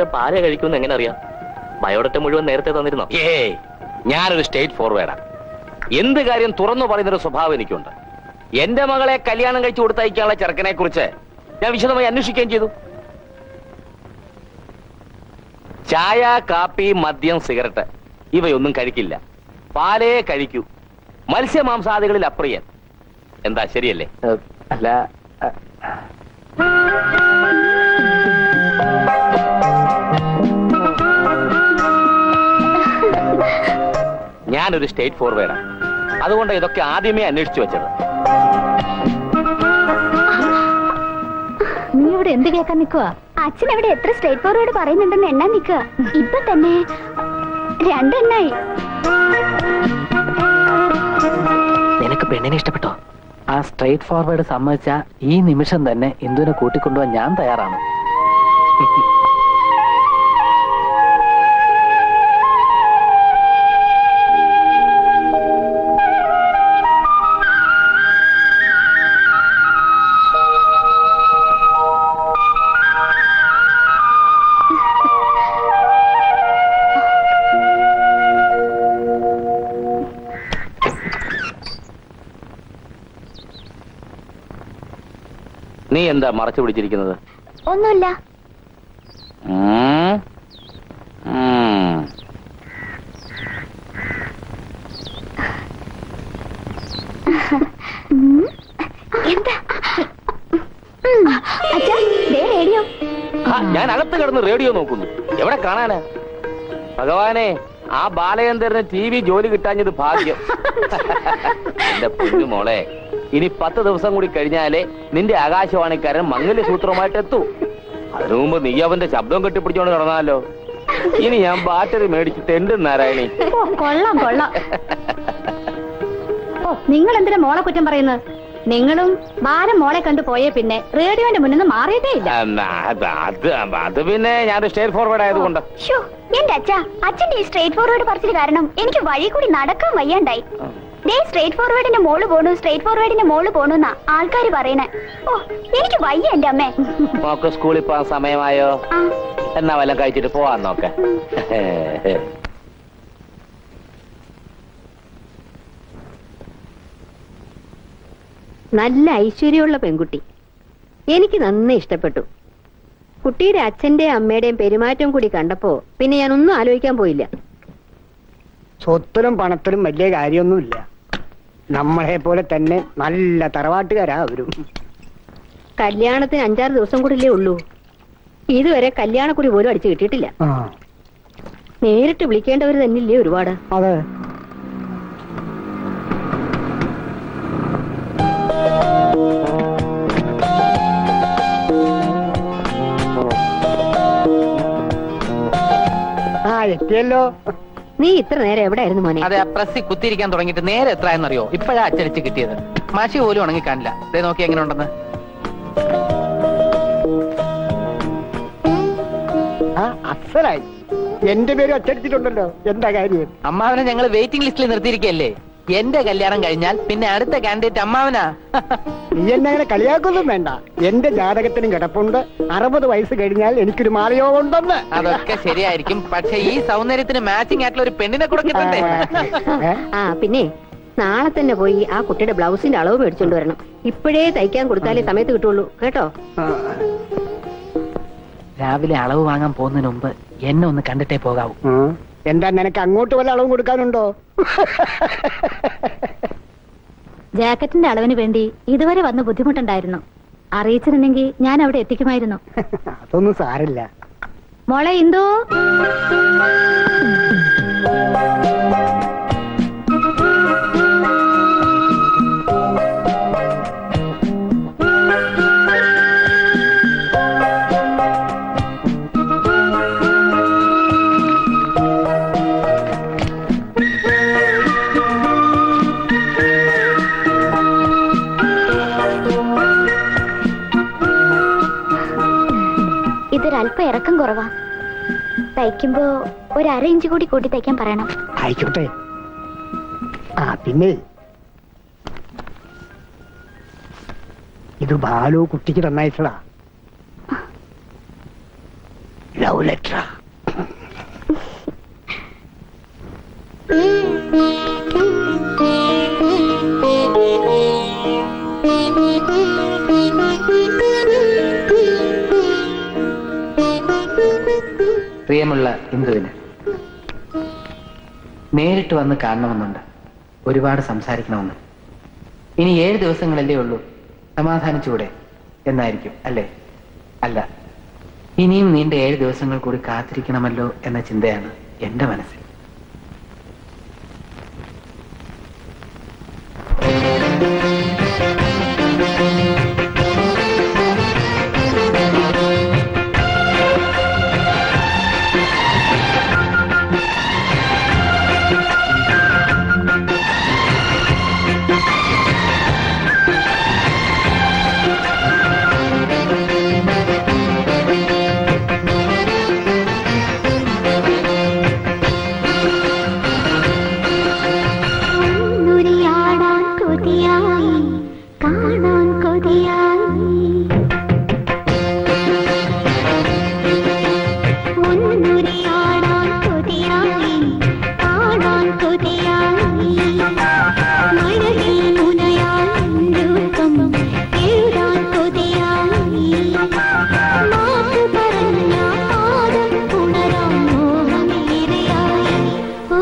പാല് കഴിക്കുമെന്ന് എങ്ങനെ അറിയാം ബയോഡറ്റ മുഴുവൻ നേരത്തെ തന്നിരുന്നോ ഏയ് ഞാനൊരു സ്റ്റേറ്റ് ഫോർവേഡാ എന്ത് കാര്യം തുറന്നു പറയുന്നൊരു സ്വഭാവം എനിക്കുണ്ട് എന്റെ മകളെ കല്യാണം കഴിച്ചു കൊടുത്തയക്കാനുള്ള ചെറുക്കനെ കുറിച്ച് ഞാൻ വിശദമായി അന്വേഷിക്കുകയും ചെയ്തു ചായ കാപ്പി മദ്യം സിഗരറ്റ് ഇവയൊന്നും കഴിക്കില്ല പാലേ കഴിക്കൂ മത്സ്യമാംസാദികളിൽ അപ്രിയൻ എന്താ ശരിയല്ലേ അല്ല ഞാനൊരു സ്റ്റേറ്റ് ഫോർവേഡാ അതുകൊണ്ട് ഇതൊക്കെ ആദ്യമേ അന്വേഷിച്ചു വെച്ചത് നീ ഇവിടെ എന്ത് കേൾക്കാൻ നിൽക്കുക അച്ഛൻ ഇവിടെ എത്ര സ്ട്രേറ്റ് ഫോർവേഡ് പറയുന്നുണ്ടെന്ന് എണ്ണാൻ നിൽക്കുക ഇപ്പൊ തന്നെ രണ്ടെണ്ണായി നിനക്ക് പെണ്ണിനെ ഇഷ്ടപ്പെട്ടോ ആ സ്ട്രേറ്റ് ഫോർവേഡ് സമ്മതിച്ച ഈ നിമിഷം തന്നെ ഇന്ദുവിനെ കൂട്ടിക്കൊണ്ടുപോകാൻ ഞാൻ തയ്യാറാണ് നീ എന്താ മറച്ചു പിടിച്ചിരിക്കുന്നത് ഒന്നുമില്ല ഉം. ഉം. ഉം. എന്താ ഉം. അച്ഛാ ദേ റേഡിയോ ആ, ഞാൻ അകത്ത് കിടന്ന് റേഡിയോ നോക്കുന്നു എവിടെ കാണാനാ ഭഗവാനെ ആ ബാലചന്ദ്രന് ടി വി ജോലി കിട്ടാഞ്ഞത് ഭാഗ്യം എന്റെ പൊന്നു മോളെ ഇനി പത്ത് ദിവസം കൂടി കഴിഞ്ഞാലേ നിന്റെ ആകാശവാണിക്കാരൻ മംഗല്യസൂത്രമായിട്ട് എത്തൂ അതിനു മുമ്പ് നീ അവന്റെ ശബ്ദം കെട്ടിപ്പിടിച്ചോണ്ട് നടന്നാലോ ഇനി ഞാൻ ബാറ്ററി മേടിച്ച് തെണ്ടും നാരായണി ഓ കൊള്ളാം കൊള്ളാം ഓ നിങ്ങൾ എന്തിനാ മോളെ കുറ്റം പറയുന്നത് നിങ്ങളും ഭാരം മോളെ കണ്ടു പോയേ പിന്നെ റേഡിയോന്റെ മുന്നിൽ നിന്ന് മാറിയിട്ടേ ഇല്ല ആ, അത് അത് അത് പിന്നെ ഞാൻ സ്റ്റേറ്റ് ഫോർവേഡ് ആയതുകൊണ്ട് ഷോ എന്റെ അച്ഛ അച്ഛന്റെ ഈ സ്ട്രേറ്റ് ഫോർവേഡ് പറച്ചിൽ കാരണം എനിക്ക് വഴി കൂടി നടക്കാൻ വയ്യാണ്ടായി ദേ സ്ട്രേറ്റ് ഫോർവേഡിന്റെ മോള് പോണു സ്ട്രേറ്റ് ഫോർവേഡിന്റെ മോള് പോണുന്നാ ആൾക്കാര് പറയണേ ഓ എനിക്ക് വയ്യ എന്റെ അമ്മേ മോക്ക് സ്കൂളിൽ പോകാൻ സമയമായോ ആ, എന്നാ വല്ലതും കഴിച്ചിട്ട് പോവാൻ നോക്ക നല്ല ഐശ്വര്യമുള്ള പെൺകുട്ടി എനിക്ക് നന്നേ ഇഷ്ടപ്പെട്ടു കുട്ടിയുടെ അച്ഛന്റെയും അമ്മയുടെയും പെരുമാറ്റം കൂടി കണ്ടപ്പോ പിന്നെ ഞാൻ ഒന്നും ആലോചിക്കാൻ പോയില്ല സ്വത്തിലും പണത്തിലും വലിയ കാര്യമൊന്നുമില്ല നമ്മളെ പോലെ തന്നെ നല്ല തറവാട്ടുകാരാ അവരും കല്യാണത്തിന് അഞ്ചാറ് ദിവസം കൂടില്ലേ ഉള്ളൂ ഇതുവരെ കല്യാണക്കുറി പോലും അടിച്ചു കിട്ടിയിട്ടില്ല ആ നേരിട്ട് വിളിക്കേണ്ടവർ തന്നെയില്ലേ ഒരുപാട് അതെ ആ എത്തിയല്ലോ നീ ഇത്ര നേരം എവിടെയായിരുന്നു മോനെ അതെ ആ പ്രസ്സിൽ കുത്തിയിരിക്കാൻ തുടങ്ങിയിട്ട് നേരെ എത്ര എന്നറിയോ ഇപ്പോഴാ അച്ചടിച്ച് കിട്ടിയത് മഷി പോലും ഉണങ്ങി കാണില്ല ദേ നോക്കി എങ്ങനെ ഉണ്ടെന്ന് ആ അസലായി എന്റെ പേര് അച്ചടിച്ചിട്ടുണ്ടല്ലോ എന്താ കാര്യം അമ്മാവനെ ഞങ്ങൾ വെയിറ്റിംഗ് ലിസ്റ്റിൽ നിർത്തിയിരിക്കല്ലേ എന്റെ കല്യാണം കഴിഞ്ഞാൽ പിന്നെ അടുത്ത കാൻഡിഡേറ്റ് അമ്മാവനാ നീ എന്നെ അങ്ങനെ കളിയാക്കൊന്നും വേണ്ട എന്റെ ജാതകത്തിനും കിടപ്പുണ്ട് അറുപത് വയസ്സ് കഴിഞ്ഞാൽ എനിക്കൊരു മാലയോഗം ഉണ്ടെന്ന് അതൊക്കെ ശരിയായിരിക്കും പക്ഷെ ഈ സൗന്ദര്യത്തിന് മാച്ചിങ് ആയിട്ടുള്ള ഒരു പെണ്ണിനെ കൂടെ കിട്ടണ്ടേ ഏ? ആ പിന്നെ നാളെ തന്നെ പോയി ആ കുട്ടിയുടെ ബ്ലൗസിന്റെ അളവ് മേടിച്ചോണ്ട് വരണം ഇപ്പോഴേ തയ്ക്കാൻ കൊടുത്താലേ സമയത്ത് കിട്ടുള്ളൂ കേട്ടോ ആ. രാവിലെ അളവ് വാങ്ങാൻ പോകുന്നതിന് മുമ്പ് എന്നെ ഒന്ന് കണ്ടിട്ടേ പോകാവൂ ഉം. എന്താ നിനക്ക് അങ്ങോട്ട് വല്ല അളവും കൊടുക്കാനുണ്ടോ ജാക്കറ്റിന്റെ അളവിന് വേണ്ടി ഇതുവരെ വന്ന് ബുദ്ധിമുട്ടുണ്ടായിരുന്നു അറിയിച്ചിരുന്നെങ്കിൽ ഞാൻ അവിടെ എത്തിക്കുമായിരുന്നു അതൊന്നും സാരില്ല മോളെ ഇന്ദു ഇതൊരല്പം ഇറക്കം കുറവാ തയ്ക്കുമ്പോ ഒരു അര ഇഞ്ച് കൂടി കൂട്ടി തയ്ക്കാൻ പറയണം ആയിക്കോട്ടെ ആ പിന്നെ ഇത് ബാലു കുട്ടിക്ക് തന്നയച്ചതാ ഇതാ ലവ് ലെറ്റർ പ്രിയമുള്ള ഇന്ദുവിന് നേരിട്ട് വന്ന് കാണണമെന്നുണ്ട് ഒരുപാട് സംസാരിക്കണമെന്ന് ഇനി ഏഴ് ദിവസങ്ങളല്ലേ ഉള്ളൂ സമാധാനിച്ചുകൂടെ എന്നായിരിക്കും അല്ലേ അല്ല ഇനിയും നീണ്ട ഏഴ് ദിവസങ്ങൾ കൂടി കാത്തിരിക്കണമല്ലോ എന്ന ചിന്തയാണ് എന്റെ മനസ്സിൽ ഒന്നുരിയാടാൻ കൊതിയായി കാണാൻ കൊതിയായി ഒന്നുരിയാടാൻ കൊതിയായി കാണാൻ കൊതിയായി മഴയിൽ മുനയാൽ രൂപം എഴുതാൻ കൊതിയായി മാപ്പ് പറഞ്ഞ പാദം ഉണരാൻ മോഹമേറെയായി ഓ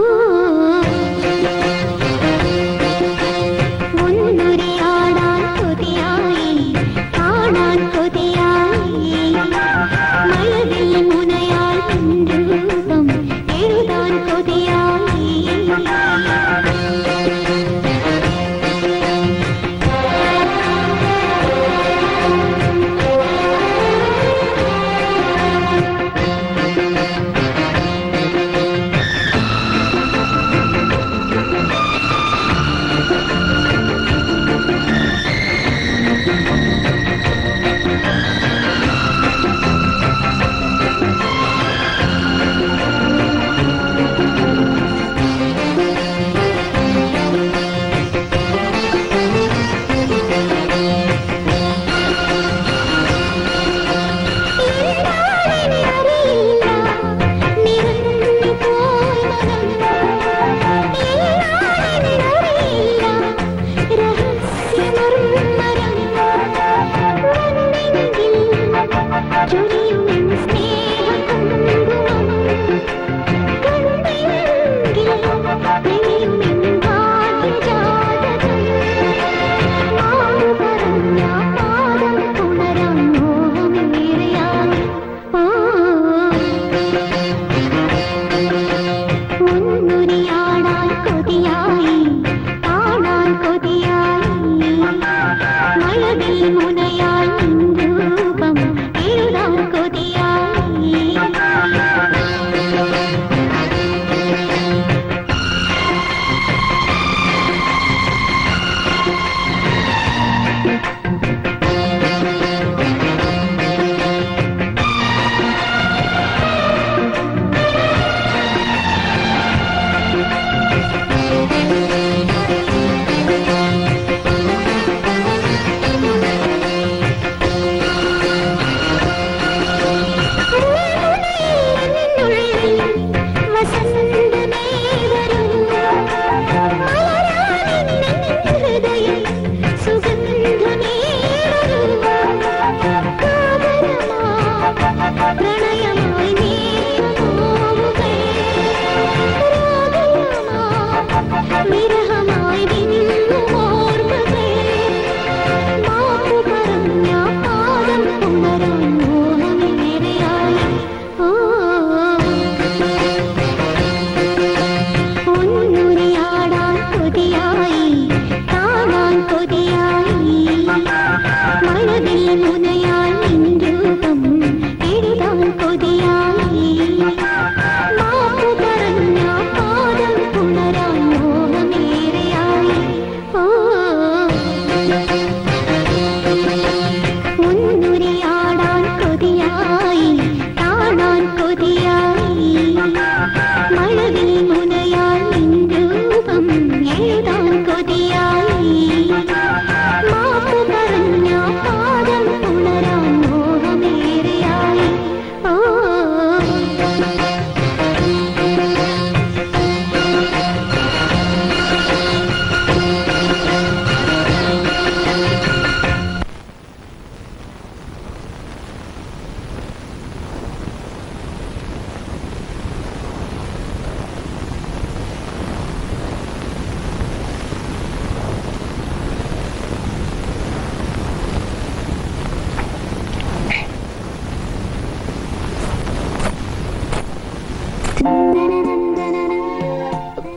ഒന്നുരിയാടാൻ കൊതിയായി കാണാൻ കൊതിയായി മഴവിൽ മുനയാൽ രൂപം എഴുതാൻ കൊതിയായി ഒന്നുരിയാടാൻ കൊതിയായി കാണാൻ കൊതിയായി മഴവിൽ മുനയാൽ രൂപം എഴുതാൻ കൊതിയായി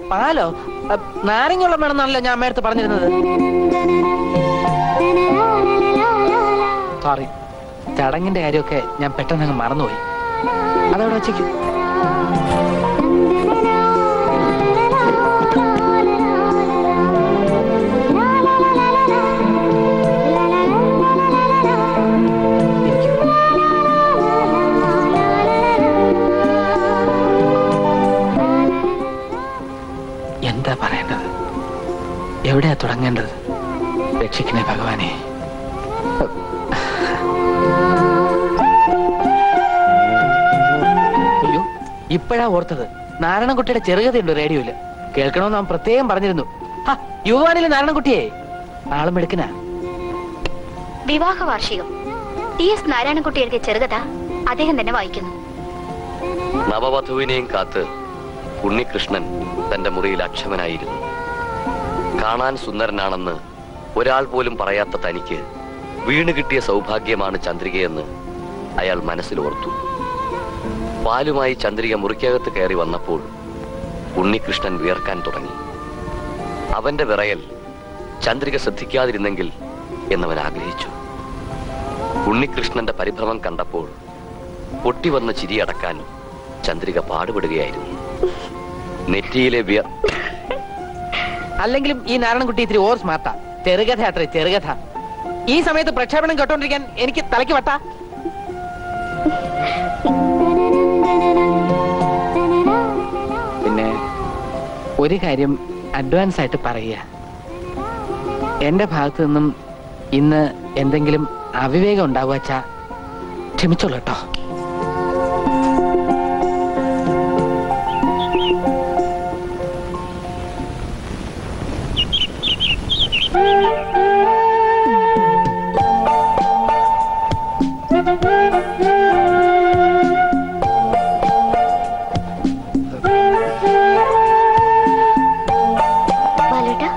പാലോ അ, നാരങ്ങവെള്ളം വേണമെന്നാണല്ലോ ഞാൻ അമ്മയടുത്ത് പറഞ്ഞിരുന്നത് സോറി ചടങ്ങിന്റെ കാര്യമൊക്കെ ഞാൻ പെട്ടെന്ന് അങ്ങ് മറന്നുപോയി അതവിടെ വെച്ചേക്കും എന്താ പറയേണ്ടത് എവിടെയാ തുടങ്ങേണ്ടത് രക്ഷിക്കണേ ഭഗവാനെ അയ്യോ ഇപ്പോഴാ ഓർത്തത് നാരായണൻകുട്ടിയുടെ ചെറുകഥയുണ്ട് റേഡിയോയില് കേൾക്കണമെന്ന് അവൻ പ്രത്യേകം പറഞ്ഞിരുന്നു ഹാ, യുവാനിലെ നാരായണൻകുട്ടിയെ ആളും എടുക്കനാ വിവാഹ വാർഷികം ടി എസ് നാരായണൻകുട്ടി എഴുതിയ ചെറുകഥ അദ്ദേഹം തന്നെ വായിക്കുന്നു നവവധുവിനെയും കാത്ത് ഉണ്ണികൃഷ്ണൻ തന്റെ മുറിയിൽ അക്ഷമനായിരുന്നു കാണാൻ സുന്ദരനാണെന്ന് ഒരാൾ പോലും പറയാത്ത തനിക്ക് വീണ് കിട്ടിയ സൗഭാഗ്യമാണ് ചന്ദ്രികയെന്ന് അയാൾ മനസ്സിൽ ഓർത്തു പാലുമായി ചന്ദ്രിക മുറിക്കകത്ത് കയറി വന്നപ്പോൾ ഉണ്ണികൃഷ്ണൻ വിയർക്കാൻ തുടങ്ങി അവന്റെ വിറയൽ ചന്ദ്രിക ശ്രദ്ധിക്കാതിരുന്നെങ്കിൽ എന്നവൻ ആഗ്രഹിച്ചു ഉണ്ണികൃഷ്ണന്റെ പരിഭ്രമം കണ്ടപ്പോൾ പൊട്ടിവന്ന ചിരിയടക്കാൻ ചന്ദ്രിക പാടുപെടുകയായിരുന്നു നെറ്റിയിലെ വിയർ അല്ലെങ്കിലും ഈ നാരായണൻകുട്ടി ഇത്തിരി ഓർ സ്മാർട്ടാ ചെറുകഥ അത്രേ ചെറുകഥ ഈ സമയത്ത് പ്രക്ഷേപണം കേട്ടോണ്ടിരിക്കാൻ എനിക്ക് തലയ്ക്ക് വട്ടാ പിന്നെ ഒരു കാര്യം അഡ്വാൻസ് ആയിട്ട് പറയുക എന്റെ ഭാഗത്തു നിന്നും ഇന്ന് എന്തെങ്കിലും അവിവേകം ഉണ്ടാവുക വെച്ചാ ക്ഷമിച്ചോളൂ കേട്ടോ ബാലേട്ടാ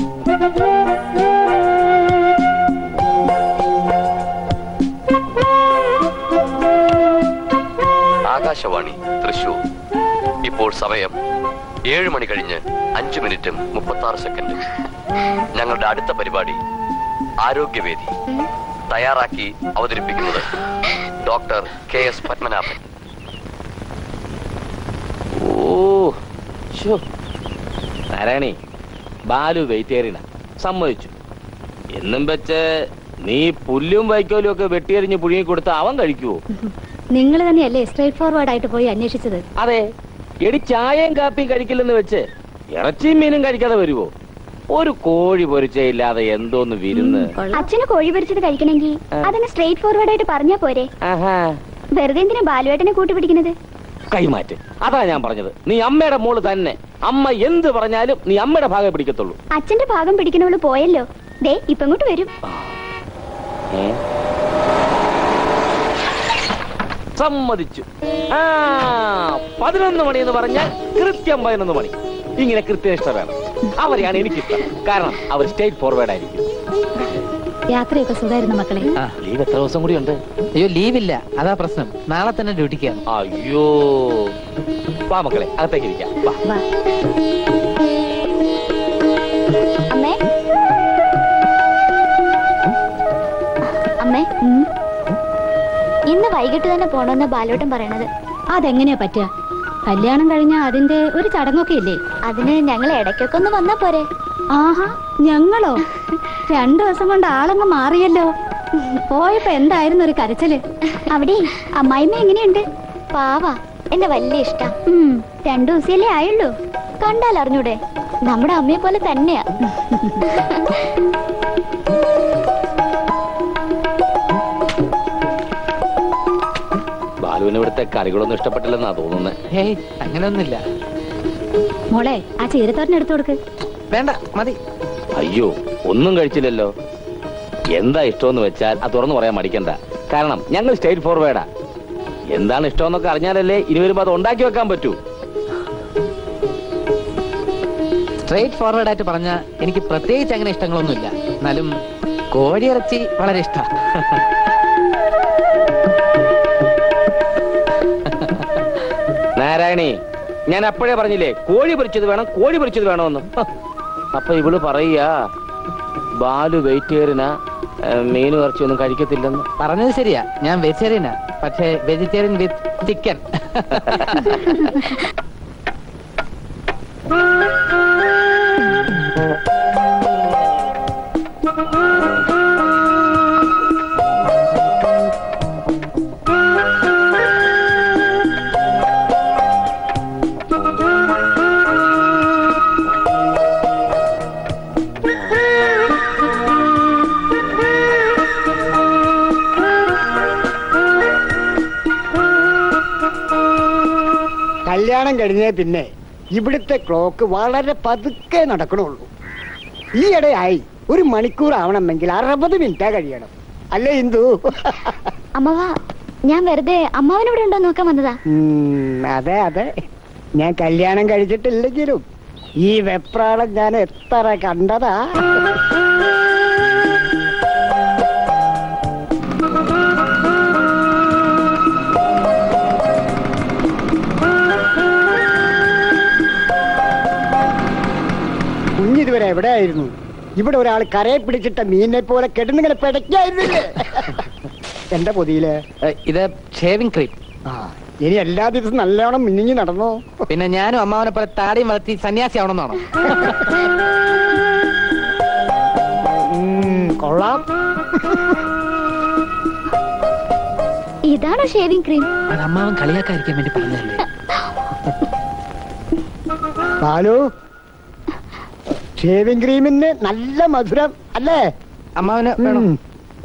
ആകാശവാണി തൃശൂർ ഇപ്പോൾ സമയം ഏഴ് മണി കഴിഞ്ഞ് അഞ്ച് മിനിറ്റും മുപ്പത്തി ആറ് സെക്കൻഡും ഞങ്ങളുടെ അടുത്ത പരിപാടി ആരോഗ്യവേദി തയ്യാറാക്കി അവതരിപ്പിക്കുന്നത് ഡോക്ടർ കെ എസ് പത്മനാഭൻ ഓ ശോ. നാരായണി ബാലു വെയിറ്റേറിയണ സമ്മതിച്ചു എന്നും വെച്ച് നീ പുല്ലും വൈക്കോലും ഒക്കെ വെട്ടിയെറിഞ്ഞ് പുഴുങ്ങി കൊടുത്ത അവൻ കഴിക്കുവോ നിങ്ങൾ തന്നെയല്ലേ സ്ട്രേറ്റ് ഫോർവേഡ് ആയിട്ട് പോയി അന്വേഷിച്ചത് അതെ എടി ചായയും കാപ്പിയും കഴിക്കില്ലെന്ന് വെച്ച് ഇറച്ചിയും മീനും കഴിക്കാതെ വരുവോ ഒരു കോഴി പൊരിച്ചയില്ലാതെ എന്തോന്ന് വിരുന്ന് കൊള്ളാം. അച്ഛന് കോഴി പൊരിച്ചത് കഴിക്കണമെങ്കിൽ ആ. അതങ്ങ് സ്ട്രേറ്റ് ഫോർവേഡ് ആയിട്ട് പറഞ്ഞാ പോരെ ആഹാ വെറുതെ എന്തിനാ ബാലുവേട്ടനെ കൂട്ടുപിടിക്കുന്നത് കൈമാറ്റ് അതാ ഞാൻ പറഞ്ഞത് നീ അമ്മയുടെ മോള് തന്നെ അമ്മ എന്ത് പറഞ്ഞാലും നീ അമ്മയുടെ ഭാഗം പിടിക്കത്തുള്ളൂ അച്ഛന്റെ ഭാഗം പിടിക്കണവള് പോയല്ലോ ദേ ഇപ്പൊ ഇങ്ങോട്ട് വരും ഏ? സമ്മതിച്ചു ആ പതിനൊന്ന് മണി എന്ന് പറഞ്ഞാൽ കൃത്യം പതിനൊന്ന് മണി ഇങ്ങനെ കൃത്യനിഷ്ഠ വേണം അവരെയാണ് എനിക്കിഷ്ടം കാരണം അവർ സ്റ്റേറ്റ് ഫോർവേഡ് ആയിരിക്കും യാത്രയൊക്കെ സുഖമായിരുന്നു മക്കളെ ആ ലീവ് എത്ര ദിവസം കൂടി ഉണ്ട് അയ്യോ ലീവില്ല അതാ പ്രശ്നം നാളെ തന്നെ ഡ്യൂട്ടിക്കാണ് അയ്യോ വാ മക്കളെ അകത്തേക്ക് ഇരിക്കാം വാ വാ അമ്മേ അമ്മേ ഇന്ന് വൈകിട്ട് തന്നെ പോണോന്ന് ബാലോട്ടൻ പറയണത് അതെങ്ങനെയാ പറ്റുക കല്യാണം കഴിഞ്ഞാ അതിന്റെ ഒരു ചടങ്ങൊക്കെ ഇല്ലേ അതിന് ഞങ്ങൾ ഇടയ്ക്കൊക്കെ ഒന്ന് വന്നാ പോരെ ആഹാ ഞങ്ങളോ രണ്ടു ദിവസം കൊണ്ട് ആളങ്ങ് മാറിയല്ലോ പോയപ്പോ എന്തായിരുന്നു ഒരു കരച്ചില് അവിടെ അമ്മായിമ്മ എങ്ങനെയുണ്ട് പാവാ എന്നെ വലിയ ഇഷ്ടം ഉം, രണ്ടു ദിവസമല്ലേ ആയുള്ളൂ കണ്ടാൽ അറിഞ്ഞൂടെ നമ്മുടെ അമ്മയെ പോലെ തന്നെയാ ബാലുവിന് ഇവിടുത്തെ കറികളൊന്നും ഇഷ്ടപ്പെട്ടില്ലെന്നാ തോന്നുന്നത് ഹേയ് അങ്ങനെയൊന്നുമില്ല മോളെ ആ ചീരത്തോരൻ എടുത്തു കൊടുക്ക് വേണ്ട മതി അയ്യോ ഒന്നും കഴിച്ചില്ലല്ലോ എന്താ ഇഷ്ടമെന്ന് വെച്ചാൽ അത് തുറന്നു പറയാൻ മടിക്കണ്ട കാരണം ഞങ്ങൾ സ്റ്റേറ്റ് ഫോർവേഡാ എന്താണ് ഇഷ്ടമെന്നൊക്കെ അറിഞ്ഞാലല്ലേ ഇനി വരുമ്പോ അത് ഉണ്ടാക്കി വെക്കാൻ പറ്റൂ സ്ട്രേറ്റ് ഫോർവേഡ് ആയിട്ട് പറഞ്ഞ എനിക്ക് പ്രത്യേകിച്ച് അങ്ങനെ ഇഷ്ടങ്ങളൊന്നുമില്ല എന്നാലും കോഴിയിറച്ചി വളരെ ഇഷ്ടമാണ് നാരായണി ഞാൻ അപ്പോഴേ പറഞ്ഞില്ലേ കോഴി പൊരിച്ചത് വേണം കോഴി പൊരിച്ചത് വേണമെന്ന് ഹ. അപ്പൊ ഇവള് പറയാ ബാലു വെയിറ്റേറിയനാ മീനും ഇറച്ചിയൊന്നും കഴിക്കത്തില്ലെന്ന് പറഞ്ഞത് ശരിയാ ഞാൻ വെജിറ്റേറിയനാ പക്ഷേ വെജിറ്റേറിയൻ വിത്ത് ചിക്കൻ കല്യാണം കഴിഞ്ഞ പിന്നെ ഇവിടുത്തെ ക്ലോക്ക് വളരെ പതുക്കെ നടക്കണുള്ളൂ ഈയിടെയായി ഒരു മണിക്കൂർ ആവണമെങ്കിൽ അറുപത് മിനിറ്റാ കഴിയണം അല്ലേ ഇന്ദു അമ്മവ ഞാൻ വെറുതെ അമ്മാവനോട് ഉണ്ടോ നോക്കാൻ വന്നതാ ഉം, അതെ അതെ ഞാൻ കല്യാണം കഴിച്ചിട്ടില്ലെങ്കിലും ഈ വെപ്രാളം ഞാൻ എത്ര കണ്ടതാ കുഞ്ഞിതുവരെ എവിടെയായിരുന്നു ഇവിടെ ഒരാൾ കരയെ പിടിച്ചിട്ട മീനിനെ പോലെ കെടുന്നിങ്ങനെ പിടയ്ക്കായിരുന്നില്ലേ എന്റെ പൊതിയില് ഏ, ഇത് ഷേവിംഗ് ക്രീം ആ ഇനി എല്ലാ ദിവസവും നല്ലോണം മിന്നിങ്ങി നടന്നോ പിന്നെ ഞാനും അമ്മാവനെ പോലെ താടിയും വളർത്തി സന്യാസി ആവണമെന്നാണോ ഉം, കൊള്ളാം ഇതാണോ ഷേവിംഗ് ക്രീം അത് അമ്മാവൻ കളിയാക്കാതിരിക്കാൻ വേണ്ടി പറഞ്ഞതല്ലേ ബാലു ഷേവിംഗ് ക്രീമിന് നല്ല മധുരം അല്ലേ അമ്മാവന് വേണോ ഉം.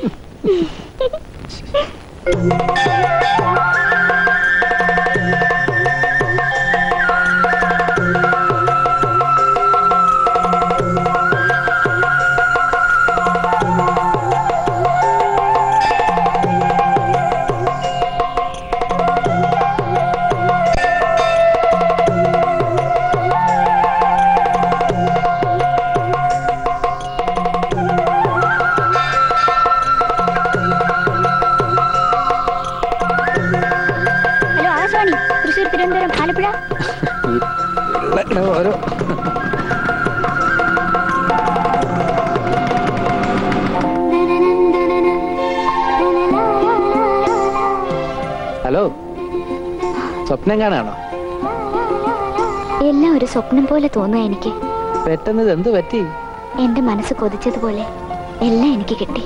ഹലോ ആകാശവാണി തൃശ്ശൂർ തിരുവനന്തപുരം ആലപ്പുഴ ഓരോ ഹലോ സ്വപ്നം കാണാണോ എല്ലാം ഒരു സ്വപ്നം പോലെ തോന്നുക എനിക്ക് പെട്ടെന്ന് ഇത് എന്ത് പറ്റി എന്റെ മനസ്സ് കൊതിച്ചതുപോലെ എല്ലാം എനിക്ക് കിട്ടി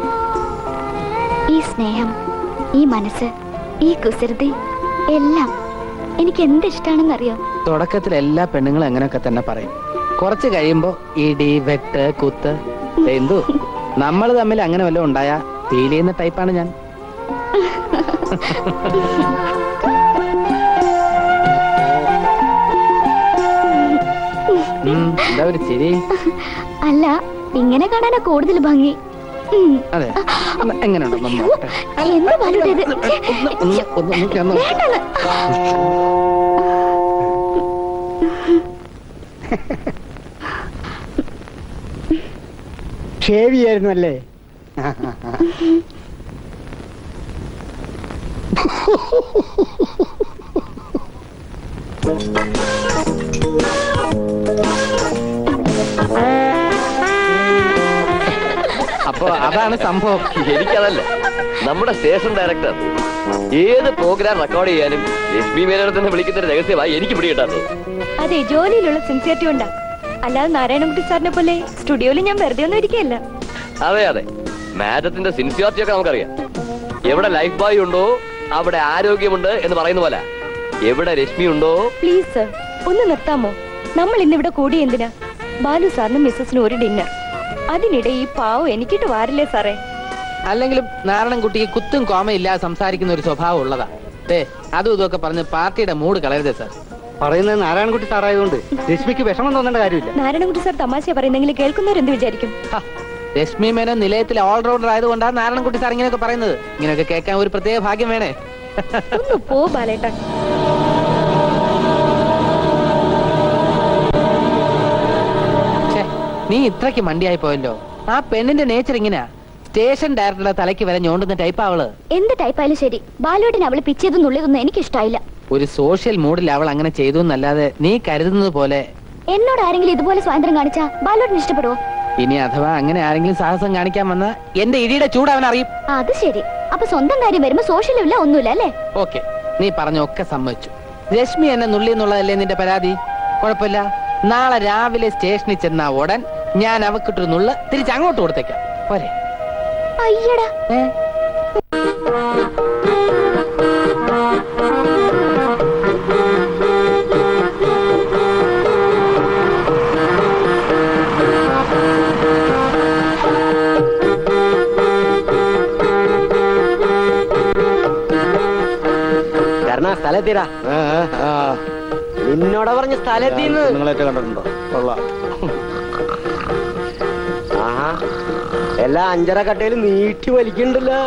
ഈ സ്നേഹം ഈ മനസ്സ് ഈ കുസൃതി എല്ലാം എനിക്ക് എന്ത് ഇഷ്ടാണെന്നറിയോ തുടക്കത്തിൽ എല്ലാ പെണ്ണുങ്ങളും അങ്ങനെയൊക്കെ തന്നെ പറയും കുറച്ച് കഴിയുമ്പോ ഇടി വെട്ട് കുത്ത് ദേ എന്തു നമ്മൾ തമ്മിൽ അങ്ങനെ വല്ലതും ഉണ്ടായാ ഫീൽ ചെയ്യുന്ന ടൈപ്പാണ് ഞാൻ ഉം, എന്താ ഒരു ചിരി അല്ല ഇങ്ങനെ കാണാനാ കൂടുതൽ ഭംഗി ഉം. അതെ ഒന്ന് എങ്ങനെയുണ്ടോ ഒന്ന് നോക്കട്ടെ. എന്ത് ബാലുടെ ഇത്? ഛെ, ഒന്ന് ഒന്ന് ഒന്ന് ഒന്ന് ഞാൻ നോക്കട്ടെ. വേണ്ടെന്ന്. ഷേവ് ചെയ്യായിരുന്നു അല്ലേ അപ്പൊ അതാണ് സംഭവം എനിക്കതല്ല നമ്മുടെ സ്റ്റേഷൻ ഡയറക്ടർ ഏത് പ്രോഗ്രാം റെക്കോർഡ് ചെയ്യാനും ലക്ഷ്മി മേനോനെ തന്നെ വിളിക്കുന്ന ഒരു രഹസ്യമായി എനിക്ക് പിടികിട്ടാത്തത് അതെ ജോലിയിലുള്ള സിൻസിയറിറ്റി ഉണ്ടാ അല്ലാതെ നാരായണൻകുട്ടി സാറിനെ പോലെ സ്റ്റുഡിയോയിൽ ഞാൻ വെറുതെ ഒന്നും ഇരിക്കുകയല്ല അതെ അതെ മാഡത്തിന്റെ സിൻസിയോറിറ്റി ഒക്കെ നമുക്കറിയാം എവിടെ ലൈഫ് ബോയ് ഉണ്ടോ അവിടെ ആരോഗ്യമുണ്ട് എന്ന് പറയുന്ന പോലെ എവിടെ രശ്മി ഉണ്ടോ പ്ലീസ് സർ ഒന്ന് നിർത്താമോ നമ്മൾ ഇന്നിവിടെ കൂടി എന്തിനാ ബാലു സാറിനും മിസ്സസിനും ഒരു ഡിന്നർ അതിനിടെ ഈ പാവം എനിക്കിട്ട് വാരില്ലേ സാറേ അല്ലെങ്കിലും നാരായണൻകുട്ടിക്ക് കുത്തും കോമയും ഇല്ലാതെ സംസാരിക്കുന്ന ഒരു സ്വഭാവം ഉള്ളതാ ഏ അതും ഇതൊക്കെ പറഞ്ഞ് പാർട്ടിയുടെ മൂഡ് കളയരുത് സാർ പറയുന്നത് നാരായണൻകുട്ടി സാറായതുകൊണ്ട് രശ്മിക്ക് വിഷമം തോന്നേണ്ട കാര്യമില്ല നാരായണൻകുട്ടി സാർ തമാശ പറയുന്നെങ്കിൽ കേൾക്കുന്നവരെന്ത് വിചാരിക്കും ഹ, രശ്മി മേനോൻ നിലയത്തിലെ ഓൾറൗണ്ടർ ആയതുകൊണ്ടാണ് നാരായണൻകുട്ടി സാർ ഇങ്ങനെയൊക്കെ പറയുന്നത് ഇങ്ങനെയൊക്കെ കേൾക്കാൻ ഒരു പ്രത്യേക ഭാഗ്യം വേണേ ഒന്ന് പോ ബാലേട്ട ഛേ, നീ ഇത്രയ്ക്ക് മണ്ടിയായി പോയല്ലോ ആ പെണ്ണിന്റെ നേച്ചർ ഇങ്ങനെയാ സ്റ്റേഷൻ ഡയറക്ടറുടെ തലയ്ക്ക് വരെ ഞോണ്ടുന്ന ടൈപ്പ് അവള് എന്ത് ടൈപ്പായാലും ശരി ബാലുവേട്ടൻ അവള് പിച്ചതും നുള്ളിയതൊന്നും എനിക്കിഷ്ടായില്ല ഒരു സോഷ്യൽ മൂഡിൽ അവൾ അങ്ങനെ ചെയ്തു എന്നല്ലാതെ നീ കരുതുന്നത് പോലെ എന്നോട് ആരെങ്കിലും ഇതുപോലെ സ്വാതന്ത്ര്യം കാണിച്ചാ ബാലോട്ടിന് ഇഷ്ടപ്പെടുവോ ഇനി അഥവാ അങ്ങനെ ആരെങ്കിലും സാഹസം കാണിക്കാൻ വന്ന എന്റെ ഇടിയുടെ ചൂട് അവൻ അറിയും അത് ശരി അപ്പൊ സ്വന്തം കാര്യം വരുമ്പോ സോഷ്യലും ഇല്ല ഒന്നുമില്ല അല്ലേ ഓക്കെ നീ പറഞ്ഞൊക്കെ സമ്മതിച്ചു രശ്മി എന്നെ നുള്ളി എന്നുള്ളതല്ലേ നിന്റെ പരാതി കുഴപ്പമില്ല നാളെ രാവിലെ സ്റ്റേഷനിൽ ചെന്ന ഉടൻ ഞാൻ അവക്കിട്ടൊരു നുള്ള് തിരിച്ച് അങ്ങോട്ട് കൊടുത്തേക്കാം പോരെ അയ്യടാ ഏ കാരണം സ്ഥലത്തീരാ നിന്നോട് പറഞ്ഞ സ്ഥലത്തീന്ന് നിങ്ങളേറ്റ കണ്ടിട്ടുണ്ടോ കൊള്ളാം ആഹാ എല്ലാ അഞ്ചര കട്ടയിൽ നീട്ടി വലിക്കണ്ടല്ലോ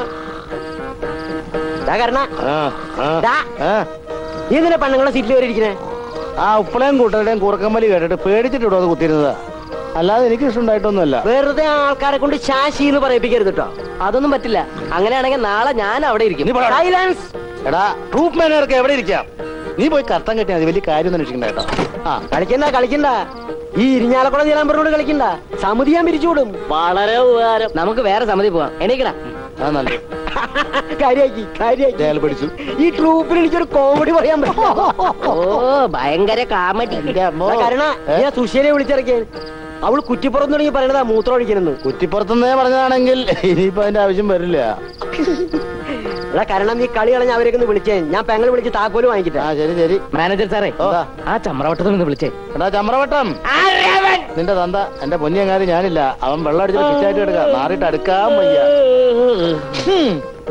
കരണ ആ, ആ, ദാ. ആ. നീ എന്തിനാ പെണ്ണുങ്ങളെ സീറ്റിൽ വരെ ഇരിക്കണേ ആ ഉപ്പളയും കൂട്ടരുടെയും കൂറക്കമ്മലി കേട്ടിട്ട് പേടിച്ചിട്ട് ഇവിടെ വന്ന് കുത്തിരുന്നതാ അല്ലാതെ എനിക്ക് ഇഷ്ടമുണ്ടായിട്ടൊന്നുമല്ല വെറുതെ ആൾക്കാരെ കൊണ്ട് ശാശി എന്ന് പറയിപ്പിക്കരുത് കേട്ടോ അതൊന്നും പറ്റില്ല അങ്ങനെയാണെങ്കിൽ നാളെ ഞാൻ അവിടെ ഇരിക്കും നീ പോടാ. സൈലൻസ് എടാ ട്രൂപ്പ് മാനേർക്ക് എവിടെ ഇരിക്കാം നീ പോയി കർത്തം കെട്ടിയാൽ മതി വലിയ കാര്യം അന്വേഷിക്കണ്ട കേട്ടോ ആ കളിക്കണ്ട കളിക്കണ്ട ഈ ഇരിഞ്ഞാലക്കുട നീലാമ്പറോട് കളിക്കണ്ട സമിതി ഞാൻ പിരിച്ചുവിടും വളരെ ഉപകാരം നമുക്ക് വേറെ സമിതി പോവാം എണീക്കണ അത് നല്ലത് കാര്യാക്കി കാര്യാക്കി അയാൾ പിടിച്ചു ഈ ട്രൂപ്പിൽ എനിക്കൊരു കോമഡി പറയാൻ പറ്റില്ല ഓ ഭയങ്കര കാമഡി കരണ ഞാൻ സുശീലെ വിളിച്ചിറക്കിയ അവള് കുറ്റിപ്പുറം തുടങ്ങി പറയണതാ മൂത്രം ഒഴിക്കണെന്ന് കുറ്റിപ്പുറത്തുനിന്നേ പറഞ്ഞതാണെങ്കിൽ ഇനിയിപ്പോ അതിന്റെ ആവശ്യം വരില്ല എടാ കരണം നീ കളി കളഞ്ഞ അവരൊക്കെ ഒന്ന് വിളിച്ചേ ഞാൻ പെങ്ങൾ വിളിച്ച് താക്കോല് വാങ്ങിക്കട്ടെ ആ ശരി ശരി മാനേജർ സാറേ ഓ. ആ ചമ്രവട്ടത്തിൽ നിന്ന് വിളിച്ചേ എടാ ചമ്രവട്ടം നിന്റെ തന്ത എന്റെ പൊന്നിയങ്ങാതി ഞാനില്ല അവൻ വെള്ളം അടിച്ചിട്ട് പിച്ചായിട്ട് എടുക്കാം മാറിയിട്ട് അടുക്കാൻ വയ്യ ഹും.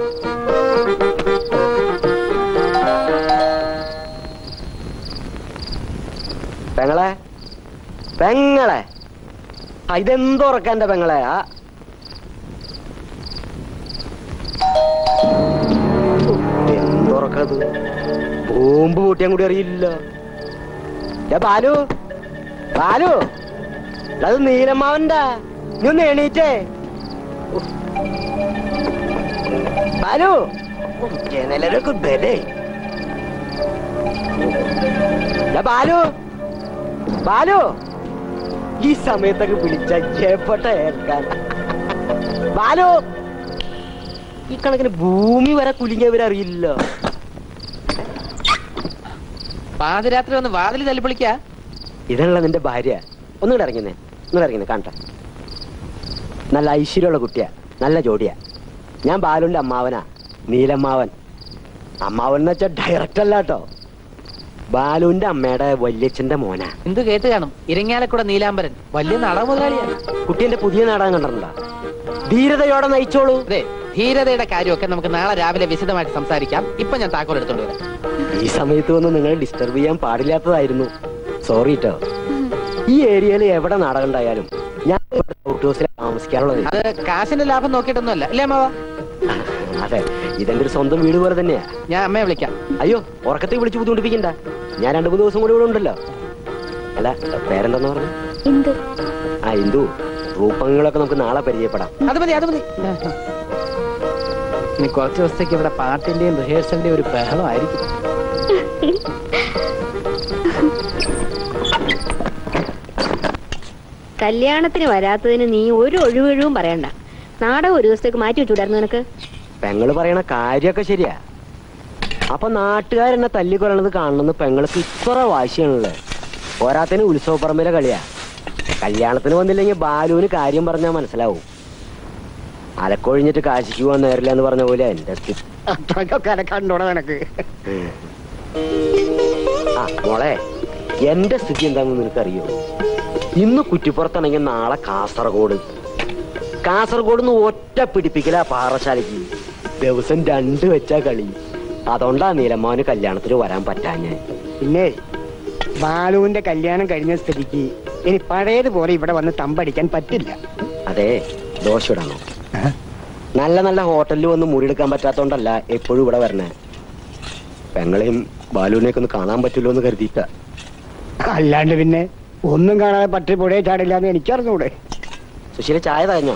പെങ്ങളെ പെങ്ങളെ ആ, ഇതെന്തുറക്ക എന്റെ പെങ്ങളെ ആ എന്തുറക്കത് ബോംബ് പൊട്ടിയാൻ കൂടി അറിയില്ല ഏ ബാലു ബാലു അത് നീലമ്മാവന്റെ നീ ഒന്ന് എണീറ്റേ ഉഫ്. ബാലു ഉഫ്, ജനലൊക്കെ ബലേ ദാ ബാലു ബാലു ഈ സമയത്തൊക്കെ വിളിച്ച എപ്പെട്ട ഏൽക്കാൻ ബാലു ഈ കണക്കിന് ഭൂമി വരെ കുലുങ്ങിയവരറിയില്ല പാതിരാത്രി ഒന്ന് വാതിൽ തല്ലിപ്പൊളിക്ക ഇതാണല്ലോ നിന്റെ ഭാര്യ ഒന്നുകൂടെ ഇറങ്ങുന്നേ ഒന്നുകൂടെ ഇറങ്ങുന്നേ കാണട്ടെ നല്ല ഐശ്വര്യമുള്ള കുട്ടിയാ നല്ല ജോഡിയാ ഞാൻ ബാലുവിന്റെ അമ്മാവനാ നീലമ്മാവൻ അമ്മാവൻ എന്ന് വെച്ചാൽ ഡയറക്റ്റ് അല്ല കേട്ടോ ബാലുവിന്റെ അമ്മയുടെ വല്യച്ഛന്റെ മോനാ എന്ത് കേട്ട് കാണും ഇരങ്ങാലക്കുട നീലാംബരൻ വലിയ നാടക മുതലാളിയാണ് കുട്ടീന്റെ പുതിയ നാടകം കണ്ടിട്ടുണ്ടോ ധീരതയോടെ നയിച്ചോളൂ അതെ ധീരതയുടെ കാര്യമൊക്കെ നമുക്ക് നാളെ രാവിലെ വിശദമായിട്ട് സംസാരിക്കാം ഇപ്പൊ ഞാൻ താക്കോൽ എടുത്തോണ്ട് വരാം ഈ സമയത്ത് വന്ന് നിങ്ങൾ ഡിസ്റ്റർബ് ചെയ്യാൻ പാടില്ലാത്തതായിരുന്നു സോറി കേട്ടോ ഈ ഏരിയയിൽ എവിടെ നാടകം ഉണ്ടായാലും ഞാൻ ഔട്ട് ഹൗസിൽ താമസിക്കാറുള്ളത് അത് കാശിന്റെ ലാഭം നോക്കിയിട്ടൊന്നുമല്ല അല്ലേ അമ്മാവ അതെ ഇതെന്റെ ഒരു സ്വന്തം വീട് പോലെ തന്നെയാ ഞാൻ അമ്മയെ വിളിക്കാം അയ്യോ ഉറക്കത്തെ വിളിച്ച് ബുദ്ധിമുട്ടിപ്പിക്കണ്ട ഞാൻ രണ്ടു മൂന്ന് ദിവസം കൂടി ഇവിടെ ഉണ്ടല്ലോ അല്ല പേരെന്താന്ന് പറഞ്ഞു എന്ത് ആ ഇന്ദു റൂപ്പങ്ങളൊക്കെ നമുക്ക് നാളെ പരിചയപ്പെടാം അത് മതി അത് മതി ഇനി കുറച്ച് ദിവസത്തേക്ക് ഇവിടെ പാട്ടിന്റെയും റിഹേഴ്സലിന്റെയും ഒരു ബഹളമായിരിക്കും കല്യാണത്തിന് വരാത്തതിന് നീ ഒരു ഒഴിവൊഴിവും പറയണ്ട നാടകം ഒരു ദിവസത്തേക്ക് മാറ്റി വെച്ചുകൂടായിരുന്നു നിനക്ക് പെങ്ങള് പറയണ കാര്യമൊക്കെ ശരിയാ അപ്പൊ നാട്ടുകാരെന്നെ തല്ലിക്കൊല്ലണത് കാണണമെന്ന് പെങ്ങൾക്ക് ഇത്ര വാശിയാണല്ലേ പോരാത്തതിന് ഉത്സവപ്പറമ്പിലെ കളിയാ കല്യാണത്തിന് വന്നില്ലെങ്കിൽ ബാലുവിന് കാര്യം പറഞ്ഞാൽ മനസ്സിലാവും അലക്കൊഴിഞ്ഞിട്ട് കാശിക്ക് പോകാൻ നേരില്ല എന്ന് പറഞ്ഞ പോലെ എന്റെ സ്ഥിതി കണ്ടോടെ നിനക്ക് ആ മോളെ എന്റെ സ്ഥിതി എന്താണെന്ന് നിനക്കറിയോ ഇന്ന് കുറ്റിപ്പുറത്താണെങ്കിൽ നാളെ കാസർഗോഡ് കാസർഗോഡ് നിന്ന് ഒറ്റ പിടിപ്പിക്കല പാറശാലയ്ക്ക് ദിവസം രണ്ട് വെച്ചാ കളി അതുകൊണ്ടാ നീലമ്മാവന് കല്യാണത്തിന് വരാൻ പറ്റാഞ്ഞേ പിന്നെ ബാലുവിന്റെ കല്യാണം കഴിഞ്ഞ സ്ഥിതിക്ക് ഇനി പഴയതുപോലെ ഇവിടെ വന്ന് തമ്പടിക്കാൻ പറ്റില്ല അതെ ദോശ ഇടണോ നല്ല നല്ല ഹോട്ടലിൽ വന്ന് മുറിയെടുക്കാൻ പറ്റാത്തോണ്ടല്ല എപ്പോഴും ഇവിടെ വരണേ പെങ്ങളെയും ബാലുവിനെയൊക്കെ ഒന്ന് കാണാൻ പറ്റുമല്ലോ എന്ന് കരുതിയിട്ട അല്ലാണ്ട് പിന്നെ ഒന്നും കാണാതെ പട്ടി പുഴയെ ചാടില്ല എന്ന് എനിക്കറിഞ്ഞൂടെ സുശീല ചായ തകഞ്ഞോ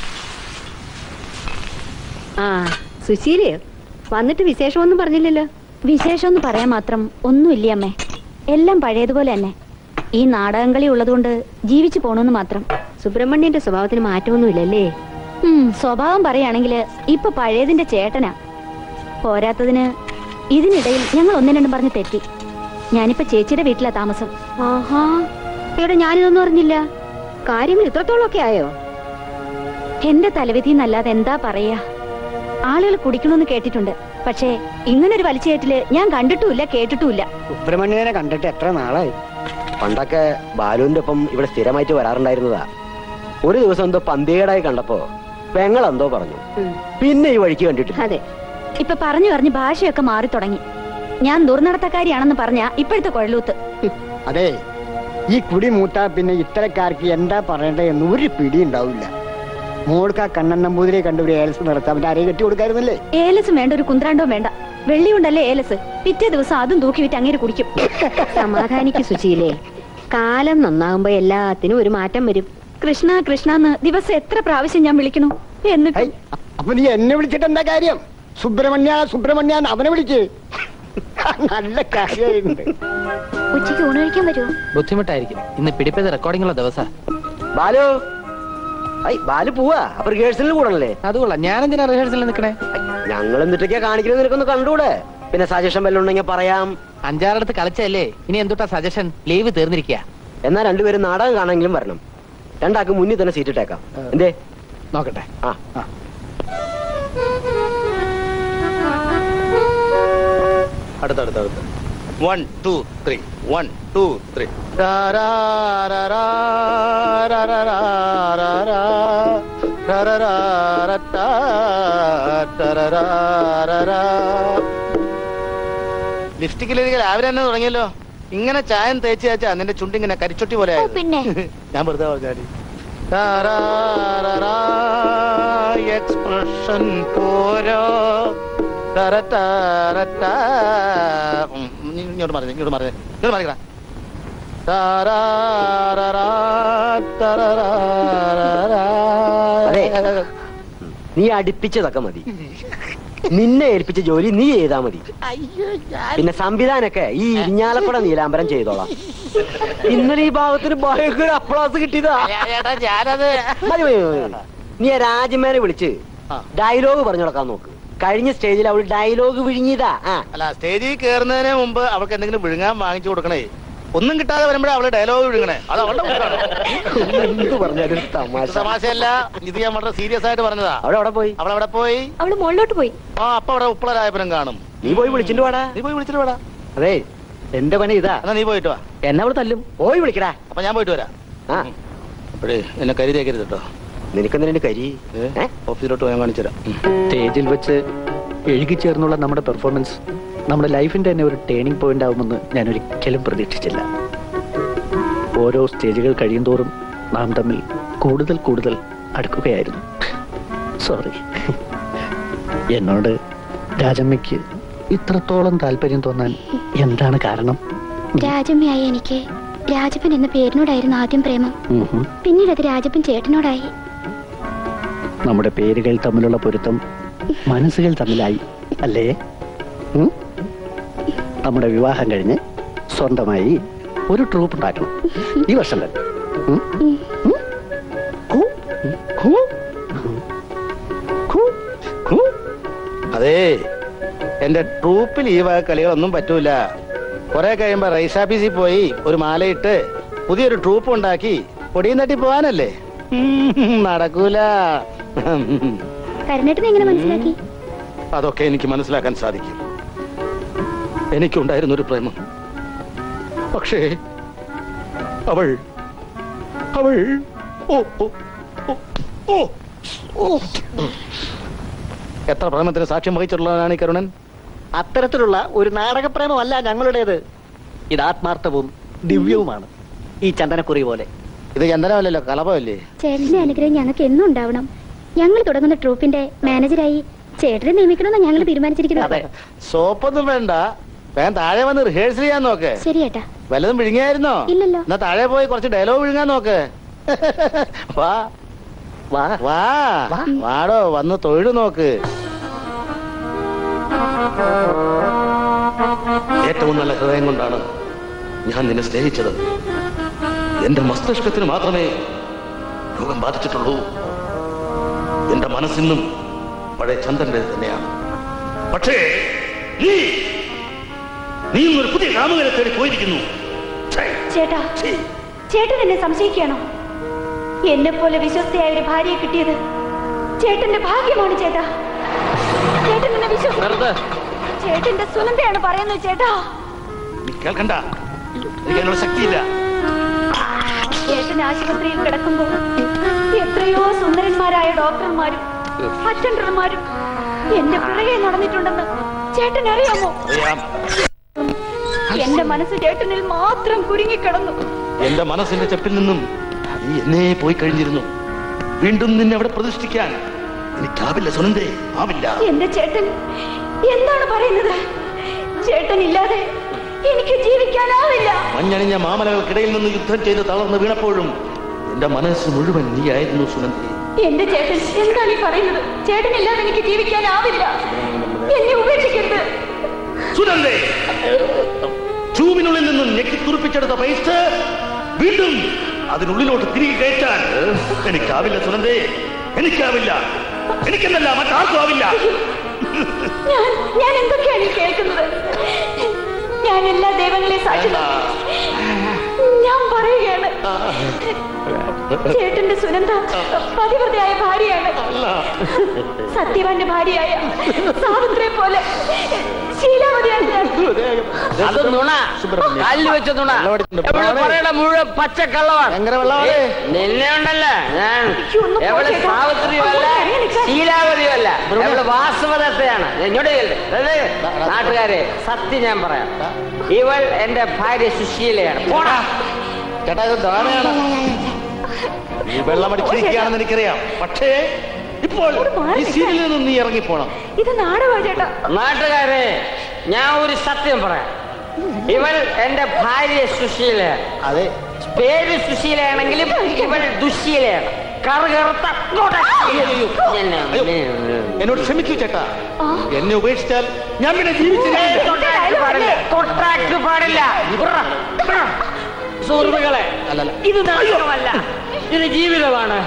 ആ സുശീലയോ വന്നിട്ട് വിശേഷമൊന്നും പറഞ്ഞില്ലല്ലോ വിശേഷം എന്ന് പറയാൻ മാത്രം ഒന്നുമില്ല അമ്മേ എല്ലാം പഴയതുപോലെ തന്നെ ഈ നാടകം കളി ഉള്ളതുകൊണ്ട് ജീവിച്ചു പോണെന്ന് മാത്രം സുബ്രഹ്മണ്യന്റെ സ്വഭാവത്തിന് മാറ്റമൊന്നുമില്ലല്ലേ ഉം, സ്വഭാവം പറയുകയാണെങ്കിൽ ഇപ്പൊ പഴയതിന്റെ ചേട്ടനാ പോരാത്തതിന് ഇതിനിടയിൽ ഞങ്ങൾ ഒന്നും രണ്ടും പറഞ്ഞ് തെറ്റി ഞാനിപ്പോ ചേച്ചിയുടെ വീട്ടിലാ താമസം ആഹാ ഇവിടെ ഞാനിതൊന്നും അറിഞ്ഞില്ല കാര്യങ്ങൾ ഇത്രത്തോളം ഒക്കെ ആയോ എന്റെ തലവിധി എന്നല്ലാതെ എന്താ പറയാ ആളുകൾ കുടിക്കണമെന്ന് കേട്ടിട്ടുണ്ട് പക്ഷേ ഇങ്ങനൊരു വലിച്ചേറ്റില് ഞാൻ കണ്ടിട്ടുമില്ല കേട്ടിട്ടുമില്ല സുബ്രഹ്മണ്യനെ കണ്ടിട്ട് എത്ര നാളായി പണ്ടൊക്കെ ബാലുവിന്റെ ഒപ്പം ഇവിടെ സ്ഥിരമായിട്ട് വരാറുണ്ടായിരുന്നതാ ഒരു ദിവസം എന്തോ പന്തികേടായി കണ്ടപ്പോ പെങ്ങൾ എന്തോ പറഞ്ഞു പിന്നെ ഈ വഴിക്ക് കണ്ടിട്ടില്ല അതെ ഇപ്പൊ പറഞ്ഞു പറഞ്ഞ് ഭാഷയൊക്കെ മാറി തുടങ്ങി ഞാൻ ദുർനടത്തക്കാരിയാണെന്ന് പറഞ്ഞ ഇപ്പോഴത്തെ കൊഴലൂത്ത് അതെ ഈ കുടി മൂത്താ പിന്നെ ഇത്തരക്കാർക്ക് എന്താ പറയണ്ടേ എന്ന് ഒരു പിടി ഉണ്ടാവില്ല മോൾക്ക് ആ കണ്ണൻ നമ്പൂതിരിയെ കണ്ട് ഒരു ഏൽസ് നടത്താൻ അവന്റെ അരയെ കെട്ടി കൊടുക്കായിരുന്നല്ലേ ഏലസും വേണ്ട ഒരു കുന്ത്രാണ്ടോ വേണ്ട വെള്ളി കൊണ്ടല്ലേ ഏലസ് പിറ്റേ ദിവസം അതും തൂക്കി വിറ്റ് അങ്ങേര് കുടിക്കും സമാധാനിക്ക് സുശീലേ കാലം നന്നാകുമ്പോ എല്ലാത്തിനും ഒരു മാറ്റം വരും കൃഷ്ണ കൃഷ്ണ എന്ന് ദിവസം എത്ര പ്രാവശ്യം ഞാൻ വിളിക്കണു എന്നിട്ട് ഹൈ, അപ്പൊ നീ എന്നെ വിളിച്ചിട്ട് എന്താ കാര്യം സുബ്രഹ്മണ്യ സുബ്രഹ്മണ്യ എന്ന് അവനെ വിളിക്ക് നല്ല കാര്യമായിട്ടുണ്ട് ഉച്ചയ്ക്ക് ഊണ് കഴിക്കാൻ വരുമോ ബുദ്ധിമുട്ടായിരിക്കും ഇന്ന് പിടിപ്പത് റെക്കോർഡിംഗ് ഉള്ള ദിവസാ ബാലു ഐ ബാലു പോവാ അപ്പൊ റിഹേഴ്സലിന് കൂടണല്ലേ അത് കൊള്ളാം ഞാനെന്തിനാ റിഹേഴ്സലിൽ നിൽക്കണേ ഞങ്ങൾ എന്നിട്ടൊക്കെയാ കാണിക്കുന്നത് നിനക്കൊന്ന് കണ്ടൂടെ പിന്നെ സജഷൻ വല്ലതും ഉണ്ടെങ്കിൽ പറയാം അഞ്ചാറടുത്ത് കളിച്ചല്ലേ ഇനി എന്തുട്ടാ സജഷൻ ലീവ് തീർന്നിരിക്കുക എന്നാ രണ്ടുപേരും നാടകം കാണാനെങ്കിലും വരണം രണ്ടാൾക്ക് മുന്നിൽ തന്നെ സീറ്റ് ഇട്ടേക്കാം എന്തേ നോക്കട്ടെ ആ അടുത്തടുത്ത് അടുത്ത് one two three one two three ലിപ്സ്റ്റിക്കിലേക്ക് രാവിലെ തന്നെ തുടങ്ങിയല്ലോ ഇങ്ങനെ ചായം തേച്ച് തേച്ചാ നിന്റെ ചുണ്ടിങ്ങനെ കരിച്ചൊട്ടി പോലെ ഓ, പിന്നെ ഞാൻ വെറുതെ പറഞ്ഞാടി എക്സ്പ്രഷൻ പോരോ തരത്താരത്താ. ഉം, നീ ഇങ്ങോട്ട് മാറി ഇങ്ങോട്ട് മാറി ഇങ്ങോട്ട് മാറിക്കടാ താരാരാരാ, താരാരാരാ. അതെ. നീ അടുപ്പിച്ചതൊക്കെ മതി നിന്നെ ഏൽപ്പിച്ച ജോലി നീ ചെയ്താ മതി പിന്നെ സംവിധാനൊക്കെ ഈ ഇരിഞ്ഞാലക്കുട നീലാംബരം ചെയ്തോളാം ഇന്നലെ ഈ ഭാഗത്തിന് ഭയങ്കര അപ്ലാസ് കിട്ടിയതാ ഏട്ടാ ഞാനത് മതി, മതി, മതി, മതി. നീ ആ രാജമ്മേനെ വിളിച്ച് ആ. ഡയലോഗ് പറഞ്ഞു കൊടുക്കാൻ നോക്ക് കഴിഞ്ഞ സ്റ്റേജിൽ അവൾ ഡയലോഗ് വിഴുങ്ങിയതാ ആ അല്ല സ്റ്റേജിൽ കയറുന്നതിന് മുമ്പ് അവൾക്ക് എന്തെങ്കിലും വിഴുങ്ങാൻ വാങ്ങിച്ചു കൊടുക്കണേ ഒന്നും കിട്ടാതെ വരുമ്പോഴേ അവള് ഡയലോഗ് വിഴുങ്ങണേ അത് അവളുടെ കുറ്റമാണ്. എന്ത് പറഞ്ഞാലും ഇത് തമാശ തമാശയല്ല ഇത് ഞാൻ വളരെ സീരിയസ് ആയിട്ട് പറഞ്ഞതാ അവിടെ അവിടെ പോയി അവൾ അവിടെ പോയി അവള് മുകളിലോട്ട് പോയി ആ അപ്പൊ അവിടെ ഉപ്പളരായപ്പനും കാണും നീ പോയി വിളിച്ചിട്ട് വാടാ നീ പോയി വിളിച്ചിട്ട് വേടാ അതെ എന്റെ പണി ഇതാ എന്നാ നീ പോയിട്ട് വാ എന്നെ അവള് തല്ലും പോയി വിളിക്കടാ അപ്പൊ ഞാൻ പോയിട്ട് വരാം ആ അപ്പോഴേ എന്നെ കരി തേക്കരുത് കേട്ടോ നിനക്കെന്തിനു കരി ഏ? ഓഫീസിലോട്ട് പോയാൻ കാണിച്ചു തരാം സ്റ്റേജിൽ വെച്ച് എഴുകിച്ചേർന്നുള്ള നമ്മുടെ പെർഫോമൻസ് നമ്മുടെ ലൈഫിന്റെ തന്നെ ഒരു ടേണിംഗ് പോയിന്റ് ആവുമെന്ന് ഞാൻ ഒരിക്കലും പ്രതീക്ഷിച്ചില്ല ഓരോ സ്റ്റേജുകൾ കഴിയുന്തോറും നാം തമ്മിൽ കൂടുതൽ കൂടുതൽ അടുക്കുകയായിരുന്നു സോറി എന്നോട് രാജമ്മയ്ക്ക് ഇത്രത്തോളം താല്പര്യം തോന്നാൻ എന്താണ് കാരണം രാജമ്മയായി എനിക്ക് രാജപ്പൻ എന്ന പേരിനോടായിരുന്നു ആദ്യം പ്രേമം ഉം ഹും. പിന്നീട് അത് രാജപ്പൻ ചേട്ടനോടായി നമ്മുടെ പേരുകൾ തമ്മിലുള്ള പൊരുത്തം മനസ്സുകൾ തമ്മിലായി അല്ലേ ഉം? നമ്മുടെ വിവാഹം കഴിഞ്ഞ് സ്വന്തമായി ഒരു ട്രൂപ്പ് ഉണ്ടാക്കണം ഈ വർഷം തന്നെ ഉം? ഉം? കൂ? കൂ? കൂ? കൂ? അതേ എന്റെ ട്രൂപ്പിൽ ഈ വക കളികളൊന്നും പറ്റൂല കുറെ കഴിയുമ്പോ റൈസ് ഓഫീസിൽ പോയി ഒരു മാലയിട്ട് പുതിയൊരു ട്രൂപ്പ് ഉണ്ടാക്കി പൊടിയും തട്ടി പോവാനല്ലേ ഉം, നടക്കൂല കരുണേട്ടൻ എങ്ങനെ മനസ്സിലാക്കി അതൊക്കെ എനിക്ക് മനസ്സിലാക്കാൻ സാധിക്കും എനിക്കുണ്ടായിരുന്ന ഒരു പ്രേമം പക്ഷേ അവൾ അവൾ ഓ ഓ ഓ, ഓ ഓ എത്ര പ്രേമത്തിന് സാക്ഷ്യം വഹിച്ചിട്ടുള്ളവനാണ് ഈ കരുണൻ അത്തരത്തിലുള്ള ഒരു നാടകപ്രേമമല്ല ഞങ്ങളുടേത് ഇത് ആത്മാർത്ഥവും ദിവ്യവുമാണ് ഈ ചന്ദനക്കുറി പോലെ ഇത് ചന്ദനമല്ലല്ലോ കളഭമല്ലേ ചേട്ടന്റെ അനുഗ്രഹം ഞങ്ങൾക്ക് എന്നും ഉണ്ടാവണം ഞങ്ങൾ തുടങ്ങുന്ന ട്രൂപ്പിന്റെ മാനേജരായി ചേട്ടനെ നിയമിക്കണമെന്ന് ഞങ്ങൾ തീരുമാനിച്ചിരിക്കുന്നത് സോപ്പൊന്നും വേണ്ട വേഗം താഴെ വന്ന് റിഹേഴ്സൽ ചെയ്യാൻ നോക്ക് ശരി ഏട്ടാ വല്ലതും വിഴുങ്ങിയായിരുന്നോ ഇല്ലല്ലോ. എന്നാ താഴെ പോയി കുറച്ച് ഡയലോഗ് വിഴുങ്ങാൻ നോക്ക് വാ വാ വാ വാടോ വന്ന് തൊഴിൽ നോക്ക് ഏറ്റവും നല്ല ഹൃദയം കൊണ്ടാണ് ഞാൻ നിന്നെ സ്നേഹിച്ചത് എന്റെ മസ്തിഷ്കത്തിന് മാത്രമേ രോഗം ബാധിച്ചിട്ടുള്ളൂ എന്റെ മനസ്സിന്നും പഴയ ചന്ദ്രന്റെ തന്നെയാണ് പക്ഷേ നീ നീ ഒരു പുതിയ കാമുകനെ തേടി പോയിരിക്കുന്നു ചേട്ടാ ചേട്ടൻ എന്നെ സംശയിക്കുകയാണോ എന്നെ പോലെ വിശ്വസ്തയായ ഒരു ഭാര്യയെ കിട്ടിയത് ചേട്ടന്റെ ഭാഗ്യമാണ് ചേട്ടാ ചേട്ടൻ എന്നെ വിശ്വസിച്ചു ചേട്ടന്റെ സുനന്ദയാണ് പറയുന്നത് ചേട്ടാ നീ കേൾക്കണ്ട എനിക്ക് അതിനുള്ള ശക്തിയില്ല ചേട്ടൻ ആശുപത്രിയിൽ കിടക്കുമ്പോൾ എത്രയോ സുന്ദരന്മാരായ ഡോക്ടർമാരും അറ്റൻഡർമാരും എന്റെ പുറകെ നടന്നിട്ടുണ്ടെന്ന് ചേട്ടൻ അറിയാമോ അറിയാം എന്റെ മനസ്സ് ചേട്ടനിൽ മാത്രം കുരുങ്ങിക്കിടന്നു എന്റെ മനസ്സിന്റെ ചെപ്പിൽ നിന്നും നീ എന്നേ പോയി കഴിഞ്ഞിരുന്നു വീണ്ടും നിന്നെ അവിടെ പ്രതിഷ്ഠിക്കാൻ എനിക്കാവില്ല സുനന്ദേ ആവില്ല എന്റെ ചേട്ടൻ എന്താണ് പറയുന്നത് ചേട്ടൻ ഇല്ലാതെ എനിക്ക് ജീവിക്കാനാവില്ല മഞ്ഞണിഞ്ഞ മാമലകൾക്കിടയിൽ നിന്ന് യുദ്ധം ചെയ്ത് തളർന്ന് വീണപ്പോഴും എന്റെ മനസ്സ് മുഴുവൻ നീയായിരുന്നു സുനന്ദി എന്റെ ചേട്ടൻ എന്താണ് ഈ പറയുന്നത് ചേട്ടൻ ഇല്ലാതെ എനിക്ക് ജീവിക്കാനാവില്ല എന്നെ ഉപേക്ഷിക്കരുത് സുനന്ദേ ചൂവിനുള്ളിൽ നിന്നും ഞെക്കി തുറപ്പിച്ചെടുത്ത പൈസ വീണ്ടും അതിനുള്ളിലോട്ട് തിരികെ കയറ്റാൻ എനിക്കാവില്ല സുനന്ദേ എനിക്കാവില്ല എനിക്കെന്നല്ല മറ്റാർക്കും ആവില്ല ഞാൻ ഞാൻ എന്തൊക്കെയാണ് ഈ കേൾക്കുന്നത് ഞാൻ എല്ലാ ദൈവങ്ങളെയും സാക്ഷി നിർത്തി. ഞാൻ പറയുകയാണ് ചേട്ടന്റെ സുനന്ദ പതിവ്രതയായ ഭാര്യയാണ് സത്യവാന്റെ ഭാര്യയായ സാവിത്രിയെ പോലെ ശീലാവതിയാണ് ഞാൻ. അത് നുണ കല്ല് വെച്ച നുണ എവിടെ പറയണ മുഴുവൻ പച്ചക്കള്ളമാണ് നിന്നെ ഉണ്ടല്ലോ ഞാൻ ഒന്ന് എവിടെ പോച്ചേട്ടാ. സാവിത്രിയുമല്ല അങ്ങനെ ശീലാവതിയുമല്ല എവിടെ വാസവദത്തയാണ് ഇങ്ങോട്ട് കേൾക്ക്. അതായത് നാട്ടുകാരെ സത്യം ഞാൻ പറയാം ഇവൾ എന്റെ ഭാര്യ സുശീലയാണ് പോടാ ചേട്ടാ ഇത് ധാരണയാണ് നീ വെള്ളമടിച്ചിരിക്കുകയാണെന്ന് എനിക്കറിയാം പക്ഷേ ഇപ്പോൾ ഈ സീരിയലിൽ നിന്നും നീ ഇറങ്ങിപ്പോണം ഇത് നാടകമാണ് ചേട്ടാ നാട്ടുകാരെ ഞാൻ ഒരു സത്യം പറയാം ഇവൾ എന്റെ ഭാര്യ സുശീല അതെ പേര് സുശീലയാണെങ്കിലും ഇവൾ ദുശീലയാണ് കറുകറുത്ത എന്നോട് ക്ഷമിക്കൂ ചേട്ടാ എന്നെ ഉപേക്ഷിച്ചാൽ ഞാൻ പിന്നെ ജീവിച്ചിരിക്കില്ല തൊട്ടാക്ക് പാടില്ല തൊട്ടാക്ക് പാടില്ല ഉറ, ഉറ. സുഹൃത്തുക്കളെ ഇത് നാടകമല്ല ഇത് ജീവിതമാണ്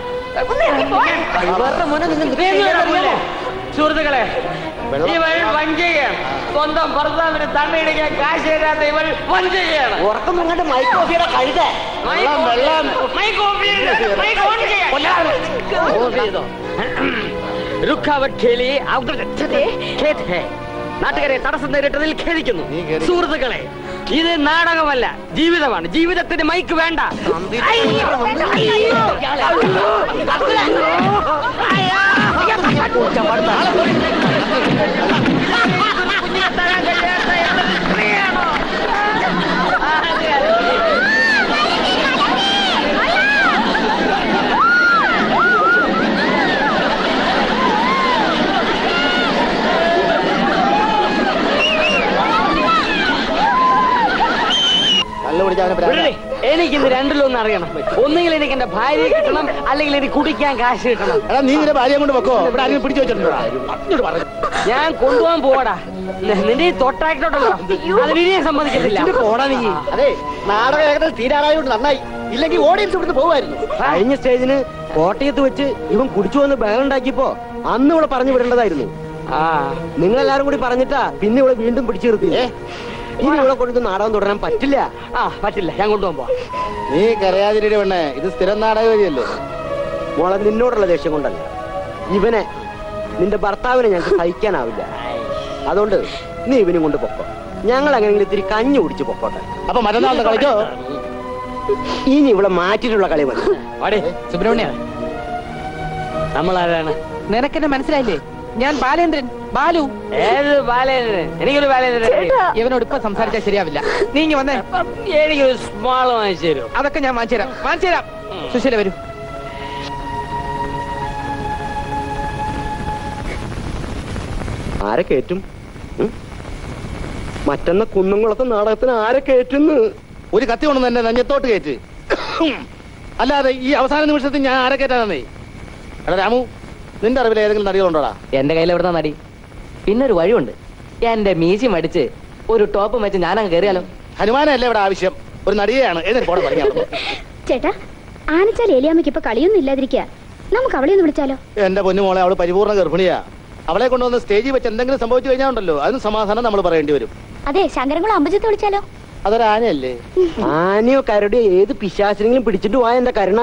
ഇവരുടെ മുന്നിൽ നിങ്ങൾ അറിയാമോ? സുഹൃത്തുക്കളെ ഇവൾ വഞ്ചകയാണ് സ്വന്തം ഭർത്താവിന് തണ്ണയിടിക്കാൻ കാശ് തരാത്ത ഇവൾ വഞ്ചകയാണ് ഉറക്കം നിങ്ങളുടെ മൈക്കോഫിയുടെ കഴുത മൈക്ക് ഓഫ് ചെയ്യ്. മൈക്ക് ഓഫ് ചെയ്യ്. മൈക്ക് ഓൺ ചെയ്യാൻ. ഓഫ് ചെയ്തോ? രുക്കാവട്ട് ഖേലി അവരുടെ ഖേത് ഹേ. നാട്ടുകാരെ തടസ്സം നേരിട്ടതിൽ ഖേദിക്കുന്നു സുഹൃത്തുക്കളെ ഇത് നാടകമല്ല ജീവിതമാണ് ജീവിതത്തിന് മൈക്ക് വേണ്ട അയ്യോ. അയ്യോ. കുഞ്ഞിനെ തരാൻ കഴിയാത്ത ഏതൊരു സ്ത്രീയാണോ? കല്ല് പിടിച്ചാൽ അവന് വിടടി. എനിക്കിന്ന് രണ്ടിലൊന്നും അറിയണം ഒന്നുകിൽ എനിക്ക് എന്റെ ഭാര്യയെ കിട്ടണം അല്ലെങ്കിൽ എനിക്ക് കുടിക്കാൻ കാശ് കിട്ടണം എടാ നീ നിന്റെ ഭാര്യയെ കൊണ്ട് വെക്കോ ഇവിടെ ആരെങ്കിലും പിടിച്ചു വെച്ചിട്ടുണ്ടോ അങ്ങോട്ട് പറഞ്ഞു ഞാൻ കൊണ്ടുപോകാൻ പോവാടാ ന- നിന്റെ ഈ തൊട്ടാക്കിട്ടുണ്ടല്ലോ അത് വിനിയെ സമ്മതിക്കത്തില്ല പോടാ നീ അതെ നാടകം ഏകദേശം തീരാറായോണ്ട് നന്നായി ഇല്ലെങ്കിൽ ഓഡിയൻസ് ഇവിടുന്ന് പോകുമായിരുന്നു കഴിഞ്ഞ സ്റ്റേജിന് കോട്ടയത്ത് വെച്ച് ഇവൻ കുടിച്ചു വന്ന് ബഹളുണ്ടാക്കിയപ്പോ അന്ന് ഇവിടെ പറഞ്ഞു വിടേണ്ടതായിരുന്നു ആ നിങ്ങളെല്ലാരും കൂടി പറഞ്ഞിട്ടാ പിന്നെ ഇവിടെ വീണ്ടും പിടിച്ചു നിർത്തി ഇനി ഇവിടെ കൊണ്ട് നാടകം തുടരാൻ പറ്റില്ല ആ പറ്റില്ല ഞാൻ കൊണ്ടുപോകാൻ പോവാം നീ കരയാതിരി പെണ്ണേ ഇത് സ്ഥിരം നാടക വഴിയല്ലേ മോളെ നിന്നോടുള്ള ദേഷ്യം കൊണ്ടല്ല ഇവനെ നിന്റെ ഭർത്താവിനെ ഞങ്ങൾക്ക് സഹിക്കാനാവില്ല അതുകൊണ്ട് നീ ഇവനും കൊണ്ട് പൊക്കോ ഞങ്ങൾ അങ്ങനെയെങ്കിലും ഇത്തിരി കഞ്ഞി കുടിച്ച് പൊക്കോട്ടെ അപ്പൊ മറ്റന്നാളുടെ കളിക്കോ ഇനി ഇവിടെ മാറ്റിയിട്ടുള്ള കളി മതി വാടി സുബ്രഹ്മണ്യ നമ്മളാരാണ് നിനക്കെന്നെ മനസ്സിലായില്ലേ ഞാൻ ബാലേന്ദ്രൻ ബാലു ഏത് ബാലേന്ദ്രൻ എനിക്കൊരു ബാലേന്ദ്രൻ ഇവനോട് ഇപ്പൊ സംസാരിച്ചാൽ ശരിയാവില്ല നീ ഇങ്ങ് വന്നേ എനിക്കൊരു സ്മാൾ വാങ്ങിച്ചു തരും അതൊക്കെ ഞാൻ വാങ്ങിച്ചു തരാം വാങ്ങിച്ചു തരാം സുശീല വരൂ ആരെ കയറ്റും ഉം? മറ്റന്ന കുന്നംകുളത്തെ നാടകത്തിന് ആരെ കയറ്റുന്നു ഒരു കത്തി കൊണ്ടു എന്നെ നെഞ്ഞത്തോട്ട് കയറ്റ് അല്ലാതെ ഈ അവസാന നിമിഷത്തിൽ ഞാൻ ആരെ കയറ്റാനേ എടാ രാമു നിന്റെ അറിവിൽ ഏതെങ്കിലും നടികളുണ്ടോടാ എന്റെ കയ്യിൽ എവിടെ നടി പിന്നെ ഒരു വഴിയുണ്ട് എന്റെ മീശി മടിച്ച് ഒരു ടോപ്പ് വെച്ച് ഞാനങ്ങ് കയറിയാലോ ഹനുമാനല്ലേ ഇവിടെ ആവശ്യം ഒരു നടിയെയാണ് എന്നിട്ട് പോടെ പറയാം ചേട്ടാ ആനച്ചാൽ ഏലിയാമ്മയ്ക്ക് ഇപ്പൊ കളിയൊന്നും ഇല്ലാതിരിക്കുക നമുക്ക് അവളെ ഒന്ന് വിളിച്ചാലോ എന്റെ പൊന്നുമോളെ അവള് പരിപൂർണ്ണ ഗർഭിണിയാ അവളെ കൊണ്ടുവന്ന് സ്റ്റേജിൽ വെച്ച് എന്തെങ്കിലും സംഭവിച്ചു കഴിഞ്ഞാൽ ഉണ്ടല്ലോ അതിന് സമാധാനം നമ്മൾ പറയേണ്ടി വരും അതെ ശങ്കരംകുളം അമ്പജത്ത് വിളിച്ചാലോ അതൊരു ആനയല്ലേ ആനയോ കരടിയോ ഏത് പിശാചിനെങ്കിലും പിടിച്ചിട്ട് പോയ എന്റെ കരുണ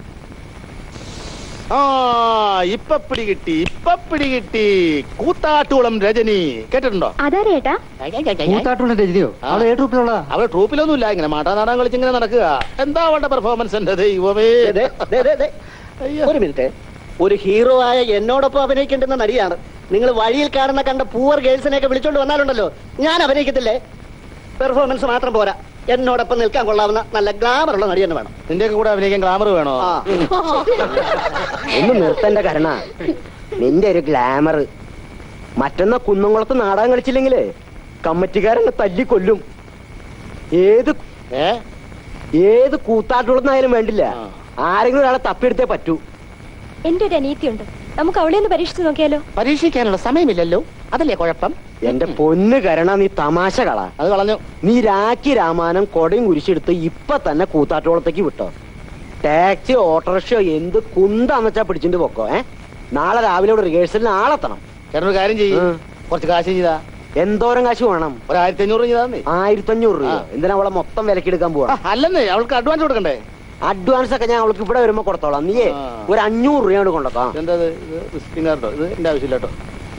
ആ ഇപ്പൊ പിടികിട്ടി ഇപ്പൊ പിടികിട്ടി കൂത്താട്ടുകുളം രജനി കേട്ടിട്ടുണ്ടോ അതാരേ ഏട്ടാ കൂത്താട്ടുള്ള രജനിയോ അവളെ ഏ ട്രൂപ്പിലുള്ള അവളെ ട്രൂപ്പിലൊന്നും ഇല്ല ഇങ്ങനെ മാട്ടാ നാടകം കളിച്ചിങ്ങനെ നടക്കുക എന്താ അവളുടെ പെർഫോമൻസ് എന്റെ ദൈവമേ ദേ, ദേ, ദേ, ദേ. ഒരു മിനിറ്റ് ഒരു ഹീറോ ആയ എന്നോടൊപ്പം അഭിനയിക്കേണ്ടുന്ന നടിയാണ് നിങ്ങൾ വഴിയിൽ കാണുന്ന കണ്ട പൂവർ ഗേൾസിനെയൊക്കെ വിളിച്ചോണ്ട് വന്നാലുണ്ടല്ലോ ഞാൻ അഭിനയിക്കത്തില്ലേ പെർഫോമൻസ് മാത്രം പോരാ എന്നോടൊപ്പം നിൽക്കാൻ കൊള്ളാവുന്ന നല്ല ഗ്ലാമർ ഉള്ള നടി തന്നെ വേണം നിന്റെയൊക്കെ കൂടെ അഭിനയിക്കാൻ ഗ്ലാമർ വേണോ ആ. ഒന്ന് നിർത്തന്റെ കരുണ നിന്റെ ഒരു ഗ്ലാമർ മറ്റന്നാ കുന്നംകുളത്ത് നാടകം കളിച്ചില്ലെങ്കിലേ കമ്മറ്റിക്കാരെന്നെ തല്ലിക്കൊല്ലും ഏത് ഏ ഏത് കൂത്താട്ടുള്ളതായാലും വേണ്ടില്ല ആ. ആരെങ്കിലും ഒരാളെ തപ്പിയെടുത്തേ പറ്റൂ എന്റെ ഒരു അനീതിയുണ്ട് നമുക്ക് അവളെ ഒന്ന് പരീക്ഷിച്ച് നോക്കിയാലോ പരീക്ഷിക്കാനുള്ള സമയമില്ലല്ലോ അതല്ലേ കുഴപ്പം എന്റെ പൊന്ന് കരുണ നീ തമാശ കള അത് കളഞ്ഞു നീ രാഖി രാമാനം കൊടയും കുരിശെടുത്ത് ഇപ്പൊ തന്നെ കൂത്താട്ടോളത്തേക്ക് വിട്ടോ ടാക്സി ഓട്ടോറിക്ഷയോ എന്ത് കുന്താന്ന് വെച്ചാ പിടിച്ചിട്ട് പൊക്കോ ഏ നാളെ രാവിലെ ഇവിടെ റിഹേഴ്സലിന് ആളെത്തണം ചേട്ടനൊരു കാര്യം ചെയ്യും ഉം. കുറച്ച് കാശ് ചെയ്താ എന്തോരം കാശ് വേണം ഒരു ആയിരത്തി അഞ്ഞൂറ് ചെയ്താന്നേ ആയിരത്തി അഞ്ഞൂറ് രൂപ ആ. എന്തിനാ അവളെ മൊത്തം വിലക്കെടുക്കാൻ പോവാ അല്ലെന്നേ അവൾക്ക് അഡ്വാൻസ് കൊടുക്കണ്ടേ അഡ്വാൻസ് ഒക്കെ ഞാൻ അവൾക്ക് ഇവിടെ വരുമ്പോ കൊടുത്തോളാം നീയേ ആ. ഒരു അഞ്ഞൂറ് രൂപ കൊണ്ടോക്കാം എന്താ ഇത് ഇത് വിസിറ്റിംഗ് കാർഡോ ഇത് എന്റെ ആവശ്യമില്ല കേട്ടോ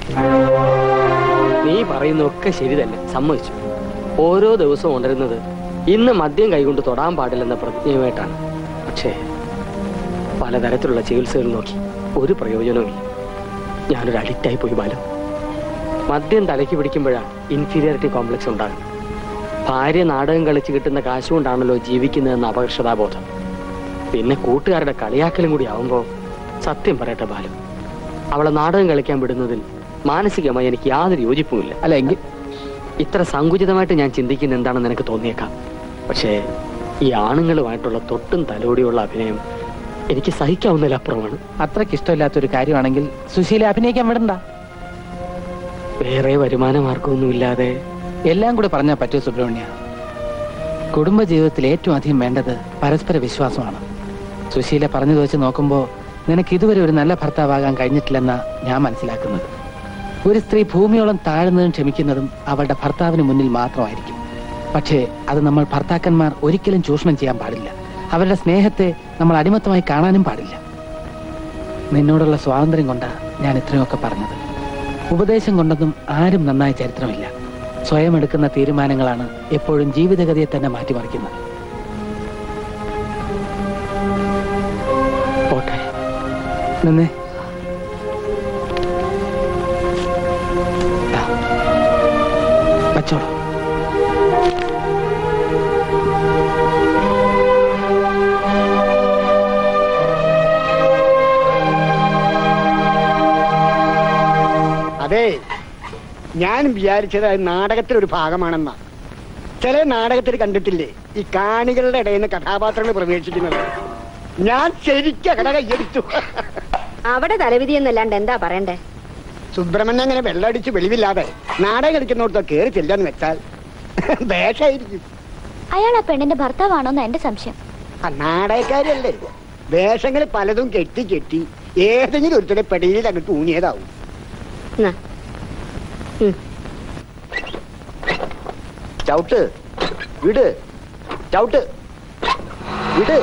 നീ പറയുന്നതൊക്കെ ശരി തന്നെ സമ്മതിച്ചു ഓരോ ദിവസവും ഉണരുന്നത് ഇന്ന് മദ്യം കൈകൊണ്ട് തൊടാൻ പാടില്ലെന്ന പ്രതിജ്ഞയുമായിട്ടാണ് പക്ഷേ പലതരത്തിലുള്ള ചികിത്സകൾ നോക്കി ഒരു പ്രയോജനവുമില്ല ഞാനൊരു അഡിക്റ്റായി പോയി ബാലു മദ്യം തലയ്ക്ക് പിടിക്കുമ്പോഴാണ് ഇൻഫീരിയോറിറ്റി കോംപ്ലക്സ് ഉണ്ടാകുന്നത് ഭാര്യ നാടകം കളിച്ച് കിട്ടുന്ന കാശുകൊണ്ടാണല്ലോ ജീവിക്കുന്നതെന്ന അപകർഷതാബോധം പിന്നെ കൂട്ടുകാരുടെ കളിയാക്കലും കൂടി ആവുമ്പോൾ സത്യം പറയട്ടെ ബാലു അവളെ നാടകം കളിക്കാൻ വിടുന്നതിൽ മാനസികമായി എനിക്ക് യാതൊരു യോജിപ്പുമില്ല അല്ല എങ്കിൽ ഇത്ര സങ്കുചിതമായിട്ട് ഞാൻ ചിന്തിക്കുന്ന എന്താണെന്ന് എനിക്ക് തോന്നിയേക്കാം പക്ഷേ ഈ ആണുങ്ങളുമായിട്ടുള്ള തൊട്ടും തലോടിയുള്ള അഭിനയം എനിക്ക് സഹിക്കാവുന്നതിലപ്പുറമാണ് അത്രയ്ക്ക് ഇഷ്ടമില്ലാത്തൊരു കാര്യമാണെങ്കിൽ സുശീല അഭിനയിക്കാൻ വിടണ്ട വേറെ വരുമാന മാർഗമൊന്നുമില്ലാതെ എല്ലാം കൂടെ പറഞ്ഞാൽ പറ്റൂ സുബ്രഹ്മണ്യ കുടുംബ ജീവിതത്തിൽ ഏറ്റവും അധികം വേണ്ടത് പരസ്പര വിശ്വാസമാണ് സുശീല പറഞ്ഞു വെച്ച് നോക്കുമ്പോൾ നിനക്ക് ഇതുവരെ ഒരു നല്ല ഭർത്താവാകാൻ കഴിഞ്ഞിട്ടില്ലെന്ന ഞാൻ മനസ്സിലാക്കുന്നത് ഒരു സ്ത്രീ ഭൂമിയോളം താഴ്ന്നതും ക്ഷമിക്കുന്നതും അവളുടെ ഭർത്താവിന് മുന്നിൽ മാത്രമായിരിക്കും പക്ഷേ അത് നമ്മൾ ഭർത്താക്കന്മാർ ഒരിക്കലും ചൂഷണം ചെയ്യാൻ പാടില്ല അവരുടെ സ്നേഹത്തെ നമ്മൾ അടിമത്തമായി കാണാനും പാടില്ല നിന്നോടുള്ള സ്വാതന്ത്ര്യം കൊണ്ടാണ് ഞാൻ ഇത്രയൊക്കെ പറഞ്ഞത് ഉപദേശം കൊണ്ടൊന്നും ആരും നന്നായ ചരിത്രമില്ല സ്വയം എടുക്കുന്ന തീരുമാനങ്ങളാണ് എപ്പോഴും ജീവിതഗതിയെ തന്നെ മാറ്റിമറിക്കുന്നത് പോട്ടെ നിന്നെ ദാ, വച്ചോളൂ അതെ ഞാൻ വിചാരിച്ചത് അത് നാടകത്തിലൊരു ഭാഗമാണെന്നാ ചില നാടകത്തിൽ കണ്ടിട്ടില്ലേ ഈ കാണികളുടെ ഇടയിൽ നിന്ന് കഥാപാത്രങ്ങൾ പ്രവേശിക്കുന്നത് ഞാൻ ശരിക്കും കട കയ്യടിച്ചു അവിടെ തലവിധി എന്നല്ലാണ്ട് എന്താ പറയണ്ടേ സുബ്രഹ്മണ്യം അങ്ങനെ വെള്ളടിച്ച് വെളിവില്ലാതെ നാടകം കളിക്കുന്നിടത്ത് കയറി ചെല്ലാന്ന് വെച്ചാൽ വേഷമായിരിക്കും അയാൾ ആ പെണ്ണിന്റെ ഭർത്താവാണോന്ന് എന്റെ സംശയം ആ നാടകക്കാരല്ലേ വേഷങ്ങൾ പലതും കെട്ടി കെട്ടി ഏതെങ്കിലും ഒരുത്തരെ പെടയിൽ അങ്ങോട്ട് ഊങ്ങിയതാവും എന്നാ, ചവിട്ട് വിട് ചവിട്ട് വിട്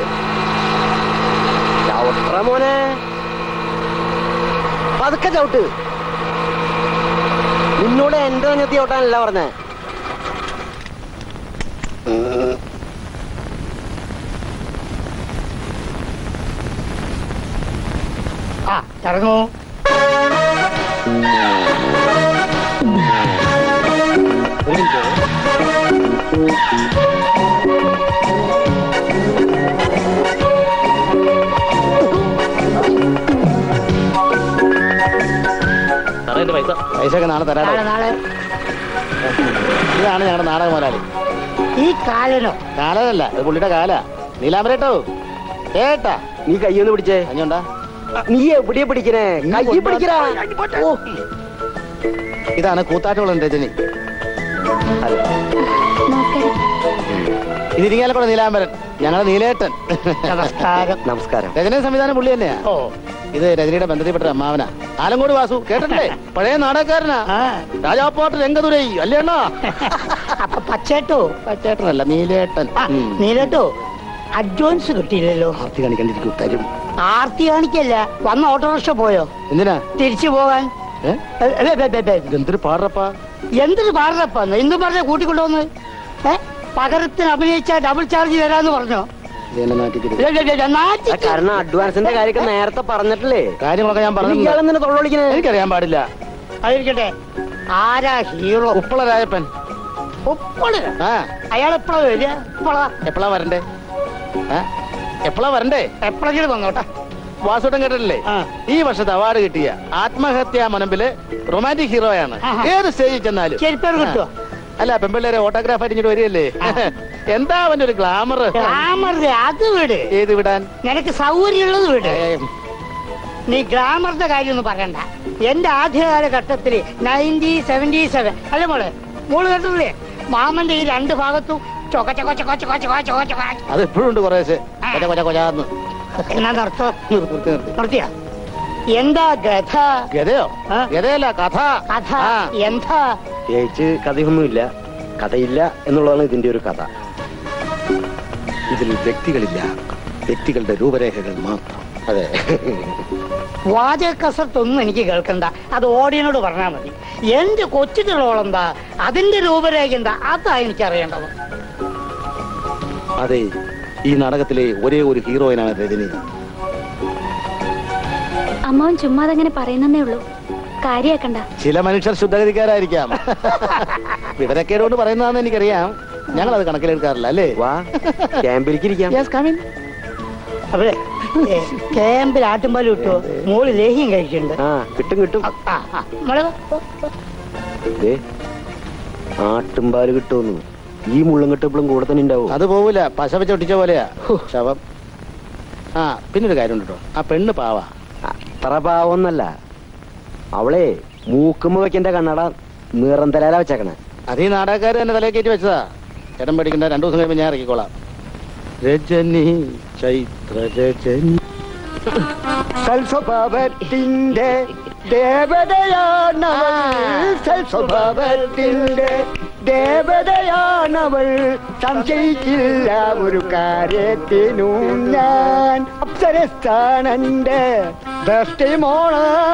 ചവിട്ടറ മോനെ പതുക്കെ ചവിട്ട് നിന്നോട് എന്റെ നെഞ്ഞത്തി ചവിട്ടാനല്ല പറഞ്ഞേ ആ ഇറങ്ങൂ ഒരു മിനിറ്റ് സാറേ എന്റെ പൈസ പൈസ ഒക്കെ നാളെ തരാം ഇതാണ് ഞങ്ങളുടെ നാടക മുതലാളി ഈ കാലനോ കാലല്ല ഇത് പുള്ളിയുടെ കാല നീലാമ്പരട്ടോ കേട്ടാ നീ കയ്യൊന്ന് പിടിച്ചേ അഞ്ഞോണ്ടാ നീ എവിടെയാ പിടിക്കണേ കയ്യിൽ പിടിക്കടാ ഓ ഇതാണ് കൂത്താട്ടുകുളം രജനി ഇത് ഇരിങ്ങാലക്കുട നീലാംബരൻ ഞങ്ങളുടെ നീലേട്ടൻ നമസ്കാരം നമസ്കാരം രചന സംവിധാനം പുള്ളി തന്നെയാ ഓ ഇത് രജനിയുടെ ബന്ധത്തിൽപ്പെട്ട അമ്മാവനാ ആലങ്കോട് വാസു കേട്ടിട്ടില്ലേ പഴയ നാടകക്കാരനാ ആ രാജാപ്പാട്ട് രംഗതുരൈ അല്ലേ അണ്ണാ അപ്പൊ പച്ചേട്ടോ ചേട്ടനല്ല നീലേട്ടൻ ആ, ഉം. നീലട്ടോ അഡ്വാൻസ് കിട്ടിയില്ലല്ലോ ആർത്തി കാണിക്കണ്ടിരിക്കും തരും ആർത്തി കാണിക്കല്ല വന്ന ഓട്ടോറിക്ഷ പോയോ എന്തിനാ തിരിച്ചു പോകാൻ ഏ? ഏ, ഏ, ഏ, ഏ, ഏ, ഇതെന്തൊരു പാടറപ്പാ എന്തൊരു പാടപ്പന്ന് എന്ത് പറഞ്ഞ കൂട്ടിക്കൊണ്ടുവന്ന് ഏ പകരത്തിന് അഭിനയിച്ച ഡബിൾ ചാർജ് തരാന്ന് പറഞ്ഞോ ഇതെന്നെ നാട്ടിക്കരുത് ഇല്ല, ഇല്ല, ഇല്ല, നാട്ടി- കാരണം അഡ്വാൻസിന്റെ കാര്യമൊക്കെ നേരത്തെ പറഞ്ഞിട്ടില്ലേ കാര്യങ്ങളൊക്കെ ഞാൻ പറഞ്ഞു ഇയാളെന്തിനാ തൊള്ളൊളിക്കുന്നത് എനിക്കറിയാൻ പാടില്ല അതിരിക്കട്ടെ ആരാ ഹീറോ ഉപ്പള രാജപ്പൻ ഉപ്പള് ആ അയാൾ എപ്പോഴാ വരിക ഉപ്പള എപ്പോഴാ വരണ്ടേ ആ എപ്പോഴാ വരണ്ടേ എപ്പോഴെങ്കിലും വന്നോട്ടെ വാസുട്ടൻ കേട്ടിട്ടില്ലേ ആ. ഈ വർഷത്തെ അവാർഡ് കിട്ടിയ ആത്മഹത്യാ മനമ്പില് റൊമാൻറ്റിക് ഹീറോയാണ് ആഹാ. ഏത് സ്റ്റേജിൽ ചെന്നാലും ചെരുപ്പേർ കിട്ടുമോ ആ. അല്ല പെമ്പിള്ളേരെ ഓട്ടോഗ്രാഫ് അടിഞ്ഞിട്ട് വരികയല്ലേ എന്താ അവന്റെ ഒരു ഗ്ലാമർ ഗ്ലാമറിന്റെ അത് വിട് ഏത് വിടാൻ നിനക്ക് സൗകര്യമുള്ളത് വിട് ഏ, നീ ഗ്ലാമറിന്റെ കാര്യം ഒന്നും പറയണ്ട എന്റെ ആദ്യകാല ഘട്ടത്തില് നയൻറ്റി സെവന്റി സെവൻ അല്ല മോളെ മോള് കേട്ടില്ലേ മാമന്റെ ഈ രണ്ട് ഭാഗത്തും ചൊക്ക ചൊക്ക ചൊക്ക ചൊക്ക ചൊക്ക ചൊക്ക ചൊക്ക അത് എപ്പോഴും ഉണ്ട് കുറേശ്ശെ കൊച്ച കൊച്ച കൊച്ചാന്ന് എന്നാ നിർത്തോ നിർത്തി നിർത്തി നിർത്തി നിർത്തിയ എന്താ ഗഥ ഗതയോ ആ? ഗതയല്ല കഥ കഥ ആ. എന്താ പ്രത്യേകിച്ച് കഥയൊന്നുമില്ല കഥയില്ല എന്നുള്ളതാണ് ഇതിന്റെ ഒരു കഥ ഇതിൽ വ്യക്തികളില്ല വ്യക്തികളുടെ രൂപരേഖകൾ മാത്രം അതെ വാചക കസർത്തൊന്നും എനിക്ക് കേൾക്കണ്ട അത് ഓടിയനോട് പറഞ്ഞാൽ മതി എന്റെ കൊച്ചുകളോളം എന്താ അതിന്റെ രൂപരേഖ എന്താ അതാ എനിക്ക് അറിയേണ്ടത് അതെ ഈ നാടകത്തിലെ ഒരേ ഒരു ഹീറോയിനാണ് രജനി അമ്മാവൻ ചുമ്മാതെ അങ്ങനെ പറയുന്നേ ഉള്ളൂ കാര്യാക്കണ്ട ചില മനുഷ്യർ ശുദ്ധഗതിക്കാരായിരിക്കാം വിവരക്കേട് കൊണ്ട് പറയുന്നതാണെന്ന് എനിക്കറിയാം ഞങ്ങൾ അത് കണക്കിലെടുക്കാറില്ല അല്ലേ വാ ക്യാമ്പിലേക്ക് ഇരിക്കാം Yes, come in. അതെ ക്യാമ്പിൽ ആട്ടുമ്പാലും ഇട്ടോ മോള് ലേഹ്യം കഴിക്കുന്നുണ്ട് ആ കിട്ടും കിട്ടും ആ, ആ, മോളെ വാ. ദേ, ആട്ടുംപാല് കിട്ടുമെന്ന് ഈ മുള്ളും കെട്ടപ്പോഴും കൂടെ തന്നെ ഉണ്ടാവും അത് പോവില്ല പശ വെച്ച് ഒട്ടിച്ച പോലെയാ ശവം ആ പിന്നൊരു കാര്യമുണ്ട് കേട്ടോ ആ പെണ്ണ് പാവാ അത്ര പാവൊന്നല്ല അവളെ മൂക്കുമ്പോ വെക്കേണ്ട കണ്ണട നിറം തലാല വെച്ചേക്കണേ അത് ഈ നാടകക്കാർ തന്നെ തലയിൽ കയറ്റി വെച്ചതാ ചേട്ടൻ പേടിക്കണ്ട രണ്ടു ദിവസം കഴിയുമ്പോൾ ഞാൻ ഇറക്കിക്കോളാം രജനി ചൈത്ര രജനി സൽസ്വഭാവത്തിന്റെ ദേവതയാണവൾ സൽസ്വഭാവത്തിന്റെ ദേവതയാണവൾ സംശയിക്കില്ല ഒരു കാര്യത്തിനും ഞാൻ അപ്സരസ്ഥാനന്റെ ദൃഷ്ടി മോണ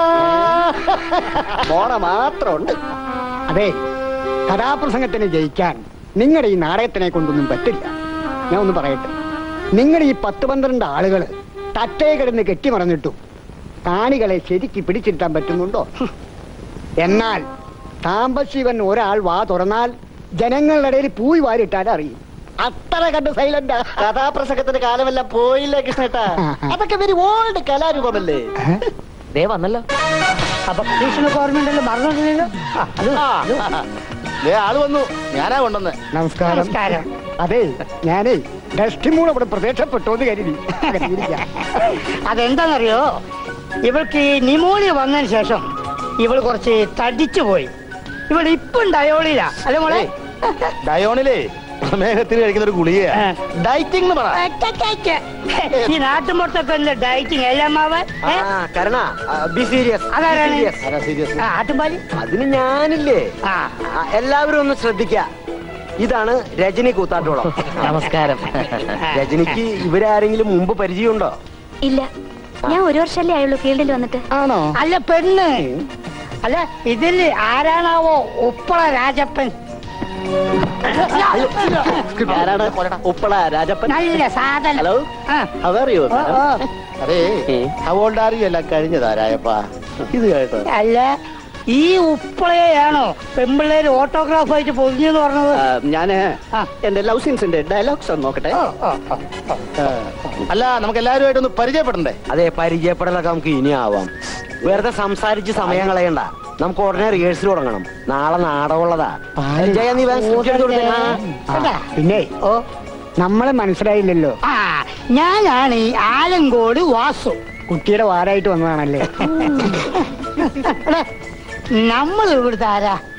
മോണ മാത്രമുണ്ട് അതെ കഥാപ്രസംഗത്തിന് ജയിക്കാൻ നിങ്ങളുടെ ഈ നാടകത്തിനെ കൊണ്ടൊന്നും പറ്റില്ല ഞാൻ ഒന്ന് പറയട്ടെ നിങ്ങളുടെ ഈ പത്ത് പന്ത്രണ്ട് ആളുകൾ തട്ടേ കിടന്ന് കെട്ടിമറന്നിട്ടു കാണികളെ ശരിക്ക് പിടിച്ചിട്ടാൻ പറ്റുന്നുണ്ടോ എന്നാൽ സാമ്പശിവൻ ഒരാൾ വാ തുറന്നാൽ ജനങ്ങളുടെ ഇടയിൽ പൂയി വാരിട്ടാൽ അറിയും അത്ര കണ്ട് സൈലന്റ് കഥാപ്രസംഗത്തിന്റെ കാലമെല്ലാം പോയില്ല കൃഷ്ണേട്ടാ അതൊക്കെ വെരി ഓൾഡ് കലാരൂപമല്ലേ ദേ വന്നല്ലോ അപ്പൊ കൃഷ്ണ ഗവൺമെന്റ് മറന്നിട്ടില്ലല്ലോ ആ, അത് അത് ദേ ആള് വന്നു ഞാനാ കൊണ്ടുവന്ന് നമസ്കാരം നമസ്കാരം അതെ ഞാനേ ഡസ്റ്റിമൂൺ ഇവിടെ പ്രത്യക്ഷപ്പെട്ടു എന്ന് കരുതി അകത്തിരിക്കാം. അതെന്താണെന്നറിയോ ഇവൾക്ക് ഈ നിമോണിയ വന്നതിന് ശേഷം ഇവൾ കുറച്ച് തടിച്ചു പോയി ഇവൾ ഇപ്പം ഡയോളില അല്ലെ മോളെ ഡയോണിലേ പ്രമേഹത്തിന് കഴിക്കുന്ന ഒരു ഗുളിക ആ. ഡയറ്റിംഗ് എന്ന് പറ ഈ നാട്ടുമ്പുറത്തൊക്കെ ഡയറ്റിങ് എല്ലാം മാവാൻ ആ കരണ ബി സീരിയസ് അതാരാണ്? ആരാ serious? ആട്ടുംപാലി അതിന് ഞാനില്ലേ ആ ആ, എല്ലാവരും ഒന്ന് ശ്രദ്ധിക്ക ഇതാണ് രജനി കൂത്താട്ടോളം നമസ്കാരം രജനിക്ക് ഇവരാരെങ്കിലും മുമ്പ് പരിചയമുണ്ടോ ഇല്ല ഞാൻ ഒരു വർഷമല്ലേ ആയുള്ളൂ ഫീൽഡിൽ വന്നിട്ട് ആണോ അല്ല പെണ്ണ് അല്ല ഇതിൽ ആരാണാവോ ഉപ്പള രാജപ്പൻ ആരാണ് ഉപ്പള രാജപ്പൻ നല്ല സാധനം ഹലോ ആ, അതറിയോ ഓ, ഓ. അതെ ഹവോൾഡാറിയും എല്ലാം കഴിഞ്ഞതാരായപ്പാ ഇത് കേട്ടോ അല്ല ഈ ഉപ്പളയാണോ പെമ്പിള്ളേര് ഓട്ടോഗ്രാഫായിട്ട് പൊതിഞ്ഞെന്ന് പറഞ്ഞത് ഞാന് ആ. എന്റെ ലവ് സീൻസിന്റെ ഡയലോഗ്സ് ഒന്ന് നോക്കട്ടെ ഓ, ഓ, ഓ, ഓ. ആ. അല്ല നമുക്ക് എല്ലാവരുമായിട്ടൊന്ന് പരിചയപ്പെടണ്ടേ അതെ പരിചയപ്പെടലൊക്കെ നമുക്ക് ഇനി ആവാം വെറുതെ സംസാരിച്ച് സമയം കളയണ്ട നമുക്ക് ഉടനെ റിഹേഴ്സൽ തുടങ്ങണം നാളെ നാടകമുള്ളതാ ജയ നീ വേഗം script എടുത്ത് കൊടുത്തേ. ആ. കേട്ടാ? പിന്നെ ഓ നമ്മളെ മനസ്സിലായില്ലല്ലോ ആ ഞാനാണ് ഈ ആലങ്കോട് വാസു കുട്ടിയുടെ വാരായിട്ട് വന്നതാണല്ലേ എടാ, നമ്മൾ ഇവിടുത്തെ ആരാ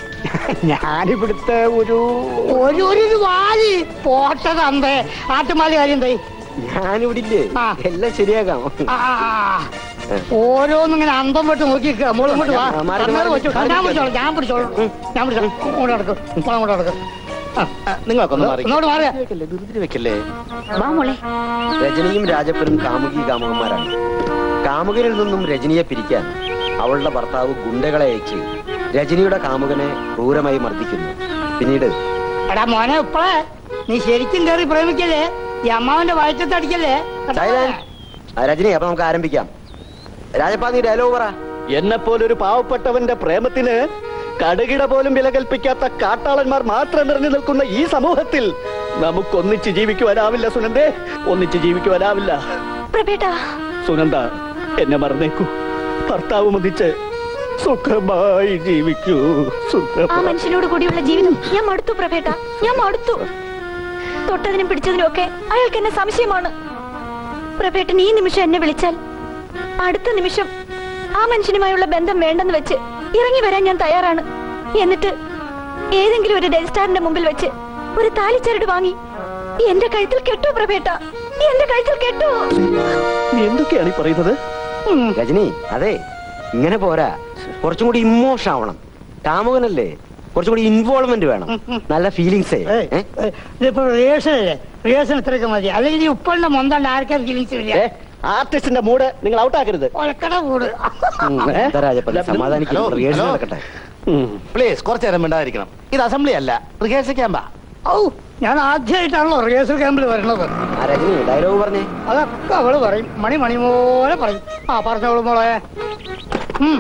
ഞാനിവിടുത്തെ ഒരു ഒരു ഒരു വാലി പോട്ടതമ്പേ ആട്ടുമാലി കാര്യം എന്തായി ഞാനിവിടെ ഇല്ലേ എല്ലാം ശരിയാക്കാം ആ, ആ, ആ. ഓരോന്നിങ്ങനെ അന്തം വിട്ട് നോക്കി നിൽക്കുക. മോള് ഇങ്ങോട്ട് വാ ഞാൻ മാറി അങ്ങനെ മാറി വെച്ചോ. മാറി ഞാൻ പിടിച്ചോളാം ഞാൻ പിടിച്ചോളാം ഞാൻ പിടിച്ചോളാം ഇങ്ങോട്ട് നടക്കും ഇങ്ങോട്ട് നടക്കും നിങ്ങൾക്കൊന്ന് മാറി ഇങ്ങോട്ട് മാറിയ ധൃതി വെക്കല്ലേ വാ മോളെ രജനിയും രാജപ്പനും കാമുകി കാമുകന്മാരാണ് കാമുകനിൽ നിന്നും രജനിയെ പിരിക്കാൻ അവളുടെ ഭർത്താവ് ഗുണ്ടകളെ അയച്ച് രജനിയുടെ കാമുകനെ ക്രൂരമായി മർദ്ദിക്കുന്നു പിന്നീട് എടാ മോനെ ഇപ്പളേ നീ ശരിക്കും കയറി പ്രേമിക്കല്ലേ ഈ അമ്മാവന്റെ വയറ്റത്തടിക്കല്ലേ സൈലന്റ്. ആ, രജനി അപ്പൊ നമുക്ക് ആരംഭിക്കാം രാജപ്പാ നീ ഡയലോഗ് പറ എന്നെ പോലൊരു പാവപ്പെട്ടവന്റെ പ്രേമത്തിന് കടുകിട പോലും വില കൽപ്പിക്കാത്ത കാട്ടാളന്മാർ മാത്രം നിറഞ്ഞു നിൽക്കുന്ന ഈ സമൂഹത്തിൽ നമുക്കൊന്നിച്ച് ജീവിക്കുവാനാവില്ല സുനന്ദേ ഒന്നിച്ച് ജീവിക്കുവാനാവില്ല പ്രഭേട്ടാ സുനന്ദ എന്നെ മറന്നേക്കൂ ഭർത്താവ് ഒന്നിച്ച് സുഖമായി ജീവിക്കൂ ആ സുഖമായി മനുഷ്യനോട് കൂടിയുള്ള ജീവിതം ഞാൻ മടുത്തു പ്രഭേട്ട ഞാൻ മടുത്തു തൊട്ടതിനും പിടിച്ചതിനും ഒക്കെ അയാൾക്ക് എന്നെ സംശയമാണ് പ്രഭേട്ടൻ ഈ നിമിഷം എന്നെ വിളിച്ചാൽ അടുത്ത നിമിഷം ആ മനുഷ്യനുമായുള്ള ബന്ധം വേണ്ടെന്ന് വെച്ച് ഇറങ്ങി വരാൻ ഞാൻ തയ്യാറാണ് എന്നിട്ട് ഏതെങ്കിലും ഒരു ഡെൽസ്റ്റാറിന്റെ മുമ്പിൽ വെച്ച് ഒരു താലിച്ചരട് വാങ്ങി എന്റെ കഴുത്തിൽ കെട്ടു പ്രഭേട്ട എന്റെ കഴുത്തിൽ കെട്ടു നീ എന്തൊക്കെയാണ് ഈ പറയുന്നത് രജനി അതെ ഇങ്ങനെ പോരാ കുറച്ചും കൂടി ഇമോഷൻ ആവണം കാമുകനല്ലേ കുറച്ചും കൂടി ഇൻവോൾവ്മെന്റ് വേണം നല്ല ഫീലിങ്സേ ഇതിപ്പോ റിഹേഴ്സൽ അല്ലേ റിഹേഴ്സൽ ഇത്രയൊക്കെ മതി അല്ലെങ്കിൽ ഈ ഉപ്പളിന്റെ മൊന്തണ്ട് ആർക്കാർ ഫീലിങ്സ് വരിക ആർട്ടിസ്റ്റിന്റെ മൂഡ് നിങ്ങൾ ഔട്ടാക്കരുത് ഒലക്കട കൂട് രാജപ്പൻ സമാധാനിക്കും ഹലോ, റിഹേഴ്സൽ ഹലോ. നടക്കട്ടെ പ്ലീസ് കുറച്ചു നേരം മിണ്ടാതിരിക്കണം ഇത് അസംബ്ലി അല്ല റിഹേഴ്സൽ ക്യാമ്പാ ഔ ഞാൻ ആദ്യമായിട്ടാണല്ലോ റിഹേഴ്സൽ ക്യാമ്പിൽ വരണത് ആ രജനി ഡയലോഗ് പറഞ്ഞേ അതൊക്കെ അവള് പറയും മണി മണി പോലെ പറയും ആ പറഞ്ഞോളൂ മോളെ ഉം.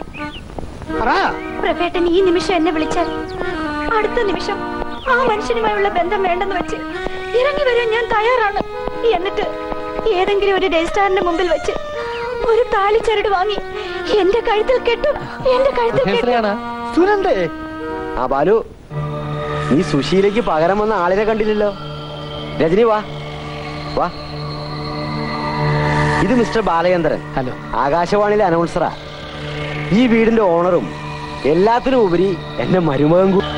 പറ പ്രഭേട്ടൻ ഈ നിമിഷം എന്നെ വിളിച്ചാൽ അടുത്ത നിമിഷം ആ മനുഷ്യനുമായുള്ള ബന്ധം വേണ്ടെന്ന് വെച്ച് ഇറങ്ങി വരാൻ ഞാൻ തയ്യാറാണ് എന്നിട്ട് ഏതെങ്കിലും ഒരു രജിസ്ട്രാറിന്റെ മുമ്പിൽ വെച്ച് ഒരു താലിച്ചരട് വാങ്ങി എന്റെ കഴുത്തിൽ കെട്ടും എന്റെ കഴുത്തിൽ കെട്ടും സുനന്ദേ ആ ബാലു നീ സുശീലയ്ക്ക് പകരം വന്ന ആളിനെ കണ്ടില്ലല്ലോ രജനി വാ വാ ഇത് മിസ്റ്റർ ബാലചന്ദ്രൻ ഹലോ ആകാശവാണിയിലെ അനൗൺസറാ ഈ വീടിന്റെ ഓണറും എല്ലാത്തിനും ഉപരി എന്റെ മരുമകൻ കൂ-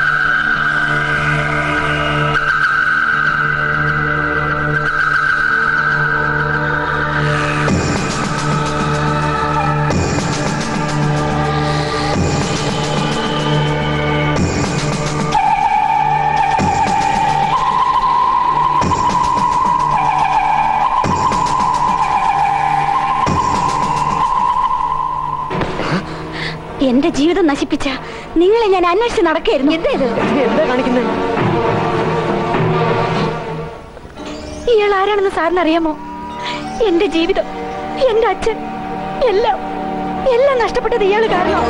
എന്റെ ജീവിതം നശിപ്പിച്ച നിങ്ങളെ ഞാൻ അന്വേഷിച്ച് നടക്കായിരുന്നു എന്താ ഇത് എന്താ കാണിക്കുന്നത് ഇയാൾ ആരാണെന്ന് സാറിന് അറിയാമോ എന്റെ ജീവിതം എന്റെ അച്ഛൻ എല്ലാം എല്ലാം നഷ്ടപ്പെട്ടത് ഇയാൾ കാരണം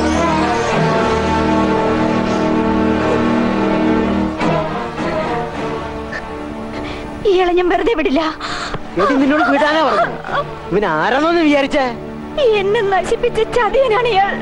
ഇയാളെ ഞാൻ വെറുതെ വിടില്ല എടി നിന്നോട് വിടാനാ പറഞ്ഞു ഇവൻ ആരാണോന്ന് വിചാരിച്ചേ എന്നെ നശിപ്പിച്ച ചതിയനാണ് ഇയാൾ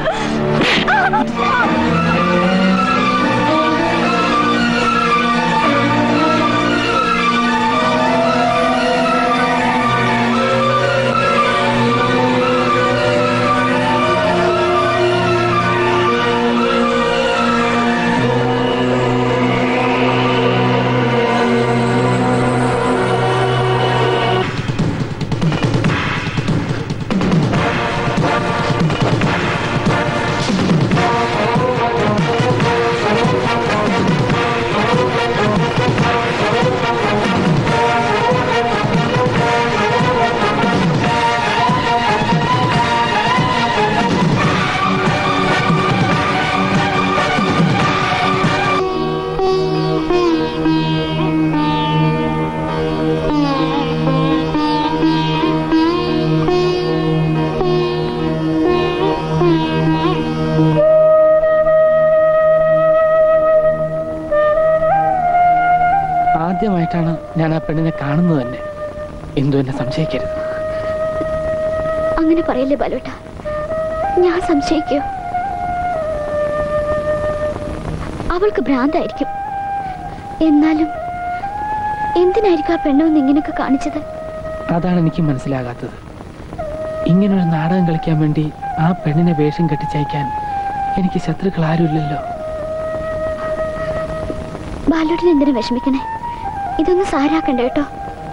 ആദ്യമായിട്ടാണ് ഞാൻ ആ പെണ്ണിനെ കാണുന്നത് തന്നെ എന്തു എന്നെ സംശയിക്കരുത് അങ്ങനെ പറയല്ലേ ബാലോട്ട ഞാൻ സംശയിക്കോ അവൾക്ക് ഭ്രാന്തായിരിക്കും എന്നാലും എന്തിനായിരിക്കും ആ പെണ്ണൊന്ന് ഇങ്ങനെയൊക്കെ കാണിച്ചത് അതാണ് എനിക്ക് മനസ്സിലാകാത്തത് ഇങ്ങനൊരു നാടകം കളിക്കാൻ വേണ്ടി ആ പെണ്ണിനെ വേഷം കെട്ടിച്ചയക്കാൻ എനിക്ക് ശത്രുക്കൾ ആരുമില്ലല്ലോ ബാലുട്ടിന് എന്തിനു വിഷമിക്കണേ ഇതൊന്നും സാരാക്കണ്ട കേട്ടോ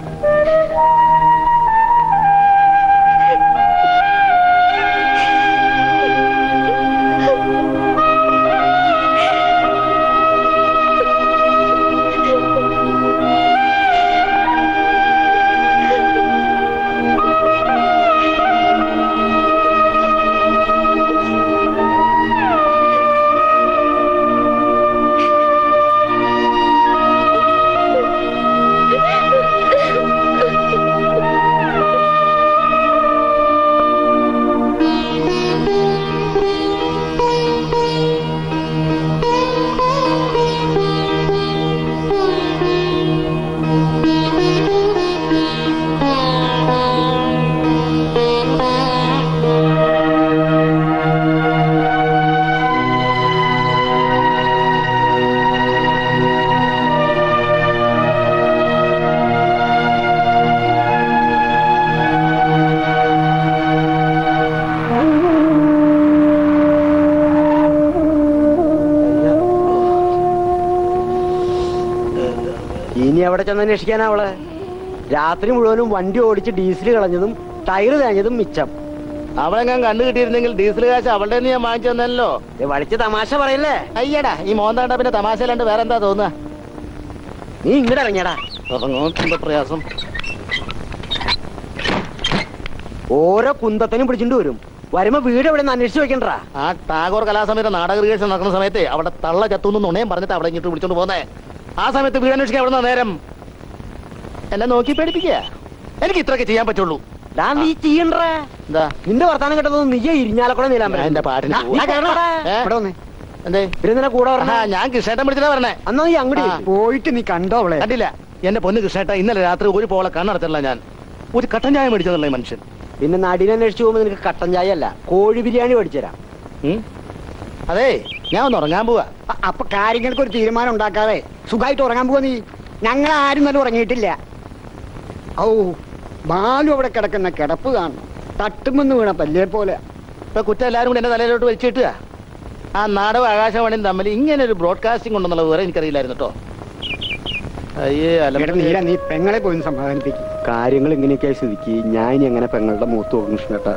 ഇനി എവിടെ ചെന്ന് അന്വേഷിക്കാനാ അവളെ രാത്രി മുഴുവനും വണ്ടി ഓടിച്ച് ഡീസൽ കളഞ്ഞതും ടയർ തേഞ്ഞതും മിച്ചം അവളെ ഞാൻ കണ്ടു കിട്ടിയിരുന്നെങ്കിൽ ഡീസൽ കാശ് അവളുടെ കയ്യിന്ന് ഞാൻ വാങ്ങിച്ചു തന്നല്ലോ വളിച്ച് തമാശ പറയല്ലേ അയ്യടാ ഈ മോന്താണ്ട പിന്നെ തമാശയിലാണ്ട് വേറെ എന്താ തോന്നുക നീ ഇങ്ങോട്ട് ഇറങ്ങിയടാ എന്താ പ്രയാസം ഓരോ കുന്തത്തിനും പിടിച്ചിട്ട് വരും വരുമ്പോ വീട് എവിടെ നിന്ന് അന്വേഷിച്ച് വെക്കണ്ടാ ആ ടാഗോർ കലാസമയത്ത് നാടക റിഹേഴ്സൽ നടക്കുന്ന സമയത്ത് അവിടെ തള്ള ചത്തുന്നു നുണയും പറഞ്ഞിട്ട് അവിടെ ഇങ്ങോട്ട് വിളിച്ചോണ്ട് പോന്നേ ആ സമയത്ത് വീട് അന്വേഷിക്കാൻ അവിടെ നേരം എന്നെ നോക്കി പേടിപ്പിക്കുക എനിക്ക് ഇത്രയൊക്കെ ചെയ്യാൻ പറ്റുള്ളൂ നീ ചെയ്യണ്ടേ എന്താ നിന്റെ വർത്താനം കേട്ടത് നീ ഇരിഞ്ഞാലക്കൂടെ നീലാൻ ഞാൻ എന്റെ പാട്ടിന് പോവാ. ഏ? എന്തേ ഇവരെന്തിനാ കൂടെ ആ, ഞാൻ കൃഷ്ണേട്ടൻ വിളിച്ചിട്ടാ പറഞ്ഞേ അന്നാ നീ അങ്ങോട്ട് ആ. പോയിട്ട് നീ കണ്ടോ അവളെ കണ്ടില്ല എന്റെ പൊന്ന് കൃഷ്ണേട്ട ഇന്നലെ രാത്രി ഒരു പോളെ കണ്ണടച്ചില്ല ഞാൻ ഒരു കട്ടൻ ചായ മേടിച്ചതല്ല ഈ മനുഷ്യൻ പിന്നെ നടിനെ അന്വേഷിച്ച് പോകുമ്പോ നിനക്ക് കട്ടൻ ചായ അല്ല കോഴി ബിരിയാണി മേടിച്ചുതരാം ഉം? അതേ ഞാൻ ഒന്ന് ഉറങ്ങാൻ പോവാ അ- അപ്പൊ കാര്യങ്ങൾക്ക് ഒരു തീരുമാനം ഉണ്ടാക്കാതെ സുഖമായിട്ട് ഉറങ്ങാൻ പോവാ നീ ഞങ്ങൾ ആരും തന്നെ ഉറങ്ങിയിട്ടില്ല ഔ ബാലു അവിടെ കിടക്കുന്ന കിടപ്പ് കാണണം തട്ടുമെന്ന് വീണ പല്ലേ പോലെ ഇപ്പൊ കുറ്റം എല്ലാരും കൂടി എന്റെ തലയിലോട്ട് വലിച്ചിട്ടുക ആ നാടകം ആകാശവാണിയും തമ്മിൽ ഇങ്ങനെ ഒരു ബ്രോഡ്കാസ്റ്റിംഗ് ഉണ്ടെന്നുള്ള വിവരം എനിക്കറിയില്ലായിരുന്നു കേട്ടോ അയ്യേ എടാ നീല നീ പെങ്ങളെ പോയി ഒന്ന് സമാധാനിപ്പിക്കും കാര്യങ്ങൾ ഇങ്ങനെയൊക്കെ സ്ഥിതിക്ക് ഞാൻ ഇനി എങ്ങനെ പെങ്ങളുടെ മൂത്ത് നോക്കും കൃഷ്ണേട്ട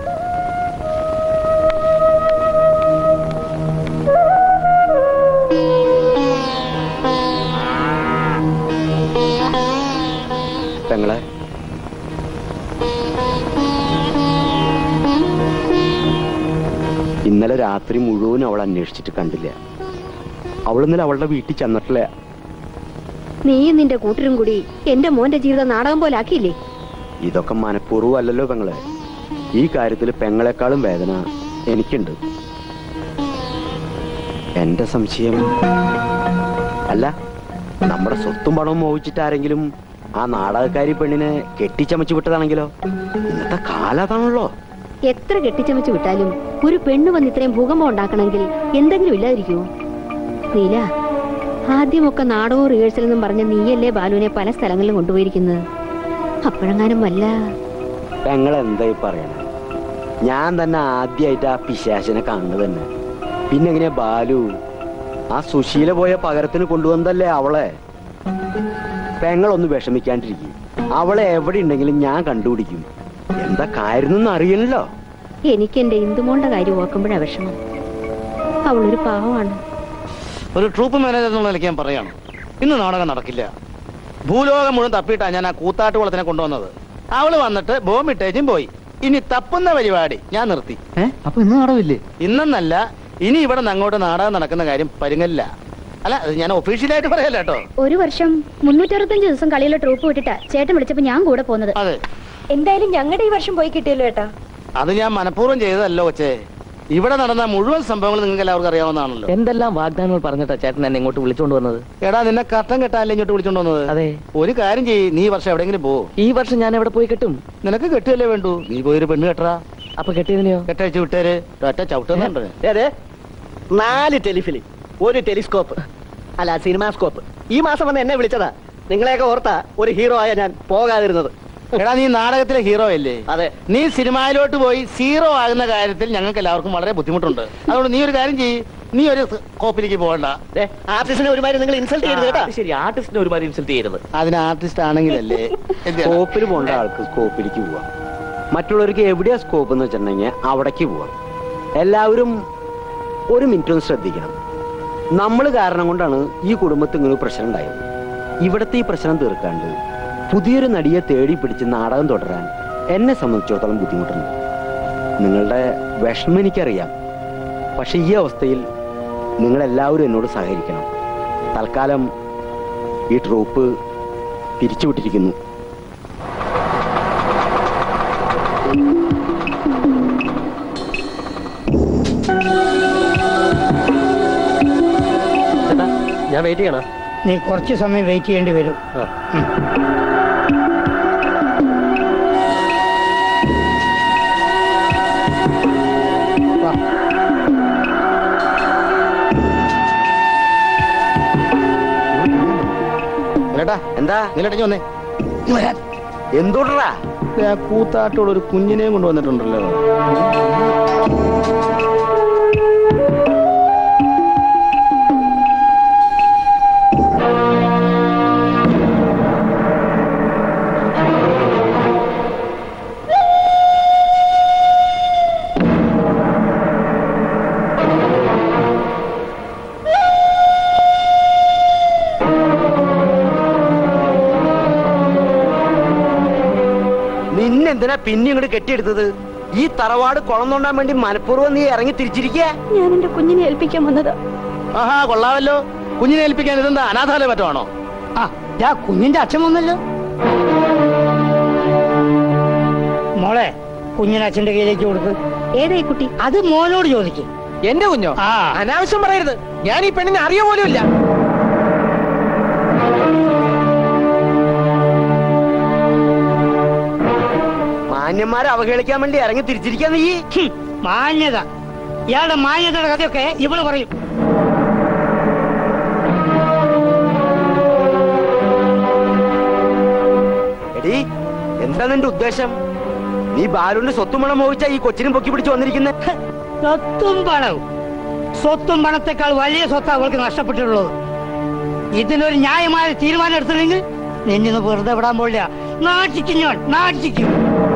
പെങ്ങളെ ഇന്നലെ രാത്രി മുഴുവൻ അവൾ അന്വേഷിച്ചിട്ട് കണ്ടില്ല അവൾ ഇന്നലെ അവളുടെ വീട്ടിൽ ചെന്നിട്ടില്ല നീയും നിന്റെ കൂട്ടരും കൂടി എന്റെ മോന്റെ ജീവിതം നാടകം പോലെ ആക്കിയില്ലേ ഇതൊക്കെ മനഃപൂർവ്വം അല്ലല്ലോ പെങ്ങളെ ഈ കാര്യത്തിൽ പെങ്ങളെക്കാളും വേദന എനിക്കുണ്ട് എന്റെ സംശയം അല്ല നമ്മുടെ സ്വത്തും പണവും മോഹിച്ചിട്ട് ആരെങ്കിലും ആ നാടകക്കാരി പെണ്ണിനെ കെട്ടിച്ചമച്ചു വിട്ടതാണെങ്കിലോ ഇന്നത്തെ കാലം അതാണല്ലോ എത്ര കെട്ടിച്ചമച്ച് വിട്ടാലും ഒരു പെണ്ണ് വന്ന് ഇത്രയും ഭൂകമ്പം ഉണ്ടാക്കണമെങ്കിൽ എന്തെങ്കിലും ഇല്ലാതിരിക്കുമോ നീല ആദ്യമൊക്കെ നാടകവും റിഹേഴ്സലെന്നും പറഞ്ഞ നീയല്ലേ ബാലുവിനെ പല സ്ഥലങ്ങളിലും കൊണ്ടുപോയിരിക്കുന്നത് അപ്പോഴെങ്ങാനും വല്ല പെങ്ങൾ എന്തായി പറയണേ ഞാൻ തന്നെ ആദ്യമായിട്ട് ആ പിശാചിനെ കാണുന്നത് തന്നെ പിന്നെ എങ്ങനെയാ ബാലു ആ സുശീല പോയ പകരത്തിന് കൊണ്ടുവന്നതല്ലേ അവളെ പെങ്ങളൊന്ന് വിഷമിക്കാണ്ടിരിക്കും അവളെ എവിടെ ഉണ്ടെങ്കിലും ഞാൻ കണ്ടുപിടിക്കും എന്താ കാര്യം അറിയണല്ലോ എനിക്ക് എന്റെ ഇന്ദുമോളുടെ കാര്യം ഓർക്കുമ്പോഴാ വിഷമം അവളൊരു പാവമാണ് ഒരു ട്രൂപ്പ് മാനേജർ എന്നുള്ള നിലയ്ക്ക് ഞാൻ പറയാണ് ഇന്ന് നാടകം നടക്കില്ല ഭൂലോകം മുഴുവൻ തപ്പിയിട്ടാ ഞാൻ ആ കൂത്താട്ടുകുളത്തിനെ കൊണ്ടുവന്നത് അവള് വന്നിട്ട് ബോംബിട്ടേച്ചും പോയി ഇനി തപ്പുന്ന പരിപാടി ഞാൻ നിർത്തി അപ്പൊ ഇന്ന് നാടകമില്ലേ ഇന്നെന്നല്ല ഇനി ഇവിടെ നിന്ന് അങ്ങോട്ട് നാടകം നടക്കുന്ന കാര്യം പരുങ്ങല്ല അല്ല അത് ഞാൻ ഒഫീഷ്യലായിട്ട് പറയല്ല കേട്ടോ ഒരു വർഷം മുന്നൂറ്ററുപത്തഞ്ച് ദിവസം കളിയിലെ ട്രൂപ്പ് വിട്ടിട്ടാ ചേട്ടൻ വിളിച്ചപ്പോ ഞാൻ കൂടെ പോകുന്നത് അതെ എന്തായാലും ഞങ്ങളുടെ ഈ വർഷം പോയി കിട്ടിയല്ലോ ഏട്ടാ അത് ഞാൻ മനഃപൂർവ്വം ചെയ്തതല്ലോ കൊച്ചേ ഇവിടെ നടന്ന മുഴുവൻ സംഭവങ്ങൾ നിങ്ങൾക്ക് എല്ലാവർക്കും അറിയാവുന്നതാണല്ലോ എന്തെല്ലാം വാഗ്ദാനങ്ങൾ പറഞ്ഞിട്ടാ ചേട്ടൻ എന്നെ ഇങ്ങോട്ട് വിളിച്ചോണ്ട് വന്നത് എടാ നിന്നെ കട്ടം കെട്ടാനല്ലേ ഇങ്ങോട്ട് വിളിച്ചോണ്ട് വന്നത് അതെ ഒരു കാര്യം ചെയ്യ് നീ ഈ വർഷം എവിടെയെങ്കിലും പോ ഈ വർഷം ഞാൻ എവിടെ പോയി കെട്ടും നിനക്ക് കെട്ടുകയല്ലേ വേണ്ടു നീ പോയൊരു പെണ്ണ് കെട്ടറാ അപ്പൊ കെട്ടിയതിനെയോ കെട്ടഴിച്ച് വിട്ടേര് ഒറ്റ ചവിട്ടുന്നുണ്ട് അതെ നാല് ടെലിഫിലിം ഒരു ടെലിസ്കോപ്പ് അല്ല സിനിമാസ്കോപ്പ് ഈ മാസം വന്ന് എന്നെ വിളിച്ചതാ നിങ്ങളെയൊക്കെ ഓർത്താ ഒരു ഹീറോ ആയ ഞാൻ പോകാതിരുന്നത് എടാ നീ നാടകത്തിലെ ഹീറോ അല്ലേ അതെ നീ സിനിമയിലോട്ട് പോയി സീറോ ആകുന്ന കാര്യത്തിൽ ഞങ്ങൾക്ക് എല്ലാവർക്കും വളരെ ബുദ്ധിമുട്ടുണ്ട് അതുകൊണ്ട് നീ ഒരു കാര്യം ചെയ്യ് നീ ഒരു കോപ്പിലേക്ക് പോകണ്ട ആർട്ടിസ്റ്റിനെ ഒരുമാതിരി നിങ്ങൾ ഇൻസൾട്ട് ചെയ്യരുത് കേട്ടോ ശരി ആർട്ടിസ്റ്റിനെ ഒരുമാതിരി ഇൻസൾട്ട് ചെയ്യരുത് അതിന് ആർട്ടിസ്റ്റ് ആണെങ്കിലല്ലേ സ്കോപ്പിൽ പോകേണ്ട ആൾക്ക് സ്കോപ്പിലേക്ക് പോവാം മറ്റുള്ളവർക്ക് എവിടെയാ സ്കോപ്പ് എന്ന് വെച്ചിട്ടുണ്ടെങ്കിൽ അവിടേക്ക് പോവാം എല്ലാവരും ഒരു മിനിറ്റ് ഒന്ന് ശ്രദ്ധിക്കണം നമ്മൾ കാരണം കൊണ്ടാണ് ഈ കുടുംബത്തിൽ ഇങ്ങനെ ഒരു പ്രശ്നം ഉണ്ടായത് ഇവിടുത്തെ ഈ പ്രശ്നം തീർക്കാണ്ട് പുതിയൊരു നടിയെ തേടി പിടിച്ച് നാടകം തുടരാൻ എന്നെ സംബന്ധിച്ചിടത്തോളം ബുദ്ധിമുട്ടുണ്ട് നിങ്ങളുടെ വിഷമം എനിക്കറിയാം പക്ഷെ ഈ അവസ്ഥയിൽ നിങ്ങൾ എല്ലാവരും എന്നോട് സഹകരിക്കണം തൽക്കാലം ഈ ട്രൂപ്പ് പിരിച്ചുവിട്ടിരിക്കുന്നു ഞാൻ വെയിറ്റ് ചെയ്യണോ നീ കുറച്ച് സമയം വെയിറ്റ് ചെയ്യേണ്ടി വരും കേട്ടാ എന്താ നിലട്ടഞ്ഞു വന്നേ എന്തോട്ടാ കൂത്താട്ടോട് ഒരു കുഞ്ഞിനെയും കൊണ്ടുവന്നിട്ടുണ്ടല്ലോ നിന്നെന്തിനാ പിന്നെ ഇങ്ങോട്ട് കെട്ടിയെടുത്തത് ഈ തറവാട് കുളം തോണ്ടാൻ വേണ്ടി മനഃപൂർവ്വം നീ ഇറങ്ങി തിരിച്ചിരിക്കുക ഞാൻ എന്റെ കുഞ്ഞിനെ ഏൽപ്പിക്കാൻ വന്നതാ ആഹാ കൊള്ളാമല്ലോ കുഞ്ഞിനെ ഏൽപ്പിക്കാൻ ഇതെന്താ അനാഥാലയ മറ്റോ ആ ഞാൻ കുഞ്ഞിന്റെ അച്ഛൻ വന്നല്ലോ മോളെ കുഞ്ഞിനെ അച്ഛന്റെ കയ്യിലേക്ക് കൊടുക്ക് ഏതായി കുട്ടി അത് മോനോട് ചോദിക്കും എന്റെ കുഞ്ഞോ ആ അനാവശ്യം പറയരുത് ഞാൻ ഈ പെണ്ണിനെ അറിയ പോലും ഇല്ല മാന്യന്മാരെ അവഹേളിക്കാൻ വേണ്ടി ഇറങ്ങി തിരിച്ചിരിക്കുക നീ മാന്യത ഇയാളുടെ മാന്യതയുടെ കഥയൊക്കെ ഇവള് പറയും എടി എന്താ നിന്റെ ഉദ്ദേശം നീ ബാലുവിന്റെ സ്വത്തും പണം മോഹിച്ച ഈ കൊച്ചിനും പൊക്കി പിടിച്ച് വന്നിരിക്കുന്നത് സ്വത്തും പണവും സ്വത്തും പണത്തെക്കാൾ വലിയ സ്വത്ത് അവൾക്ക് നഷ്ടപ്പെട്ടിട്ടുള്ളത് ഇതിനൊരു ന്യായമായ തീരുമാനം എടുത്തില്ലെങ്കിൽ നിന്നെ വെറുതെ വിടാൻ പോലില്ല നാട്ടിക്കും ഞാൻ നാട്ടിക്കും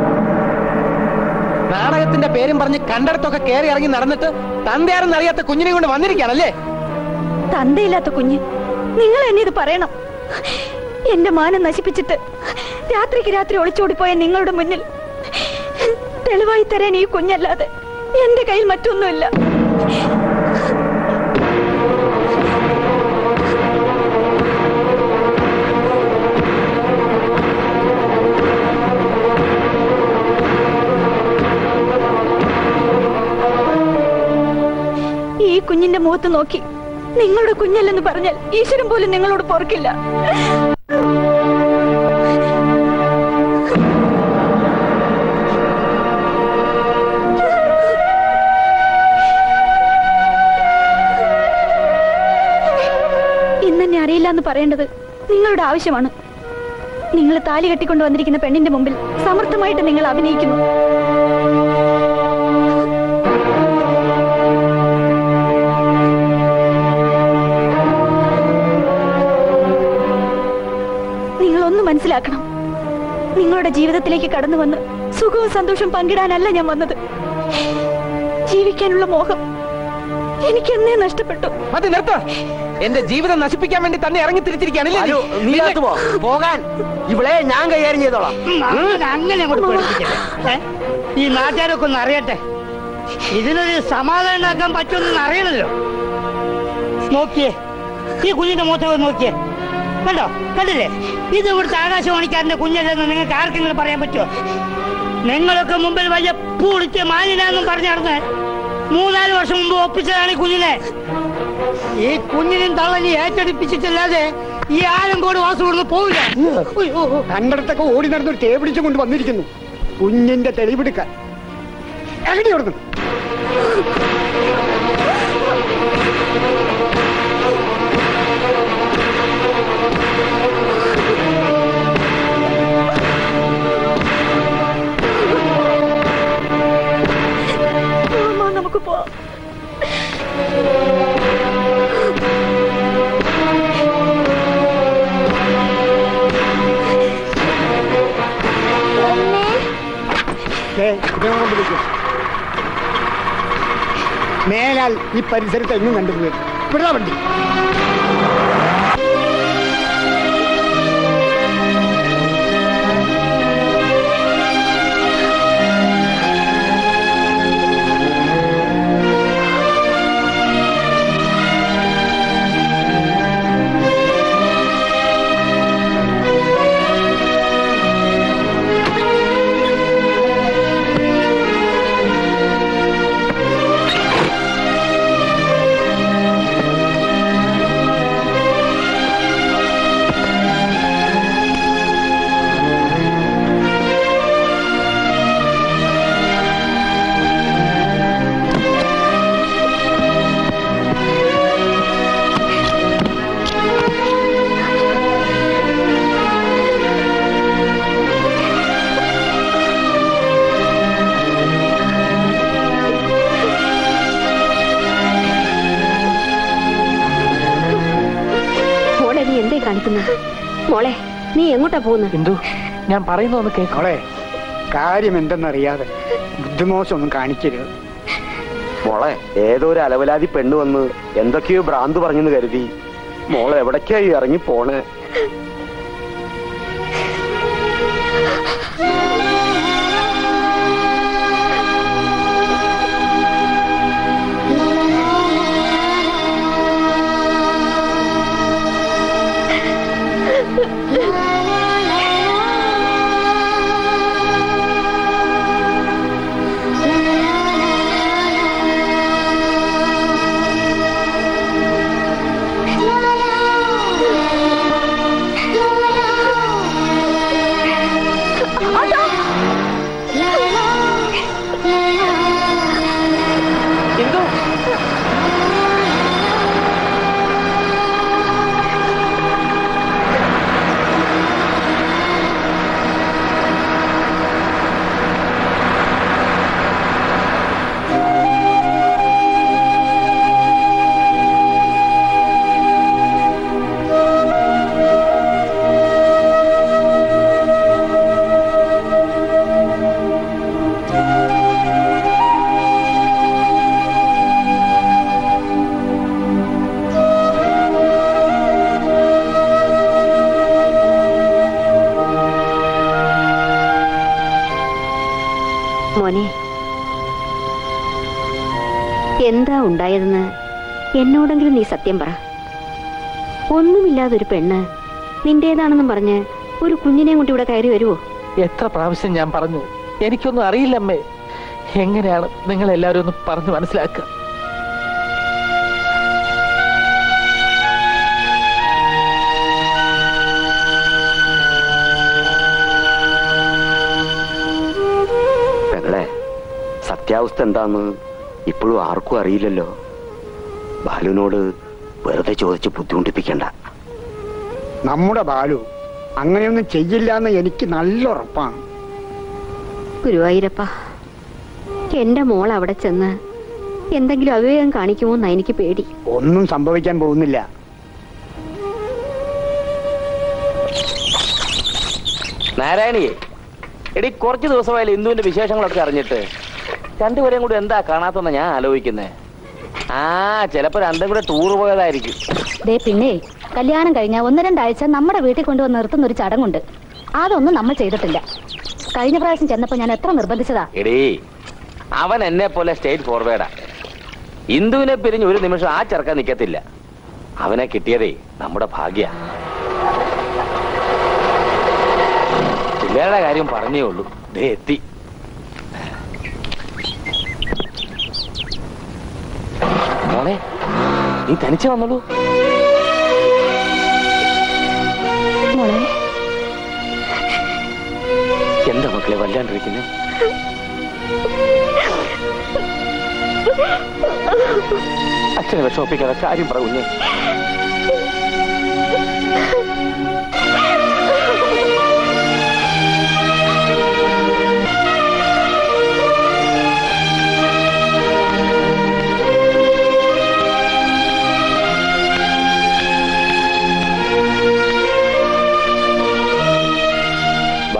നാടകത്തിന്റെ പേരും പറഞ്ഞ് കണ്ടിടത്തൊക്കെ കയറി ഇറങ്ങി നടന്നിട്ട് തന്തയാരെന്ന് അറിയാത്ത കുഞ്ഞിനെ കൊണ്ട് വന്നിരിക്കുകയാണല്ലേ തന്തയില്ലാത്ത കുഞ്ഞ് നിങ്ങൾ എന്നെ ഇത് പറയണം എന്റെ മാനം നശിപ്പിച്ചിട്ട് രാത്രിക്ക് രാത്രി ഒളിച്ചോടിപ്പോയ നിങ്ങളുടെ മുന്നിൽ തെളിവായി തരാൻ ഈ കുഞ്ഞല്ലാതെ എന്റെ കയ്യിൽ മറ്റൊന്നുമില്ല ഈ കുഞ്ഞിന്റെ മുഖത്ത് നോക്കി നിങ്ങളുടെ കുഞ്ഞല്ലെന്ന് പറഞ്ഞാൽ ഈശ്വരൻ പോലും നിങ്ങളോട് പൊറുക്കില്ല ഇന്നെന്നെ അറിയില്ല എന്ന് പറയേണ്ടത് നിങ്ങളുടെ ആവശ്യമാണ് നിങ്ങൾ താലി കെട്ടിക്കൊണ്ട് വന്നിരിക്കുന്ന പെണ്ണിന്റെ മുമ്പിൽ സമർത്ഥമായിട്ട് നിങ്ങൾ അഭിനയിക്കുന്നു നിങ്ങൾ ഒന്ന് മനസ്സിലാക്കണം നിങ്ങളുടെ ജീവിതത്തിലേക്ക് കടന്നു വന്ന് സുഖവും സന്തോഷവും പങ്കിടാനല്ല ഞാൻ വന്നത് ജീവിക്കാനുള്ള മോഹം എനിക്ക് എന്നേ നഷ്ടപ്പെട്ടു മതി നിർത്ത എന്റെ ജീവിതം നശിപ്പിക്കാൻ വേണ്ടി തന്നെ ഇറങ്ങി തിരിച്ചിരിക്കുകയാണല്ലേ ബാലു, നീ അകത്ത് പോ. പോകാൻ ഇവളെ ഞാൻ കൈകാര്യം ചെയ്തോളാം ഉം, അങ്ങനെ അങ്ങനെ അങ്ങോട്ട് പേടിപ്പിക്കല്ലേ. ഏ? ഈ നാട്ടുകാരൊക്കെ ഒന്ന് അറിയട്ടെ ഇതിനൊരു സമാധാനം ഉണ്ടാക്കാൻ പറ്റുമെന്ന് അറിയണല്ലോ നോക്കിയേ ഈ കുഞ്ഞിന്റെ മുഖത്ത് നോക്കിയേ കണ്ടോ കണ്ടില്ലേ ഇത് ഇവിടുത്തെ ആകാശവാണിക്കാരന്റെ കുഞ്ഞല്ലെന്ന് നിങ്ങൾക്ക് ആർക്കെങ്കിലും പറയാൻ പറ്റുമോ നിങ്ങളൊക്കെ മുമ്പിൽ വലിയ പൂളിച്ച് മാനിനാന്നും പറഞ്ഞു നടന്ന് മൂന്നാല് വർഷം മുമ്പ് ഒപ്പിച്ചതാണ് ഈ കുഞ്ഞിനെ ഈ കുഞ്ഞിനും തള്ളനി ഏറ്റെടുപ്പിച്ചിട്ടല്ലാതെ ഈ ആരും കൂടെ വാസം കൊടുന്ന് പോവില്ല കണ്ടടത്തൊക്കെ ഓടി നടന്നൊരു തേ പിടിച്ചു കൊണ്ട് വന്നിരിക്കുന്നു കുഞ്ഞിന്റെ തെളിവെടുക്കാൻ എവിടെ കൊടുക്കും നമുക്ക് പോവാം ദേ, ഇതിനെ കൊണ്ട് വിളിക്കും. മേലാൽ ഈ പരിസരത്ത് എങ്ങും കണ്ടുപോയി വിടാ വണ്ടി മോളെ നീ എന്തേ കാണിക്കുന്നത് മോളെ നീ എങ്ങോട്ടാ പോകുന്നത് എന്തോ ഞാൻ പറയുന്ന ഒന്ന് മോളെ കാര്യം എന്തെന്നറിയാതെ ബുദ്ധിമോശം ഒന്നും കാണിക്കരുത് മോളെ ഏതോ ഒരു അലവലാതി പെണ്ണ് വന്ന് എന്തൊക്കെയോ ഭ്രാന്ത് പറഞ്ഞെന്ന് കരുതി മോളെ എവിടേക്കായി ഇറങ്ങി പോണേ മോനെ എന്താ ഉണ്ടായതെന്ന് എന്നോടെങ്കിലും നീ സത്യം പറ ഒന്നുമില്ലാതൊരു പെണ്ണ് നിന്റേതാണെന്നും പറഞ്ഞ് ഒരു കുഞ്ഞിനെ കൊണ്ട് ഇവിടെ കയറി വരുവോ എത്ര പ്രാവശ്യം ഞാൻ പറഞ്ഞു എനിക്കൊന്നും അറിയില്ലമ്മേ എങ്ങനെയാണ് നിങ്ങൾ എല്ലാവരും ഒന്ന് പറഞ്ഞു മനസ്സിലാക്കുക പെങ്ങളെ സത്യാവസ്ഥ എന്താന്ന് ഇപ്പോഴും ആർക്കും അറിയില്ലല്ലോ ബാലുവിനോട് വെറുതെ ചോദിച്ച് ബുദ്ധിമുട്ടിപ്പിക്കണ്ട നമ്മുടെ ബാലു അങ്ങനെയൊന്നും ചെയ്യില്ല എന്ന് എനിക്ക് നല്ല ഉറപ്പാണ് ഗുരുവായൂരപ്പ എന്റെ മോൾ അവിടെ ചെന്ന് എന്തെങ്കിലും അവിവേകം കാണിക്കുമോ എന്നാ എനിക്ക് പേടി ഒന്നും സംഭവിക്കാൻ പോകുന്നില്ല നാരായണിയെ എടി കുറച്ച് ദിവസമായാലും ഇന്ദുവിന്റെ വിശേഷങ്ങളൊക്കെ അറിഞ്ഞിട്ട് രണ്ടുപേരെയും കൂടി എന്താ കാണാത്തെന്ന് ഞാൻ ആലോചിക്കുന്നേ ആ ചിലപ്പോ രണ്ടും കൂടെ ടൂർ പോയതായിരിക്കും ദേ പിന്നെ കല്യാണം കഴിഞ്ഞ ഒന്ന് രണ്ടാഴ്ച നമ്മുടെ വീട്ടിൽ കൊണ്ടുവന്ന് നിർത്തുന്ന ഒരു ചടങ്ങുണ്ട് അതൊന്നും നമ്മൾ ചെയ്തിട്ടില്ല കഴിഞ്ഞ പ്രാവശ്യം ചെന്നപ്പോ ഞാൻ എത്ര നിർബന്ധിച്ചതാ എടീ അവൻ എന്നെ പോലെ സ്റ്റേറ്റ് ഫോർവേഡാ ഇന്ദുവിനെ പിരിഞ്ഞ് ഒരു നിമിഷം ആ ചെറുക്കാൻ നിൽക്കത്തില്ല അവനെ കിട്ടിയതേ നമ്മുടെ ഭാഗ്യ പിള്ളേരുടെ കാര്യം പറഞ്ഞേ ഉള്ളൂ ദേ എത്തി മോളെ നീ തനിച്ച് വന്നോളൂ മോളെ എന്താ മക്കളെ വല്ലാണ്ടിരിക്കുന്നത് അച്ഛനെ വിഷമിപ്പിക്കാതെ കാര്യം പറയുന്നു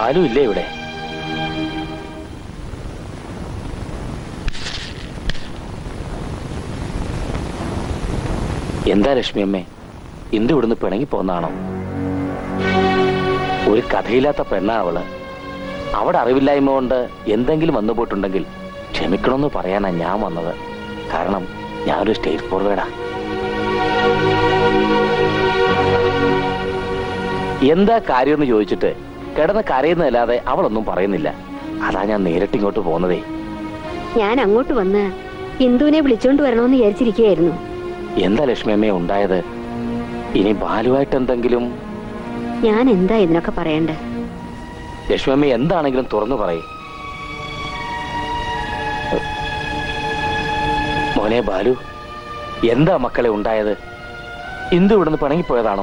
ബാലു ഇല്ലേ ഇവിടെ എന്താ ലക്ഷ്മി അമ്മേ ഇന്ദു ഇവിടുന്ന് പിണങ്ങി പോന്നാണോ ഒരു കഥയില്ലാത്ത പെണ്ണാ അവള് അവിടെ അറിവില്ലായ്മ കൊണ്ട് എന്തെങ്കിലും വന്നു പോയിട്ടുണ്ടെങ്കിൽ ക്ഷമിക്കണമെന്ന് പറയാനാ ഞാൻ വന്നത് കാരണം ഞാനൊരു സ്റ്റേറ്റ് ഫോർവേഡാ എന്താ കാര്യമെന്ന് ചോദിച്ചിട്ട് കിടന്ന് കരയുന്നതല്ലാതെ അവളൊന്നും പറയുന്നില്ല അതാ ഞാൻ നേരിട്ട് ഇങ്ങോട്ട് പോകുന്നതേ ഞാൻ അങ്ങോട്ട് വന്ന് ഇന്ദുവിനെ വിളിച്ചോണ്ട് വരണമെന്ന് വിചാരിച്ചിരിക്കുകയായിരുന്നു എന്താ ലക്ഷ്മി അമ്മയെ ഉണ്ടായത് ഇനി ബാലുവായിട്ട് എന്തെങ്കിലും ഞാൻ എന്താ ഇതിനൊക്കെ പറയണ്ടേ ലക്ഷ്മി അമ്മ എന്താണെങ്കിലും തുറന്നു പറയും മോനെ ബാലു എന്താ മക്കളെ ഉണ്ടായത് ഇന്ദു ഇവിടുന്ന് പിണങ്ങിപ്പോയതാണോ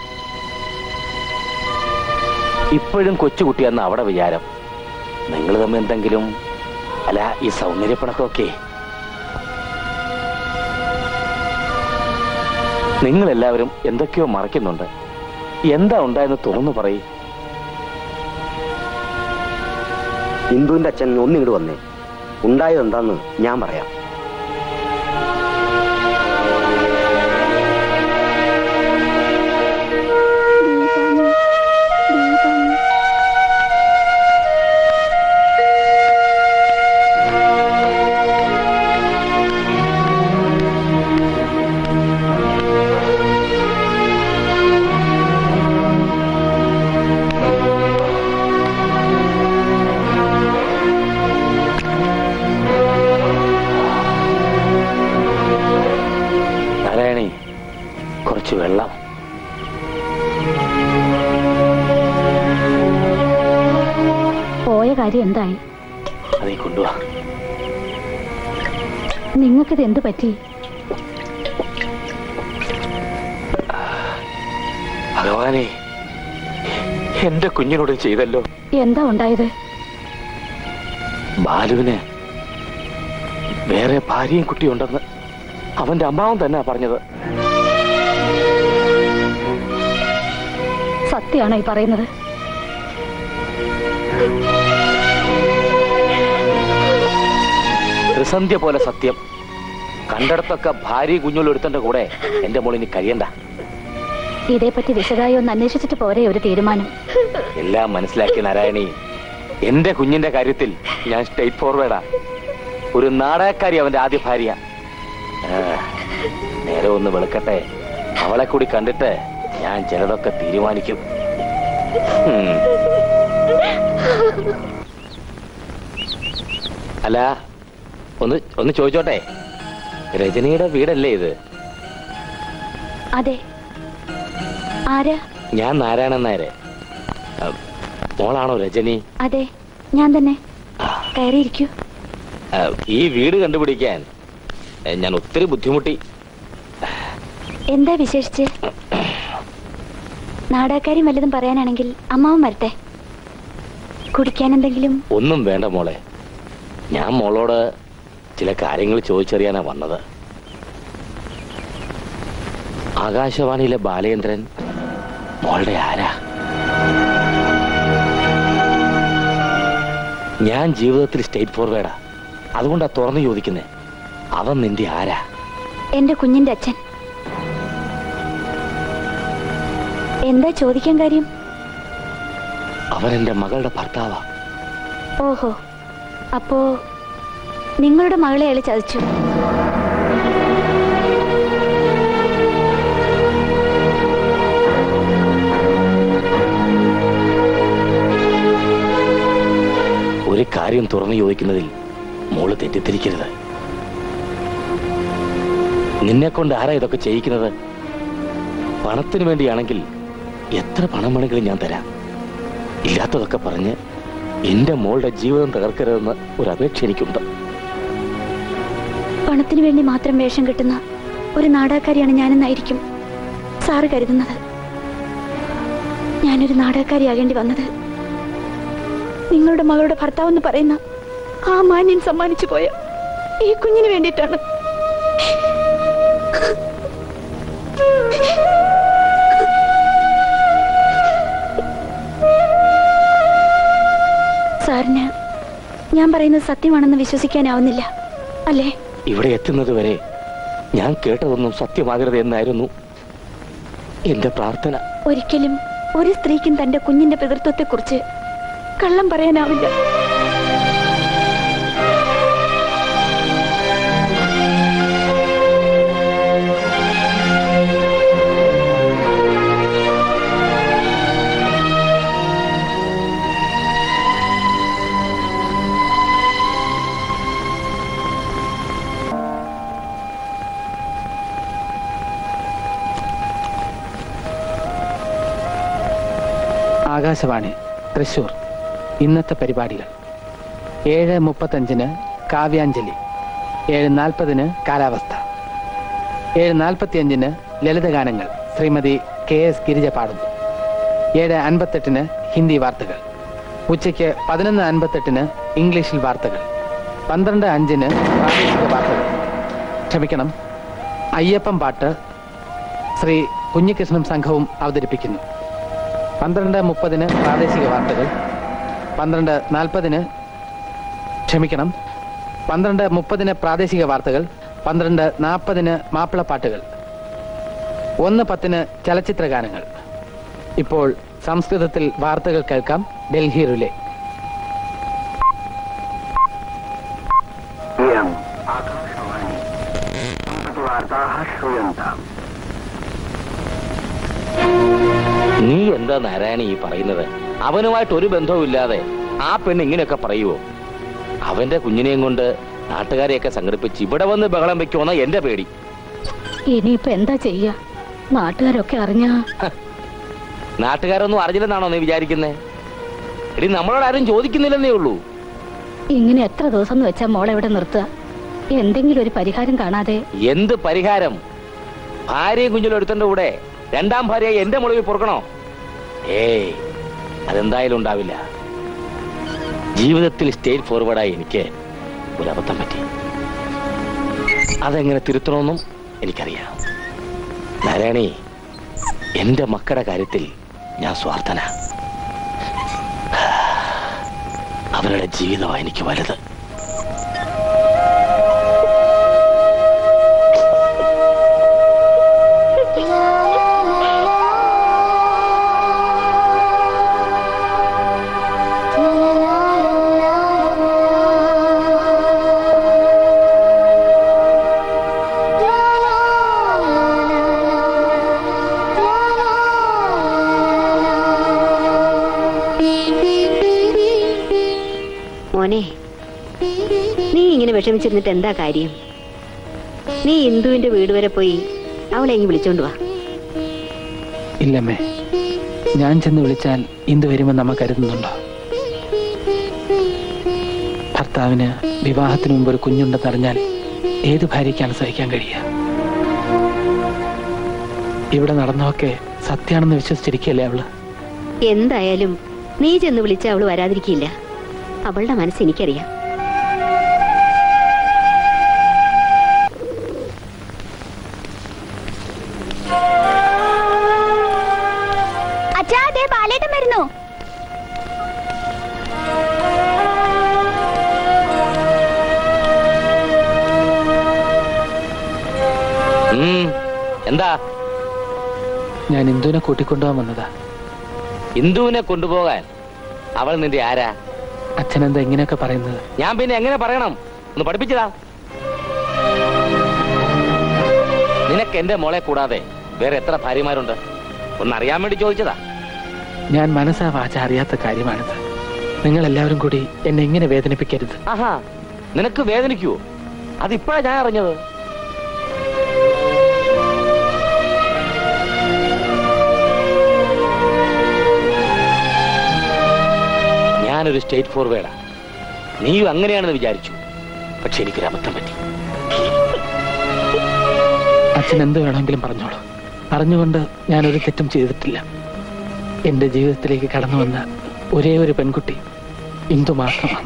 ഇപ്പോഴും കൊച്ചുകുട്ടിയെന്ന അവിടെ വിചാരം നിങ്ങൾ തമ്മിൽ എന്തെങ്കിലും അല്ല ഈ സൗന്ദര്യപ്പണക്കമൊക്കെ നിങ്ങൾ എല്ലാവരും എന്തൊക്കെയോ മറയ്ക്കുന്നുണ്ട് എന്താ ഉണ്ടായെന്ന് തുറന്നു പറയും ഇന്ദുവിന്റെ അച്ഛൻ ഒന്നിങ്ങോട്ട് വന്നേ ഉണ്ടായത് എന്താന്ന് ഞാൻ പറയാം നാരായണി കുറച്ച് വെള്ളം പോയ കാര്യം എന്തായി അതേ കൊണ്ടുവാ നിങ്ങൾക്കിത് എന്ത് പറ്റി ഭഗവാനെ എന്റെ കുഞ്ഞിനോട് ചെയ്തല്ലോ എന്താ ഉണ്ടായത് ബാലുവിന് വേറെ ഭാര്യയും കുട്ടിയുണ്ടെന്ന് അവന്റെ അമ്മാവൻ തന്നെ പറഞ്ഞത് സത്യമാണോ ഈ പറയുന്നത് ത്രിസന്ധ്യ പോലെ സത്യം കണ്ടിടത്തൊക്കെ ഭാര്യ കുഞ്ഞുള്ളൊരുത്തന്റെ കൂടെ എന്റെ മോളിനി കഴിയണ്ട ഇതേപ്പറ്റി വിശദമായി ഒന്ന് അന്വേഷിച്ചിട്ട് പോരെ ഒരു തീരുമാനം എല്ലാം മനസ്സിലാക്കിയ നാരായണി എന്റെ കുഞ്ഞിന്റെ കാര്യത്തിൽ ഞാൻ സ്റ്റേറ്റ് ഫോർവേഡാ ഒരു നാടകക്കാരി അവന്റെ ആദ്യ ഭാര്യ ആ, നേരെ ഒന്ന് വെളുക്കട്ടെ അവളെ കൂടി കണ്ടിട്ട് ഞാൻ ചിലതൊക്കെ തീരുമാനിക്കും ഉം. അല്ല ഒന്ന് ഒന്ന് ചോദിച്ചോട്ടെ രജനിയുടെ വീടല്ലേ ഇത് അതെ ആരാ ഞാൻ നാരായണൻ നായരെ ആ, മോളാണോ രജനി അതെ ഞാൻ തന്നെ കയറിയിരിക്കൂ ആ, ഈ വീട് കണ്ടുപിടിക്കാൻ ഏ, ഞാൻ ഒത്തിരി ബുദ്ധിമുട്ടി എന്താ വിശേഷിച്ച് നാടകക്കാരും വല്ലതും പറയാനാണെങ്കിൽ അമ്മാവൻ വരട്ടെ കുടിക്കാൻ എന്തെങ്കിലും ഒന്നും വേണ്ട മോളെ ഞാൻ മോളോട് ചില കാര്യങ്ങൾ ചോദിച്ചറിയാനാ വന്നത് ആകാശവാണിയിലെ ബാലേന്ദ്രൻ മോളുടെ ആരാ ഞാൻ ജീവിതത്തിൽ സ്റ്റേറ്റ് ഫോർവേഡാ അതുകൊണ്ടാ തുറന്നു ചോദിക്കുന്നേ അവൻ നിന്റെ ആരാ എന്റെ കുഞ്ഞിന്റെ അച്ഛൻ എന്താ ചോദിക്കാൻ കാര്യം അവൻ എന്റെ മകളുടെ ഭർത്താവാ ഓഹോ അപ്പോ നിങ്ങളുടെ മകളെ അയാൾ ചതിച്ചു ഒരു കാര്യം തുറന്നു ചോദിക്കുന്നതിൽ മോള് തെറ്റിദ്ധരിക്കരുത് നിന്നെ കൊണ്ട് ആരാ ഇതൊക്കെ ചെയ്യിക്കുന്നത് പണത്തിന് വേണ്ടിയാണെങ്കിൽ എത്ര പണം വേണമെങ്കിലും ഞാൻ തരാം ഇല്ലാത്തതൊക്കെ പറഞ്ഞ് എന്റെ മോളുടെ ജീവിതം തകർക്കരുതെന്ന് ഒരു അപേക്ഷ എനിക്കുണ്ട് പണത്തിന് വേണ്ടി മാത്രം വേഷം കിട്ടുന്ന ഒരു നാടകക്കാരിയാണ് ഞാനെന്നായിരിക്കും സാറ് കരുതുന്നത് ഞാനൊരു നാടകക്കാരിയാകേണ്ടി വന്നത് നിങ്ങളുടെ മകളുടെ ഭർത്താവ് എന്ന് പറയുന്ന ആ മാന്യൻ സമ്മാനിച്ചു പോയ ഈ കുഞ്ഞിന് വേണ്ടിയിട്ടാണ് ഞാൻ പറയുന്നത് സത്യമാണെന്ന് വിശ്വസിക്കാനാവുന്നില്ല അല്ലേ ഇവിടെ എത്തുന്നത് വരെ ഞാൻ കേട്ടതൊന്നും സത്യമാകരുത് എന്നായിരുന്നു എന്റെ പ്രാർത്ഥന ഒരിക്കലും ഒരു സ്ത്രീക്കും തന്റെ കുഞ്ഞിന്റെ പിതൃത്വത്തെക്കുറിച്ച് കള്ളം പറയാനാവില്ല ആകാശവാണി തൃശൂർ ഇന്നത്തെ പരിപാടികൾ ഏഴ് മുപ്പത്തഞ്ചിന് കാവ്യാഞ്ജലി ഏഴ് നാൽപ്പതിന് കാലാവസ്ഥ ഏഴ് നാൽപ്പത്തിയഞ്ചിന് ലളിതഗാനങ്ങൾ ശ്രീമതി കെ എസ് ഗിരിജ പാടുന്നു ഏഴ് അൻപത്തെട്ടിന് ഹിന്ദി വാർത്തകൾ ഉച്ചയ്ക്ക് പതിനൊന്ന് അൻപത്തെട്ടിന് ഇംഗ്ലീഷിൽ വാർത്തകൾ പന്ത്രണ്ട് അഞ്ചിന് പ്രാദേശിക വാർത്തകൾ ക്ഷമിക്കണം അയ്യപ്പം പാട്ട് ശ്രീ കുഞ്ഞികൃഷ്ണൻ സംഘവും അവതരിപ്പിക്കുന്നു പന്ത്രണ്ട് മുപ്പതിന് പ്രാദേശിക വാർത്തകൾ പന്ത്രണ്ട് നാൽപ്പതിന് ക്ഷമിക്കണം പന്ത്രണ്ട് മുപ്പതിന് പ്രാദേശിക വാർത്തകൾ പന്ത്രണ്ട് നാൽപ്പതിന് മാപ്പിളപ്പാട്ടുകൾ ഒന്ന് പത്തിന് ചലച്ചിത്ര ഗാനങ്ങൾ ഇപ്പോൾ സംസ്കൃതത്തിൽ വാർത്തകൾ കേൾക്കാം ഡൽഹി റിലേ इयम् आकाशवाणी सम्प्रतिवार्ताः श्रूयन्ताम् നീ എന്താ നാരായണി ഈ പറയുന്നത് അവനുമായിട്ട് ഒരു ബന്ധവും ഇല്ലാതെ ആ പെണ്ണ് ഇങ്ങനെയൊക്കെ പറയുവോ അവന്റെ കുഞ്ഞിനെയും കൊണ്ട് നാട്ടുകാരെയൊക്കെ സംഘടിപ്പിച്ച് ഇവിടെ വന്ന് ബഹളം വെക്കുമെന്ന എന്റെ പേടി ഇനിയിപ്പോ എന്താ ചെയ്യ നാട്ടുകാരൊക്കെ അറിഞ്ഞാ നാട്ടുകാരൊന്നും അറിഞ്ഞില്ലെന്നാണോ നീ വിചാരിക്കുന്നേ എടി നമ്മളോട് ആരും ചോദിക്കുന്നില്ലെന്നേ ഉള്ളൂ ഇങ്ങനെ എത്ര ദിവസം എന്ന് വെച്ചാ മോളെ ഇവിടെ നിർത്തുക എന്തെങ്കിലും ഒരു പരിഹാരം കാണാതെ എന്ത് പരിഹാരം ഭാര്യയും കുഞ്ഞിലും എടുത്തന്റെ കൂടെ രണ്ടാം ഭാര്യയെ എന്റെ മുറിവിൽ പൊറുക്കണോ ഏയ് അതെന്തായാലും ഉണ്ടാവില്ല ജീവിതത്തിൽ സ്റ്റേറ്റ് ഫോർവേഡായി എനിക്ക് ഒരു അബദ്ധം പറ്റി അതെങ്ങനെ തിരുത്തണമെന്നും എനിക്കറിയാം നാരായണി എന്റെ മക്കളുടെ കാര്യത്തിൽ ഞാൻ സ്വാർത്ഥന അവരുടെ ജീവിതമാണ് എനിക്ക് വലുത് മോനെ നീ ഇങ്ങനെ വിഷമിച്ചിരുന്നിട്ട് എന്താ കാര്യം നീ ഇന്ദുവിന്റെ വീട് വരെ പോയി അവളെ ഇങ്ങ് വിളിച്ചോണ്ട് വാ ഇല്ലമ്മേ ഞാൻ ചെന്ന് വിളിച്ചാൽ ഇന്ത് വരുമെന്ന് നമ്മ കരുതുന്നുണ്ടോ ഭർത്താവിന് വിവാഹത്തിന് മുമ്പ് ഒരു കുഞ്ഞുണ്ടെന്നറിഞ്ഞാൽ ഏത് ഭാര്യയ്ക്കാണ് സഹിക്കാൻ കഴിയുക ഇവിടെ നടന്നതൊക്കെ സത്യാണെന്ന് വിശ്വസിച്ചിരിക്കുകയല്ലേ അവള് എന്തായാലും നീ ചെന്ന് വിളിച്ച അവള് വരാതിരിക്കില്ല അവളുടെ മനസ്സ് എനിക്കറിയാം അച്ഛാ അതെ ബാലേട്ടൻ വരുന്നു ഉം, എന്താ ഞാൻ ഇന്ദുവിനെ കൂട്ടിക്കൊണ്ടുപോകാൻ വന്നതാ ഇന്ദുവിനെ കൊണ്ടുപോകാൻ അവൾ നിന്റെ ആരാ അച്ഛനെന്താ ഇങ്ങനെയൊക്കെ പറയുന്നത് ഞാൻ പിന്നെ എങ്ങനെ പറയണം ഒന്ന് പഠിപ്പിച്ചതാ നിനക്ക് എന്റെ മോളെ കൂടാതെ വേറെ എത്ര ഭാര്യമാരുണ്ട് ഒന്നറിയാൻ വേണ്ടി ചോദിച്ചതാ ഞാൻ മനസ്സാ വാച അറിയാത്ത കാര്യമാണിത് നിങ്ങൾ എല്ലാവരും കൂടി എന്നെ ഇങ്ങനെ വേദനിപ്പിക്കരുത് ആഹാ നിനക്ക് വേദനിക്കുവോ അതിപ്പോഴാ ഞാൻ അറിഞ്ഞത് ഞാനൊരു സ്റ്റേറ്റ് ഫോർവേഡാ നീയും അങ്ങനെയാണെന്ന് വിചാരിച്ചു പക്ഷെ എനിക്കൊരു അബദ്ധം പറ്റി അച്ഛൻ എന്ത് വേണമെങ്കിലും പറഞ്ഞോളൂ അറിഞ്ഞുകൊണ്ട് ഞാൻ ഒരു തെറ്റും ചെയ്തിട്ടില്ല എന്റെ ജീവിതത്തിലേക്ക് കടന്നു വന്ന ഒരേ ഒരു പെൺകുട്ടി ഇന്ദു മാത്രമാണ്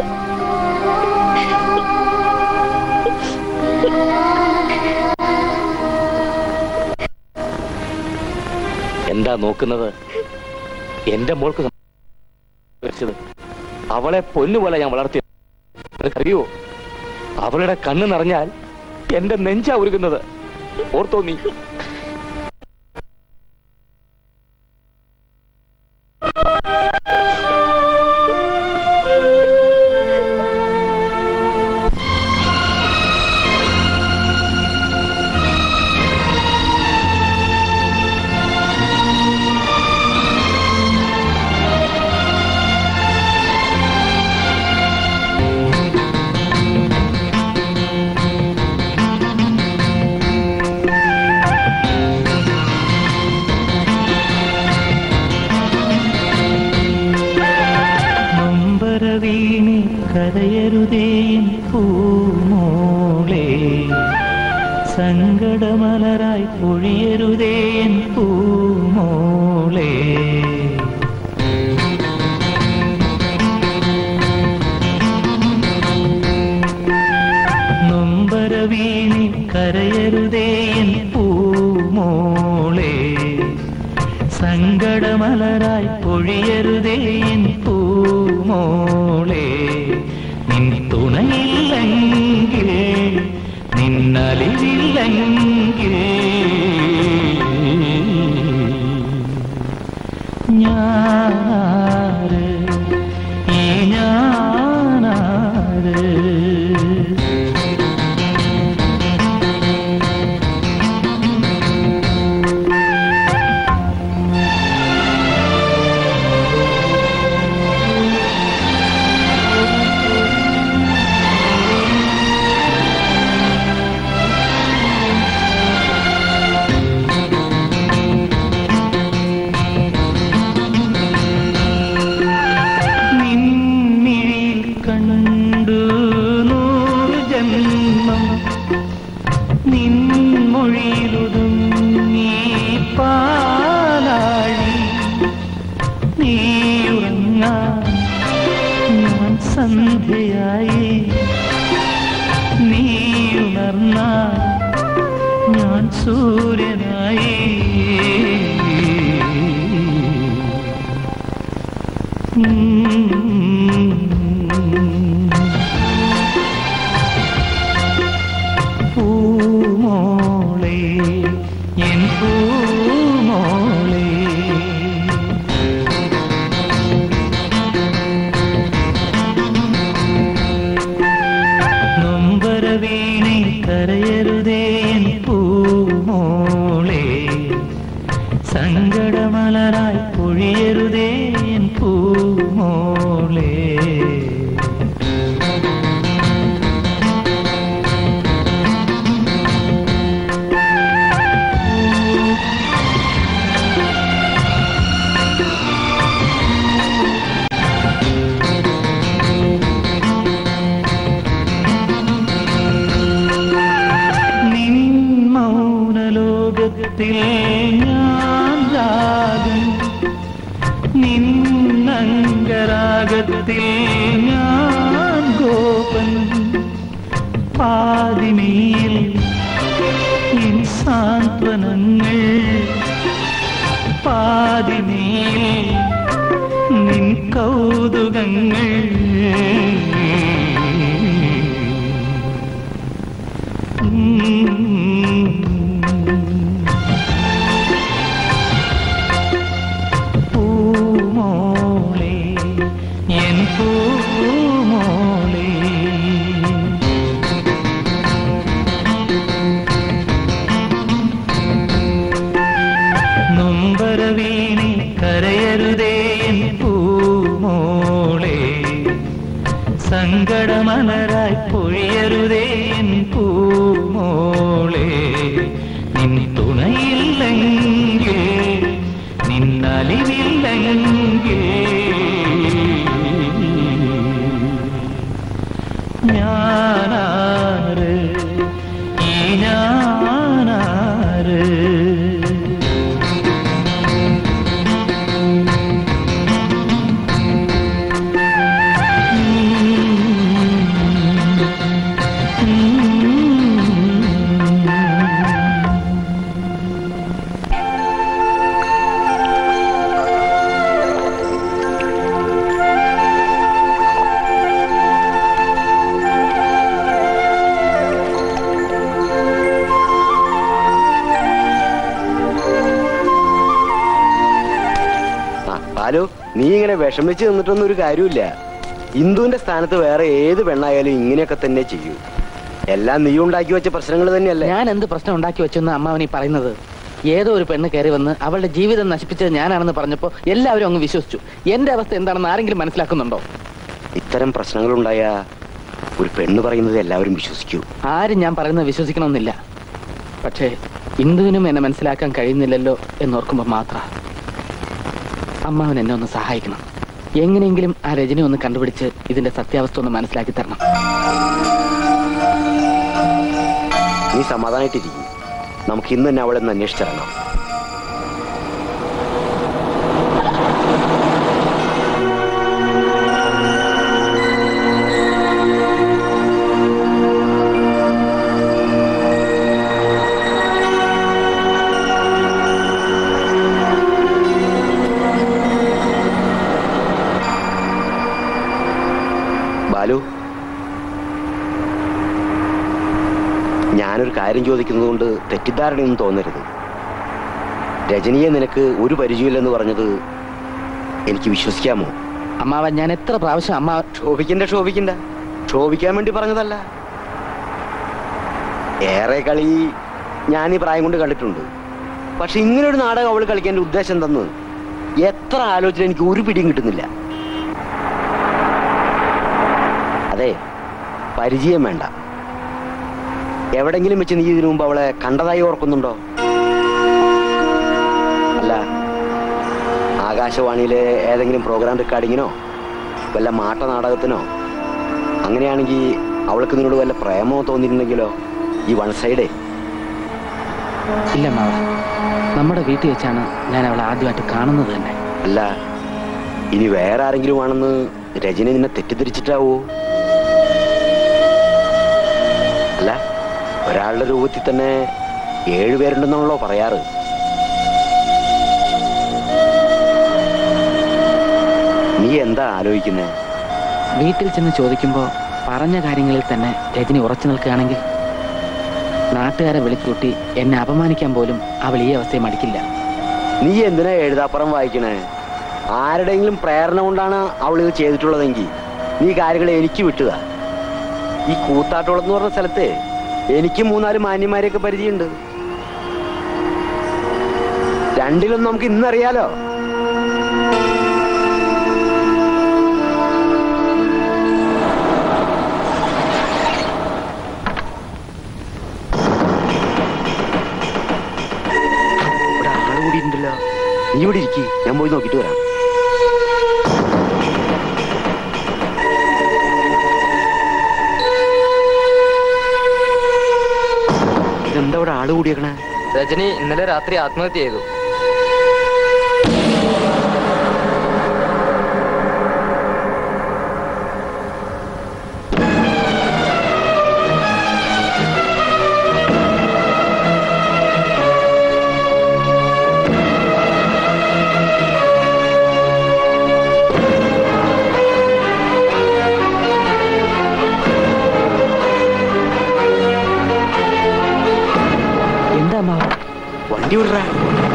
എന്താ നോക്കുന്നത് എന്റെ മോൾക്ക് വെച്ചത് അവളെ പൊന്നുപോലെ ഞാൻ വളർത്തി നിനക്കറിയോ അവളുടെ കണ്ണ് നിറഞ്ഞാൽ എന്റെ നെഞ്ചാ ഉരുകുന്നത് ഓർത്തോ നീ നൊമ്പരവീണി കരയരുതേൻ പൂമോളെ സങ്കടമലരായി പൊഴിയരുതേൻ പൂമോളെ നൊമ്പരവീണി കരയരുതേൻ പൂമോളെ സങ്കടമലരായി പൊഴിയരുതേൻ പൂമോളെ നിൻ തുണയില്ലെങ്കിൽ നിന്നലില്ലെങ്കിൽ ഞാനാര് ഈ ഞാനാര് നിൻമിഴിയിൽ കണ്ടു നൂറു ജന്മം നിൻമൊഴിയിലൊതുങ്ങി പാലാഴി നീയുറങ്ങാൻ ഞാൻ സന്ധ്യയായി നീയുണർന്നാൽ ഞാൻ സൂര്യനായി പൂമോളെ എൻ പൂമോളെ നൊമ്പരവീണി കരയരുതേ എൻ പൂമോളെ സങ്കടമലരായി പൊഴിയരുതേ എൻ പൂമോളെ നിൻ മൗനലോകത്തിൽ ഞാൻ രാഗം നിന്നംഗരാഗത്തിൽ ഞാൻ ഗോപൻ പാതിമയിൽ എൻ സാന്ത്വനങ്ങൾ പാതിമയിൽ നിൻ കൗതുകങ്ങൾ പൂമോളെ എൻ പൂമോളെ നൊമ്പരവീണി കരയരുതേ എൻ പൂമോളെ സങ്കടമലരായി പൊഴിയരുതേ എൻ പൂമോളെ ബാലു നീ ഇങ്ങനെ വിഷമിച്ച് നിന്നിട്ടൊന്നും ഒരു കാര്യമില്ല ഇന്ദുവിന്റെ സ്ഥാനത്ത് വേറെ ഏത് പെണ്ണായാലും ഇങ്ങനെയൊക്കെ തന്നെ ചെയ്യൂ എല്ലാം നീ ഉണ്ടാക്കി വെച്ച പ്രശ്നങ്ങൾ തന്നെയല്ലേ ഞാൻ എന്ത് പ്രശ്നം ഉണ്ടാക്കി വെച്ചെന്ന് അമ്മാവനീ പറയുന്നത് ഏതോ ഒരു പെണ്ണ് കയറി വന്ന് അവളുടെ ജീവിതം നശിപ്പിച്ചത് ഞാനാണെന്ന് പറഞ്ഞപ്പോ എല്ലാവരും അങ്ങ് വിശ്വസിച്ചു എന്റെ അവസ്ഥ എന്താണെന്ന് ആരെങ്കിലും മനസ്സിലാക്കുന്നുണ്ടോ ഇത്തരം പ്രശ്നങ്ങളുണ്ടായ ഒരു പെണ്ണ് പറയുന്നത് എല്ലാവരും വിശ്വസിക്കൂ ആരും ഞാൻ പറയുന്നത് വിശ്വസിക്കണമെന്നില്ല പക്ഷേ ഇന്ദുവിനും എന്നെ മനസ്സിലാക്കാൻ കഴിയുന്നില്ലല്ലോ എന്നോർക്കുമ്പോൾ മാത്ര അമ്മാവൻ എന്നെ ഒന്ന് സഹായിക്കണം എങ്ങനെയെങ്കിലും ആ രജനി ഒന്ന് കണ്ടുപിടിച്ച് ഇതിന്റെ സത്യാവസ്ഥ ഒന്ന് മനസ്സിലാക്കി തരണം നീ സമാധാനായിട്ടിരിക്കും നമുക്ക് ഇന്ന് തന്നെ അവളെ ഒന്ന് അന്വേഷിച്ചിറങ്ങാം ബാലു ഞാനൊരു കാര്യം ചോദിക്കുന്നത് കൊണ്ട് തെറ്റിദ്ധാരണയൊന്നും തോന്നരുത് രജനിയെ നിനക്ക് ഒരു പരിചയമില്ലെന്ന് പറഞ്ഞത് എനിക്ക് വിശ്വസിക്കാമോ അമ്മാവൻ ഞാൻ എത്ര പ്രാവശ്യം അമ്മ ക്ഷോഭിക്കണ്ട ക്ഷോഭിക്കണ്ട ക്ഷോഭിക്കാൻ വേണ്ടി പറഞ്ഞതല്ല ഏറെ കളി ഞാൻ ഈ പ്രായം കൊണ്ട് കണ്ടിട്ടുണ്ട് പക്ഷെ ഇങ്ങനെ ഒരു നാടകം അവൾ കളിക്കാൻ ഉദ്ദേശം എന്തെന്ന് എത്ര ആലോചന എനിക്ക് ഒരു പിടിയും കിട്ടുന്നില്ല അതെ പരിചയം വേണ്ട എവിടെങ്കിലും വെച്ച് നീ ഇതിനു മുമ്പ് അവളെ കണ്ടതായി ഓർക്കുന്നുണ്ടോ അല്ല ആകാശവാണിയിലെ ഏതെങ്കിലും പ്രോഗ്രാം റെക്കോർഡിങ്ങിനോ വല്ല മാട്ട നാടകത്തിനോ അങ്ങനെയാണെങ്കിൽ അവൾക്ക് നിന്നോട് വല്ല പ്രേമോ തോന്നിയിട്ടുണ്ടെങ്കിലോ ഈ വൺ സൈഡേ ഇല്ല അമ്മാവ നമ്മുടെ വീട്ടിൽ വെച്ചാണ് ഞാൻ അവളെ ആദ്യമായിട്ട് കാണുന്നത് തന്നെ അല്ല ഇനി വേറെ ആരെങ്കിലും ആണെന്ന് രജനി നിന്നെ തെറ്റിദ്ധരിച്ചിട്ടാവോ അല്ല ഒരാളുടെ രൂപത്തിൽ തന്നെ ഏഴുപേരുണ്ടെന്നാണല്ലോ പറയാറ് നീ എന്താ ആലോചിക്കുന്നേ വീട്ടിൽ ചെന്ന് ചോദിക്കുമ്പോൾ പറഞ്ഞ കാര്യങ്ങളിൽ തന്നെ രജനി ഉറച്ചു നിൽക്കുകയാണെങ്കിൽ നാട്ടുകാരെ വിളിച്ചുകൂട്ടി എന്നെ അപമാനിക്കാൻ പോലും അവൾ ഈ അവസ്ഥയെ മടിക്കില്ല നീ എന്തിനാ എഴുതാപ്പുറം വായിക്കണേ ആരുടെയെങ്കിലും പ്രേരണ കൊണ്ടാണ് അവൾ ഇത് ചെയ്തിട്ടുള്ളതെങ്കിൽ നീ കാര്യങ്ങൾ എനിക്ക് വിട്ടുക ഈ കൂത്താട്ടോളം എന്ന് പറഞ്ഞ സ്ഥലത്തെ എനിക്ക് മൂന്നാല് മാന്യന്മാരെയൊക്കെ പരിചയമുണ്ട് രണ്ടിലും നമുക്ക് ഇന്നറിയാലോ ഇവിടെ ആള് കൂടിയിട്ടുണ്ടല്ലോ നീ ഇവിടെ ഇരിക്കി ഞാൻ പോയി നോക്കിട്ട് വരാം ഇതെന്താ ഇവിടെ ആള് കൂടിയേക്കണേ രജനി ഇന്നലെ രാത്രി ആത്മഹത്യ ചെയ്തു എന്താ അമ്മാവ വണ്ടി വിടറാ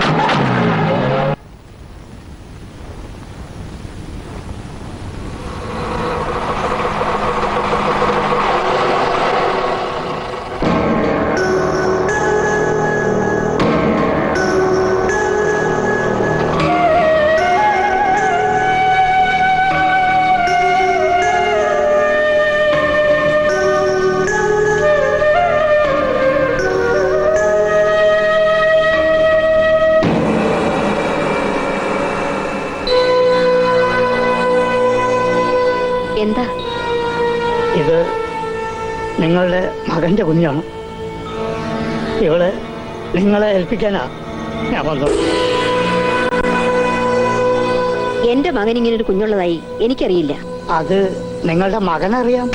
എന്താ ഇത് നിങ്ങളുടെ മകന്റെ കുഞ്ഞാണ് ഇവളെ നിങ്ങളെ ഏൽപ്പിക്കാനാ ഞാൻ വന്നത് എന്റെ മകൻ ഇങ്ങനെ ഒരു കുഞ്ഞുള്ളതായി എനിക്കറിയില്ല അത് നിങ്ങളുടെ മകനറിയാം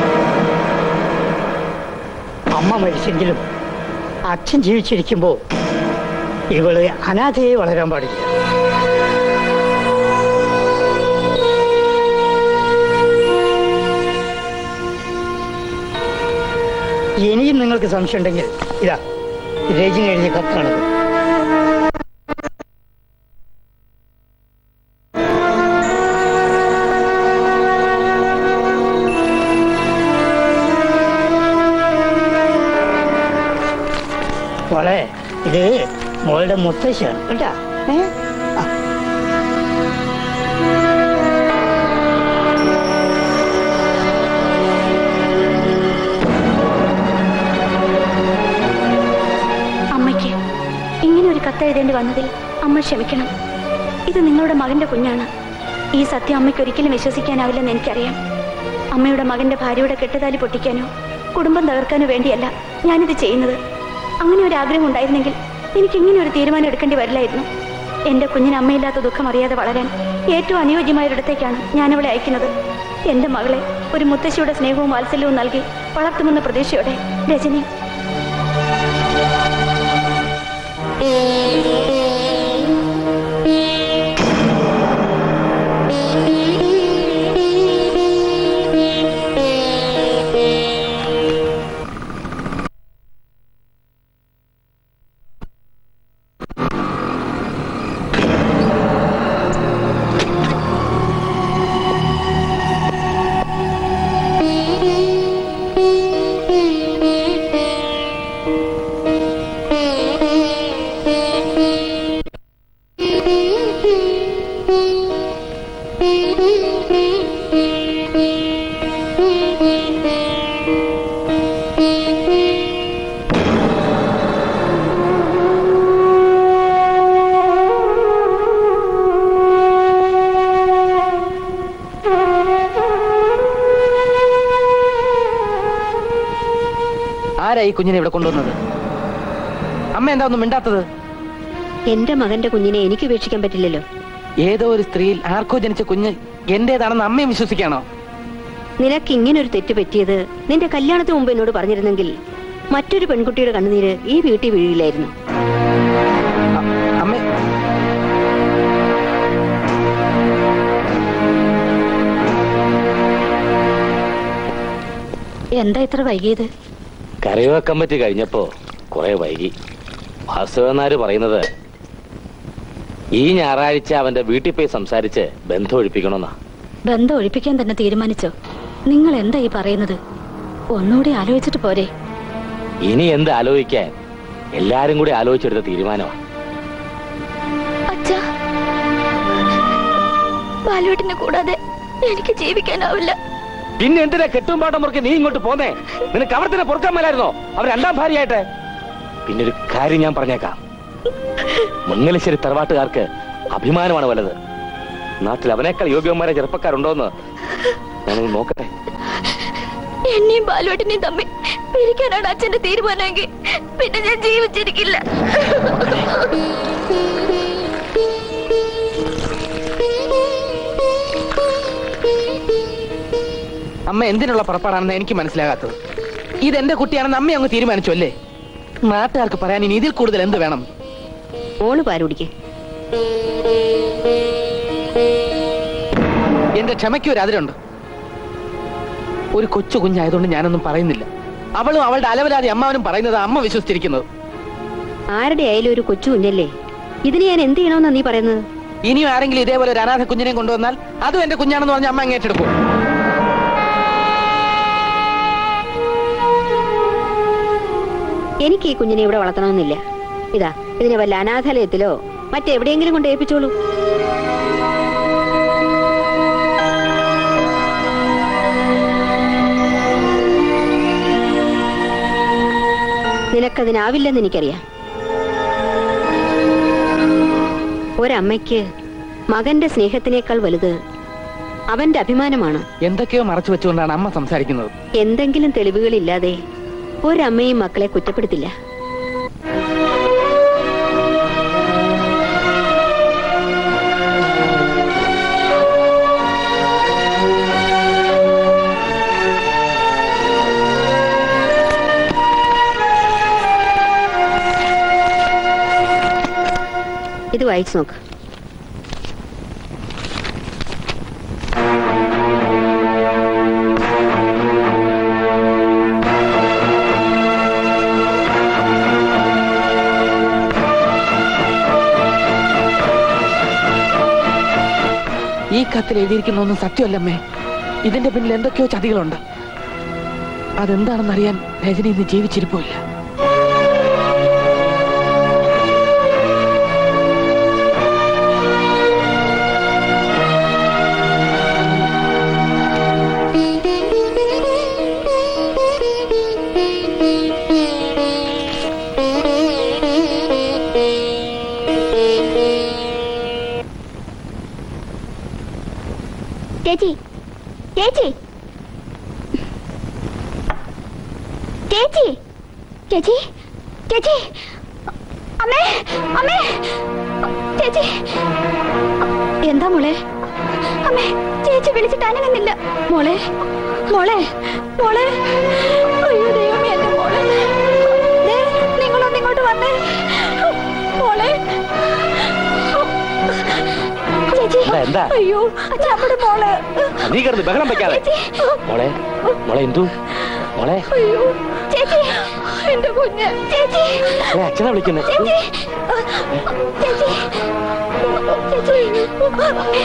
അമ്മ മരിച്ചെങ്കിലും അച്ഛൻ ജീവിച്ചിരിക്കുമ്പോ ഇവള് അനാഥയെ വളരാൻ പാടില്ല ഇനിയും നിങ്ങൾക്ക് സംശയം ഉണ്ടെങ്കിൽ ഇതാ രജനി എഴുതിയ കത്താണത് മോളെ ഇത് മോളുടെ മുത്തശ്ശിയാണ് കേട്ടാ ഏ? ആ. അമ്മയ്ക്ക് ഇങ്ങനെ ഒരു കത്ത് എഴുതേണ്ടി വന്നതിൽ അമ്മ ക്ഷമിക്കണം ഇത് നിങ്ങളുടെ മകന്റെ കുഞ്ഞാണ് ഈ സത്യം അമ്മയ്ക്ക് ഒരിക്കലും വിശ്വസിക്കാനാവില്ലെന്ന് എനിക്കറിയാം അമ്മയുടെ മകന്റെ ഭാര്യയുടെ കെട്ടുതാലി പൊട്ടിക്കാനോ കുടുംബം തകർക്കാനോ വേണ്ടിയല്ല ഞാനിത് ചെയ്യുന്നത് അങ്ങനെ ഒരു ആഗ്രഹം ഉണ്ടായിരുന്നെങ്കിൽ എനിക്ക് ഇങ്ങനെ ഒരു തീരുമാനം എടുക്കേണ്ടി വരില്ലായിരുന്നു എന്റെ കുഞ്ഞിന് അമ്മയില്ലാത്ത ദുഃഖം അറിയാതെ വളരാൻ ഏറ്റവും അനുയോജ്യമായ ഒരിടത്തേക്കാണ് ഞാൻ അവളെ അയക്കുന്നത് എന്റെ മകളെ ഒരു മുത്തശ്ശിയുടെ സ്നേഹവും വാത്സല്യവും നൽകി വളർത്തുമെന്ന പ്രതീക്ഷയോടെ രജനി ആരാ ഈ കുഞ്ഞിനെ ഇവിടെ കൊണ്ടുവന്നത് അമ്മ എന്താ ഒന്നും മിണ്ടാത്തത് എന്റെ മകന്റെ കുഞ്ഞിനെ എനിക്ക് ഉപേക്ഷിക്കാൻ പറ്റില്ലല്ലോ ഏതോ ഒരു സ്ത്രീയിൽ ആർക്കോ ജനിച്ച കുഞ്ഞ് എന്റേതാണെന്ന് അമ്മയും വിശ്വസിക്കാണോ നിനക്ക് ഇങ്ങനെ ഒരു തെറ്റ് പറ്റിയത് നിന്റെ കല്യാണത്തിന് മുമ്പ് എന്നോട് പറഞ്ഞിരുന്നെങ്കിൽ മറ്റൊരു പെൺകുട്ടിയുടെ കണ്ണുനീര് ഈ വീട്ടിൽ വീഴില്ലായിരുന്നു അമ്മ എന്താ ഇത്ര വൈകിയത് കരയോക്കം പറ്റി കഴിഞ്ഞപ്പോ കുറെ വൈകി വാസുവനാര് പറയുന്നത് ഈ ഞായറാഴ്ച അവന്റെ വീട്ടിൽ പോയി സംസാരിച്ച് ബന്ധം ഒഴിപ്പിക്കണമെന്നാ ബന്ധം ഒഴിപ്പിക്കാൻ തന്നെ തീരുമാനിച്ചോ നിങ്ങൾ എന്താ ഈ പറയുന്നത് ഒന്നുകൂടി ആലോചിച്ചിട്ട് പോരെ ഇനി എന്ത് ആലോചിക്കാൻ എല്ലാരും കൂടി ആലോചിച്ചെടുത്ത തീരുമാനമാണ് അച്ഛാ ബാലുവേട്ടിനെ കൂടാതെ എനിക്ക് ജീവിക്കാനാവില്ല പിന്നെ എന്തിനാ കെട്ടും പാട്ടം മുറുക്കി നീ ഇങ്ങോട്ട് പോന്നേ നിനക്ക് അവർ തന്നെ പൊറുക്കാൻ മേലായിരുന്നോ അവർ രണ്ടാം ഭാര്യയായിട്ട് പിന്നെ ഒരു കാര്യം ഞാൻ പറഞ്ഞേക്കാം മംഗലശ്ശേരി തറവാട്ടുകാർക്ക് അഭിമാനമാണ് വലുത് നാട്ടിൽ അവനേക്കാൾ യോഗ്യന്മാരെ ചെറുപ്പക്കാരുണ്ടോന്ന് ഞാനൊന്ന് നോക്കട്ടെ എന്നെയും ബാലുവേട്ടിനെയും തമ്മിൽ പിരിക്കാനാണ് അച്ഛന്റെ തീരുമാനമെങ്കിൽ പിന്നെ ഞാൻ ജീവിച്ചിരിക്കില്ല അമ്മ എന്തിനുള്ള പുറപ്പാടാണെന്ന് എനിക്ക് മനസ്സിലാകാത്തത് ഇത് എന്റെ കുട്ടിയാണെന്ന് അമ്മ അങ്ങ് തീരുമാനിച്ചു അല്ലേ നാട്ടുകാർക്ക് പറയാൻ ഇനി ഇതിൽ കൂടുതൽ എന്ത് വേണം മോള് പാലുടിക്ക് എന്റെ ക്ഷമയ്ക്ക് ഒരു അതിരുണ്ട് ഒരു കൊച്ചു കുഞ്ഞായതുകൊണ്ട് ഞാനൊന്നും പറയുന്നില്ല അവളും അവളുടെ അലവലാതി അമ്മാവനും പറയുന്നത് അമ്മ വിശ്വസിച്ചിരിക്കുന്നത് ആരുടെ ആയാലും ഒരു കൊച്ചു കുഞ്ഞല്ലേ ഇതിന് ഞാൻ എന്ത് ചെയ്യണമെന്നാ നീ പറയുന്നത് ഇനിയും ആരെങ്കിലും ഇതേപോലെ ഒരു അനാഥ കുഞ്ഞിനെ കൊണ്ടുവന്നാൽ അതും എന്റെ കുഞ്ഞാണെന്ന് പറഞ്ഞ അമ്മ അങ്ങേറ്റെടുക്കും എനിക്ക് ഈ കുഞ്ഞിനെ ഇവിടെ വളർത്തണമെന്നില്ല ഇതാ ഇതിനെ വല്ല അനാഥാലയത്തിലോ മറ്റെവിടെയെങ്കിലും കൊണ്ട് ഏൽപ്പിച്ചോളൂ നിനക്കതിനാവില്ലെന്ന് എനിക്കറിയാം ഒരമ്മയ്ക്ക് മകന്റെ സ്നേഹത്തിനേക്കാൾ വലുത് അവന്റെ അഭിമാനമാണ് എന്തൊക്കെയോ മറച്ചു വെച്ചുകൊണ്ടാണ് അമ്മ സംസാരിക്കുന്നത് എന്തെങ്കിലും തെളിവുകളില്ലാതെ ഒരമ്മയും മക്കളെ കുറ്റപ്പെടുത്തില്ല ഇത് വായിച്ചു നോക്ക് ഈ കത്തിൽ എഴുതിയിരിക്കുന്ന ഒന്നും സത്യമല്ലമ്മേ ഇതിന്റെ പിന്നിൽ എന്തൊക്കെയോ ചതികളുണ്ട് അതെന്താണെന്നറിയാൻ രജനി ഇന്ന് ജീവിച്ചിരിപ്പില്ല ചേച്ചി ചേച്ചി ചേച്ചി ചേച്ചി ചേച്ചി അമ്മേ അമ്മേ ചേച്ചി എന്താ മോളെ അമ്മേ ചേച്ചി വിളിച്ചിട്ട് അനങ്ങുന്നില്ല മോളെ മോളെ മോളെ അയ്യോ ദൈവമേ എന്റെ മോളെ ദേ, നിങ്ങളൊന്ന് ഇങ്ങോട്ട് വന്നേ മോളെ ചേച്ചി എന്താ, എന്താ? അയ്യോ നമ്മുടെ മോള് നീ കിടന്ന് ബഹളം വെക്കാതെ മോളെ മോളെ എന്തു മോളെ അയ്യോ ചേച്ചി എന്റെ കുഞ്ഞ് ചേച്ചി മോളെ അച്ഛനെ വിളിക്കുന്നേ ചേച്ചി ചേച്ചി ചേച്ചി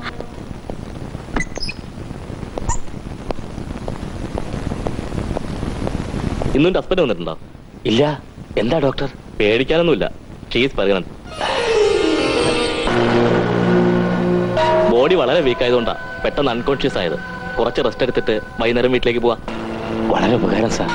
ഇന്നും ഹസ്ബൻഡ് വന്നിട്ടുണ്ടോ ഇല്ല എന്താ ഡോക്ടർ പേടിക്കാനൊന്നുമില്ല ഷീസ് പറയണം ബോഡി വളരെ വീക്ക് ആയതുകൊണ്ടാ പെട്ടെന്ന് അൺകോൺഷ്യസ് ആയത് കുറച്ച് റെസ്റ്റ് എടുത്തിട്ട് വൈകുന്നേരം വീട്ടിലേക്ക് പോവാ വളരെ ഉപകാരം സാർ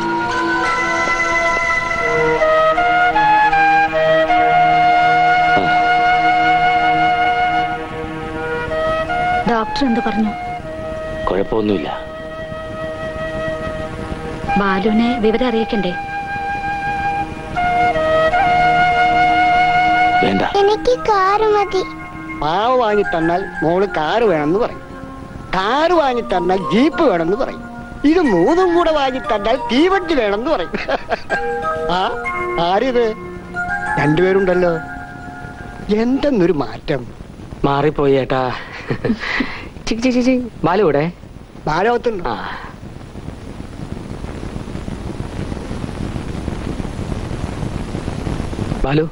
ഡോക്ടർ എന്ത് പറഞ്ഞു കുഴപ്പമൊന്നുമില്ല ബാലുവിനെ വിവരം അറിയിക്കണ്ടേ വേണ്ട എനിക്ക് കാറ് മതി മാവ് വാങ്ങി തന്നാൽ മോള് കാറ് വേണമെന്ന് പറയും കാറ് വാങ്ങി തന്നാൽ ജീപ്പ് വേണമെന്ന് പറയും ഇത് മൂന്നും കൂടെ വാങ്ങി തന്നാൽ തീവണ്ടി വേണമെന്ന് പറയും ആ ആരിത് രണ്ടുപേരുണ്ടല്ലോ എന്തെന്നൊരു മാറ്റം മാറിപ്പോയി ഏട്ടാ ചിക്ക് ചിക്ക് ചിക്ക്. ബാലു ഇവിടെ ഭാരവത്തുണ്ട് ബാലു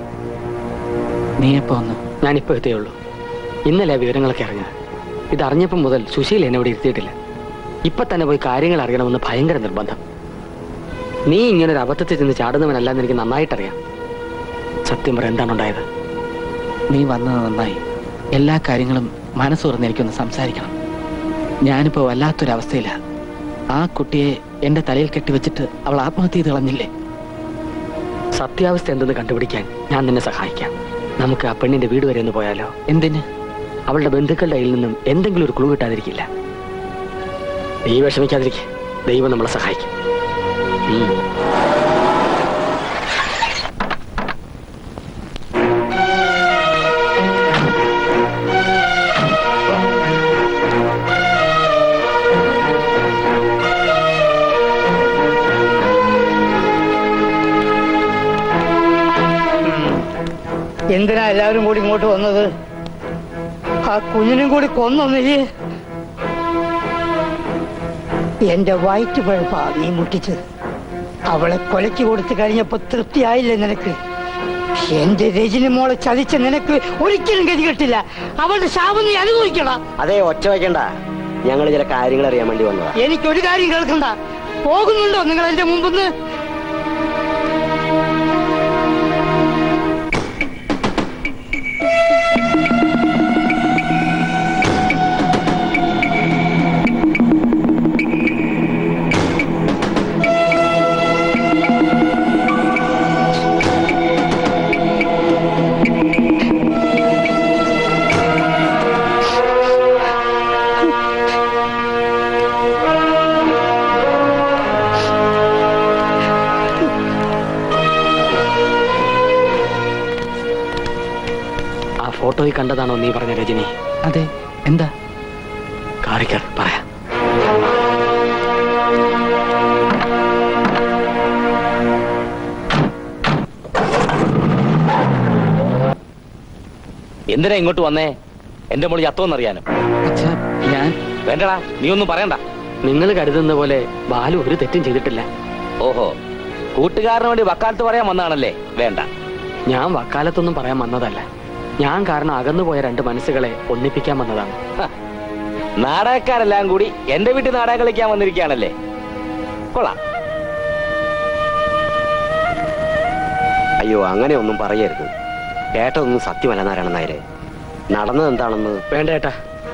നീ എപ്പോ വന്നു ഞാനിപ്പോ എത്തിയേ ഉള്ളൂ ഇന്നലെ ആ വിവരങ്ങളൊക്കെ അറിഞ്ഞത് ഇത് അറിഞ്ഞപ്പം മുതൽ സുശീൽ എന്നെ ഇവിടെ ഇരുത്തിയിട്ടില്ല ഇപ്പൊ തന്നെ പോയി കാര്യങ്ങൾ അറിയണമെന്ന് ഭയങ്കര നിർബന്ധം നീ ഇങ്ങനെ ഒരു അബദ്ധത്തിൽ ചെന്ന് ചാടുന്നവനല്ലെന്ന് എനിക്ക് നന്നായിട്ടറിയാം സത്യം പറ എന്താണ് ഉണ്ടായത് നീ വന്നത് നന്നായി എല്ലാ കാര്യങ്ങളും മനസ്സുറന്ന് എനിക്കൊന്ന് സംസാരിക്കണം ഞാനിപ്പോ വല്ലാത്തൊരവസ്ഥയില്ല ആ കുട്ടിയെ എന്റെ തലയിൽ കെട്ടിവെച്ചിട്ട് അവൾ ആത്മഹത്യ ചെയ്ത് കളഞ്ഞില്ലേ സത്യാവസ്ഥ എന്തെന്ന് കണ്ടുപിടിക്കാൻ ഞാൻ നിന്നെ സഹായിക്കാം നമുക്ക് ആ പെണ്ണിന്റെ വീട് വരെ ഒന്ന് പോയാലോ എന്തിന് അവളുടെ ബന്ധുക്കളുടെ കയ്യിൽ നിന്നും എന്തെങ്കിലും ഒരു ക്ലൂ കിട്ടാതിരിക്കില്ല നീ വിഷമിക്കാതിരിക്കെ ദൈവം നമ്മളെ സഹായിക്കും ഉം. എന്തിനാ എല്ലാവരും കൂടി ഇങ്ങോട്ട് വന്നത് ആ കുഞ്ഞിനും കൂടി കൊന്നൊന്നില്ലേ എന്റെ വയറ്റ് പഴുപ്പാ നീ മുട്ടിച്ചത് അവളെ കൊലയ്ക്ക് കൊടുത്തു കഴിഞ്ഞപ്പോ തൃപ്തിയായില്ലേ നിനക്ക് എന്റെ രജനി മോളെ ചതിച്ച നിനക്ക് ഒരിക്കലും ഗതി കിട്ടില്ല അവളുടെ ശാപം നീ അനുഭവിക്കണം അതെ ഒച്ച വയ്ക്കണ്ട ഞങ്ങൾ ചില കാര്യങ്ങൾ അറിയാൻ വേണ്ടി വന്നതാ എനിക്കൊരു കാര്യം കേൾക്കണ്ട പോകുന്നുണ്ടോ നിങ്ങൾ എന്റെ മുമ്പിന്ന് ആ ഫോട്ടോയിൽ കണ്ടതാണോ നീ പറഞ്ഞ രജനി അതെ എന്താ കാറിക്കർ പറയാം എന്തിനാ ഇങ്ങോട്ട് വന്നേ എന്റെ മോള് ചത്തോന്നറിയാനോ ഞാൻ വേണ്ടടാ നീ ഒന്നും പറയണ്ട നിങ്ങൾ കരുതുന്ന പോലെ ബാലു ഒരു തെറ്റും ചെയ്തിട്ടില്ല ഓഹോ കൂട്ടുകാരന് വേണ്ടി വക്കാലത്ത് പറയാൻ വന്നാണല്ലേ വേണ്ട ഞാൻ വക്കാലത്തൊന്നും പറയാൻ വന്നതല്ല ഞാൻ കാരണം അകന്നുപോയ രണ്ട് മനസ്സുകളെ ഒന്നിപ്പിക്കാൻ വന്നതാണ് നാടകക്കാരെല്ലാം കൂടി എന്റെ വീട്ടിൽ നാടകം കളിക്കാൻ വന്നിരിക്കുകയാണല്ലേ കൊള്ളാം അയ്യോ അങ്ങനെ ഒന്നും പറയരുത് കേട്ടതൊന്നും സത്യമല്ല നാരായണൻ നായരെ നടന്നത് എന്താണെന്ന് വേണ്ട ഏട്ടാ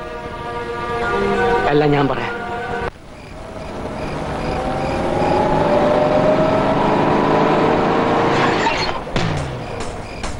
എല്ലാം ഞാൻ പറയാം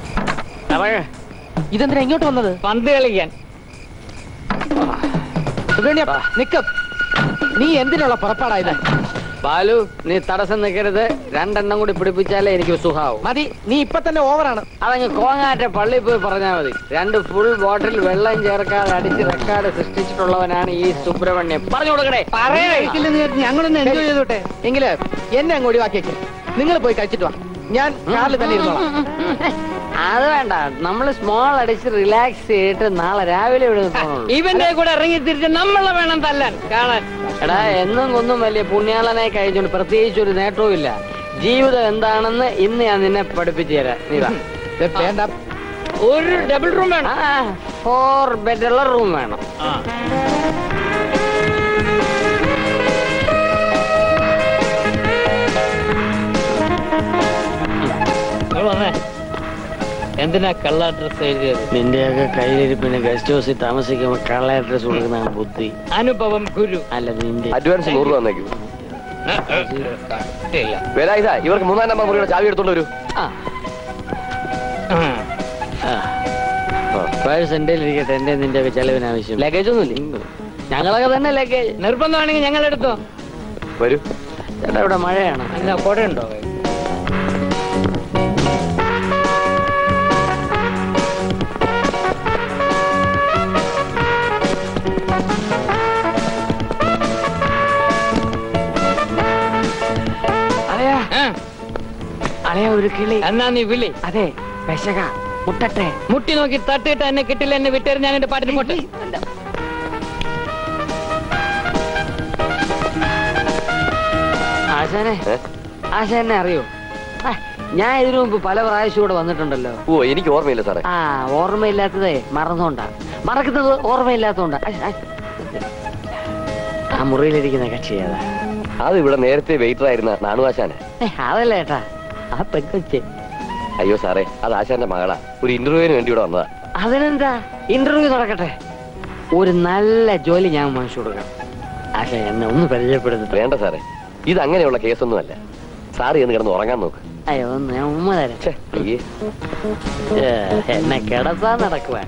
ഇതെന്തിനാ ഇങ്ങോട്ട് വന്നത് പന്ത് കളിക്കാൻ സുബ്രഹ്മണ്യം നിക്ക നീ എന്തിനുള്ള പുറപ്പാടായത് ബാലു നീ തടസ്സം നിൽക്കരുത് രണ്ടെണ്ണം കൂടി പിടിപ്പിച്ചാലേ എനിക്ക് സുഖാവും മതി നീ ഇപ്പൊ തന്നെ ഓവറാണ് അതങ്ങ് കോങ്ങാറ്റ പള്ളിയിൽ പോയി പറഞ്ഞാൽ മതി രണ്ട് ഫുൾ ബോട്ടിൽ വെള്ളം ചേർക്കാതെ അടിച്ച് റെക്കാർഡ് സൃഷ്ടിച്ചിട്ടുള്ളവനാണ് ഈ സുബ്രഹ്മണ്യം പറഞ്ഞു കൊടുക്കണേ ഞങ്ങളൊന്ന് എൻജോയ് ചെയ്തോട്ടെ എങ്കില് എന്നെ അങ്ങ് ഒഴിവാക്കിയേക്ക് നിങ്ങൾ പോയി കഴിച്ചിട്ട് വാ ഞാൻ കാറിൽ തന്നെ ഇരുന്നോളാം അത് വേണ്ട നമ്മൾ സ്മോൾ അടിച്ച് റിലാക്സ് ചെയ്തിട്ട് നാളെ രാവിലെ ഇവിടെ നിൽക്കണുള്ളൂ ഇവന്റെ കൂടെ ഇറങ്ങി തിരിച്ച് നമ്മളെ വേണം തല്ലാൻ കാണാൻ എടാ എന്നും കൊന്നും വലിയ പുണ്യാളനായി കഴിഞ്ഞോണ്ട് പ്രത്യേകിച്ച് ഒരു നേട്ടവും ഇല്ല ജീവിതം എന്താണെന്ന് ഇന്ന് ഞാൻ നിന്നെ പഠിപ്പിച്ചു തരാം നീ വാ വേണ്ട ഒരു ഡബിൾ റൂം വേണം ഫോർ ബെഡുള്ള റൂം വേണം എന്തിനാ കള്ള അഡ്രസ് എഴുതിയത് നിന്റെയൊക്കെ കയ്യിലിരിപ്പിന് ഗസ്റ്റ് ഹൗസിൽ താമസിക്കുമ്പോ കള്ള അഡ്രസ് കൊടുക്കുന്നതാണ് ബുദ്ധി അനുഭവം ഗുരു അല്ല നിന്റെ അഡ്വാൻസ് നൂറ് രൂപ തന്നേക്കും വേലായുധ ഇവർക്ക് മൂന്നാം നമ്പർ മുറിയുടെ ചാവി എടുത്തോണ്ട് വരൂ പേഴ്സ് എന്റെ ഇരിക്കട്ടെ എന്റെ നിന്റെ ഒക്കെ ചെലവിന് ആവശ്യം ലഗേജ് ഒന്നുമില്ല ഞങ്ങളൊക്കെ തന്നെ ലഗേജ് നിർബന്ധമാണെങ്കിൽ ഞങ്ങൾ എടുത്തോ വരൂ ചേട്ടാ ഇവിടെ മഴയാണ് എന്താ കുടയുണ്ടോ അലയാ അലയാ ഒരു കിളി എന്നാ നീ വിളി അതെ പെശക മുട്ടട്ടെ മുട്ടി നോക്കി തട്ടിയിട്ട് എന്നെ കിട്ടില്ല എന്നെ വിട്ടേര് ഞാൻ എന്റെ പാട്ടിന് പോട്ടെ ആശാനെ ആശാനെ അറിയോ ആ, ഞാൻ ഇതിനു മുമ്പ് പല പ്രാവശ്യം ഇവിടെ വന്നിട്ടുണ്ടല്ലോ ഓ എനിക്ക് ഓർമ്മയില്ല സാറേ ആ ഓർമ്മയില്ലാത്തതേ മറന്നോണ്ടാ മറക്കുന്നത് ഓർമ്മയില്ലാത്തോണ്ടാ ആ, ആ. ആ മുറിയിലിരിക്കുന്ന കക്ഷി ഏതാ അത് ഇവിടെ നേരത്തെ വെയിറ്റർ ആയിരുന്ന നാണുവാശാന് ഏ, അതല്ല ഏട്ടാ ആ പെക്കൊച്ചെ അയ്യോ സാറേ അത് ആശാന്റെ മകളാ ഒരു ഇന്റർവ്യൂവിന് വേണ്ടി ഇവിടെ വന്നതാ അതിനെന്താ ഇന്റർവ്യൂ നടക്കട്ടെ ഒരു നല്ല ജോലി ഞാൻ മനസ്സ് കൊടുക്കാം ആശ എന്നെ ഒന്ന് പരിചയപ്പെടുത്തി വേണ്ട സാറേ ഇത് അങ്ങനെയുള്ള കേസൊന്നുമല്ല സാറ് എന്ന് കിടന്ന് ഉറങ്ങാൻ നോക്ക് അയ്യോ ഒന്ന് ഞാൻ ഉമ്മ തരാം അയ്യേ ഏ, എന്നെ കിടത്താൻ നടക്കുവാ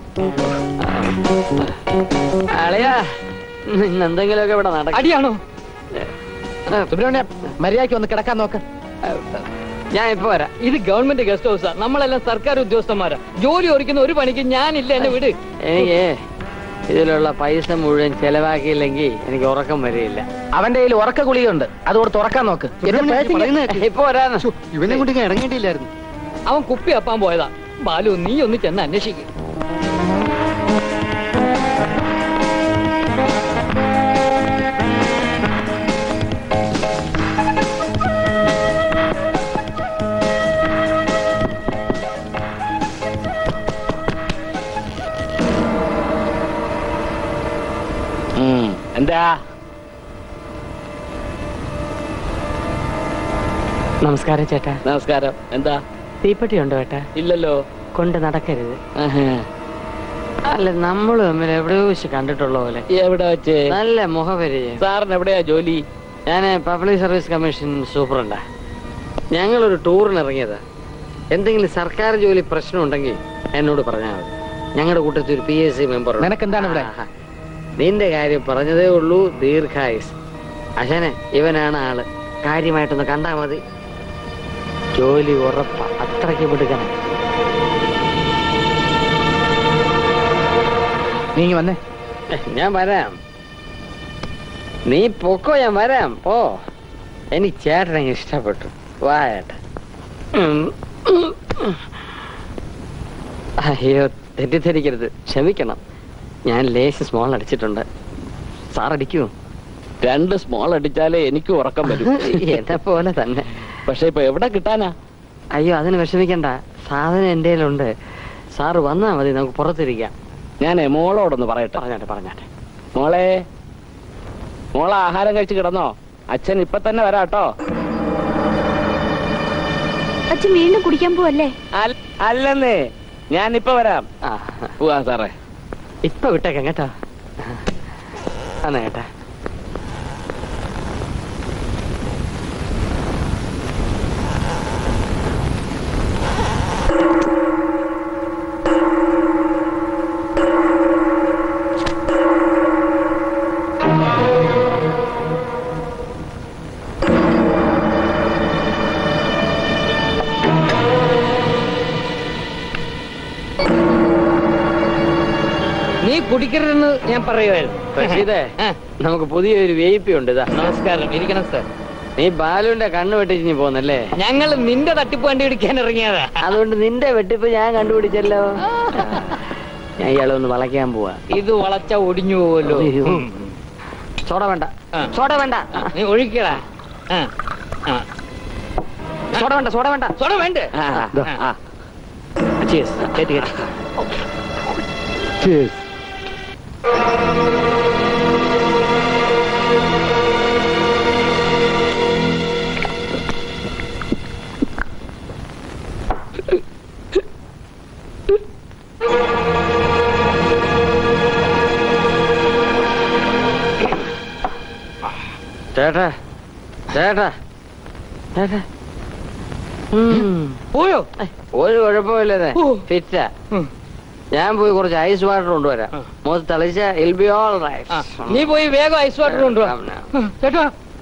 അളിയാ ഇന്ന് എന്തെങ്കിലുമൊക്കെ ഇവിടെ നടക്കും അടിയാണോ സുബ്രഹ്മണ്യ മര്യാദയ്ക്ക് ഒന്ന് കിടക്കാൻ നോക്ക് ഞാൻ ഇപ്പൊ വരാം ഇത് ഗവൺമെന്റ് ഗസ്റ്റ് ഹൗസാ നമ്മളെല്ലാം സർക്കാർ ഉദ്യോഗസ്ഥന്മാരാ ജോലി ഒരുക്കുന്ന ഒരു പണിക്ക് ഞാനില്ല എന്നെ വിട് എനിക്ക് ഇതിലുള്ള പൈസ മുഴുവൻ ചെലവാക്കിയില്ലെങ്കിൽ എനിക്ക് ഉറക്കം വരികയില്ല അവന്റെ കയ്യിൽ ഉറക്ക ഗുളികയുണ്ട് അതുകൊണ്ട് തുറക്കാൻ നോക്ക് ഇപ്പൊ വരാന്ന് ഇവനെ കൊണ്ട് ഇറങ്ങിയിട്ടില്ലായിരുന്നു അവൻ കുപ്പി അപ്പാൻ പോയതാ ബാലു നീ ഒന്ന് ചെന്ന് അന്വേഷിക്കും എന്താ നമസ്കാരം ചേട്ടാ നമസ്കാരം എന്താ തീപ്പെട്ടി ഉണ്ടോ ചേട്ടാ ഇല്ലല്ലോ കൊണ്ട് നടക്കരുത് അല്ല നമ്മൾ തമ്മിൽ എവിടെയോ വെച്ച് കണ്ടിട്ടുള്ള പോലെ എവിടെ വെച്ച് നല്ല മുഖപരിചയം സാറിന് എവിടെയാ ജോലി ഞാൻ പബ്ലിക് സർവീസ് കമ്മീഷൻ സൂപ്പറുണ്ടാ ഞങ്ങളൊരു ടൂറിന് ഇറങ്ങിയതാ എന്തെങ്കിലും സർക്കാർ ജോലി പ്രശ്നം ഉണ്ടെങ്കിൽ എന്നോട് പറഞ്ഞാൽ മതി ഞങ്ങളുടെ കൂട്ടത്തിൽ ഒരു പി എസ് സി മെമ്പർ നിനക്കെന്താണ് ഇവിടെ? നിന്റെ കാര്യം പറഞ്ഞതേ ഉള്ളൂ ദീർഘായുസ് അശനെ ഇവനാണ് ആള് കാര്യമായിട്ടൊന്ന് കണ്ടാ മതി ജോലി ഉറപ്പ അത്രയ്ക്ക് വിടുക്കണം നീ ഇങ്ങ് വന്നേ ഞാൻ വരാം നീ പൊക്കോ ഞാൻ വരാം പോ എനിക്ക് ചേട്ടനെ ഇഷ്ടപ്പെട്ടു വാ ചേട്ടൻ ഉം. അയ്യോ തെറ്റിദ്ധരിക്കരുത് ക്ഷമിക്കണം ഞാൻ ലേശം സ്മോൾ അടിച്ചിട്ടുണ്ട് സാർ അടിക്കൂ രണ്ട് സ്മോൾ അടിച്ചാലേ എനിക്ക് ഉറക്കം വരും എന്നെ പോലെ തന്നെ പക്ഷെ ഇപ്പൊ എവിടെ കിട്ടാനാ അയ്യോ അതിന് വിഷമിക്കണ്ട സാധനം എന്റെ കയ്യിലുണ്ട് സാറ് വന്നാ മതി നമുക്ക് പുറത്തിരിക്കാം ഞാൻ മോളോടൊന്ന് പറയട്ടെ പറഞ്ഞാട്ടെ പറഞ്ഞാട്ടെ മോളെ മോളെ ആഹാരം കഴിച്ച് കിടന്നോ അച്ഛൻ ഇപ്പൊ തന്നെ വരാട്ടോ അച്ഛൻ വീണ്ടും കുടിക്കാൻ പോവല്ലേ അൽ- അല്ലെന്നേ ഞാൻ ഇപ്പൊ വരാം ആ പോവാ സാറേ ഇപ്പൊ വിട്ടേക്കാം കേട്ടോ എന്നാ കേട്ടാ കുടിക്കരുതെന്ന് ഞാൻ പറയുമായിരുന്നു റഷീദേ നമുക്ക് പുതിയൊരു വി ഐ പി ഉണ്ട് ഇതാ നമസ്കാരം ഇരിക്കണം സാർ നീ ബാലുവിന്റെ കണ്ണ് വെട്ടിച്ചിഞ്ഞ് പോന്നല്ലേ ഞങ്ങൾ നിന്റെ തട്ടിപ്പ് കണ്ടുപിടിക്കാൻ ഇറങ്ങിയതാ അതുകൊണ്ട് നിന്റെ വെട്ടിപ്പ് ഞാൻ കണ്ടുപിടിച്ചല്ലോ ഞാൻ ഇയാളെ ഒന്ന് വളയ്ക്കാൻ പോവാ ഇത് വളച്ച ഒടിഞ്ഞു പോവല്ലോ ഉം. സോഡ വേണ്ട ആ. സോഡ വേണ്ട ആ, നീ ഒഴിക്കടാ ആ, ആ. സോഡ വേണ്ട സോഡ വേണ്ട സോഡ വേണ്ടേ ആ, ആ, ആ. Cheers. കേറ്റി കേറ്റി ചേട്ടാ ചേട്ടാ ചേട്ടാ പോയോ ഒരു കുഴപ്പമില്ലേ ഫിറ്റാ ഞാൻ പോയി കുറച്ച് ഐസ് വാട്ടർ കൊണ്ടുവരാം മുഖത്ത് തളിച്ച ഇൽ ബി ഓൾ റൈറ്റ് നീ പോയി വേഗം ഐസ് വാട്ടർ കൊണ്ടുവാ ചേട്ടാ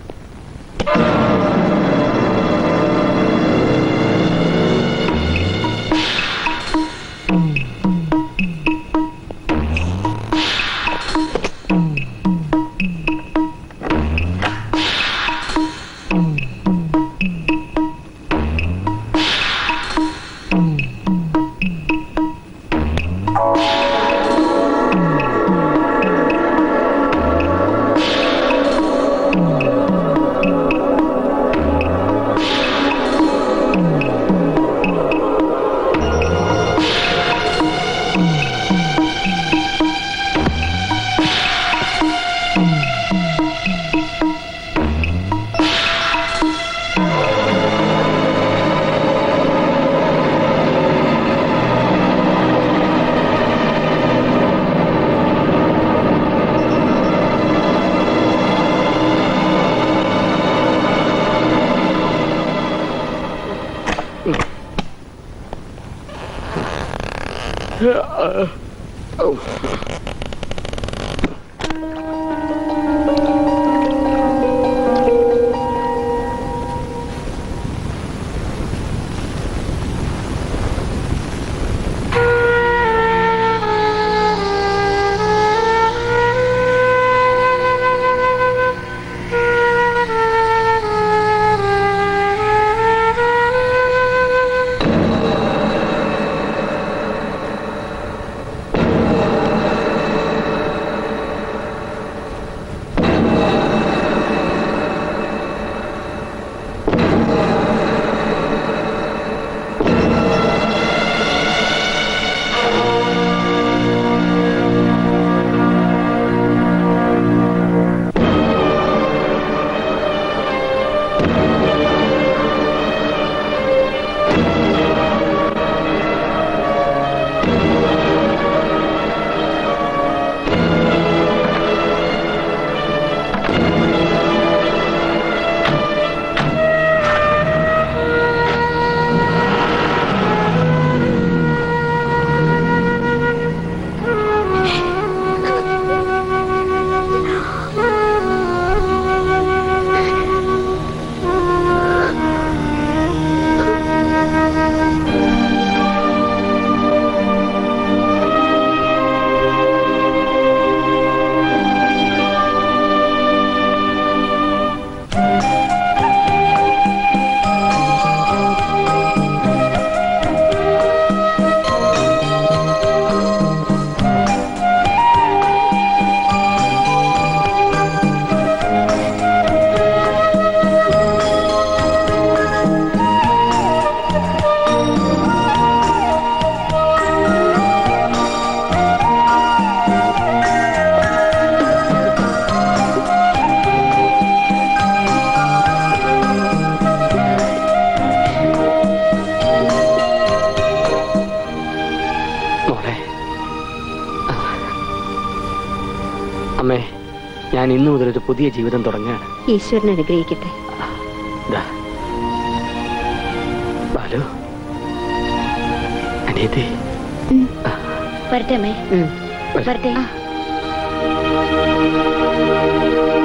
മോളെ അമ്മേ ഞാൻ ഇന്നു മുതൽ ഒരു പുതിയ ജീവിതം തുടങ്ങുകയാണ് ഈശ്വരൻ അനുഗ്രഹിക്കട്ടെ ദാ. ബാലു അനിയത്തി വരട്ടെ അമ്മേ വരട്ടെ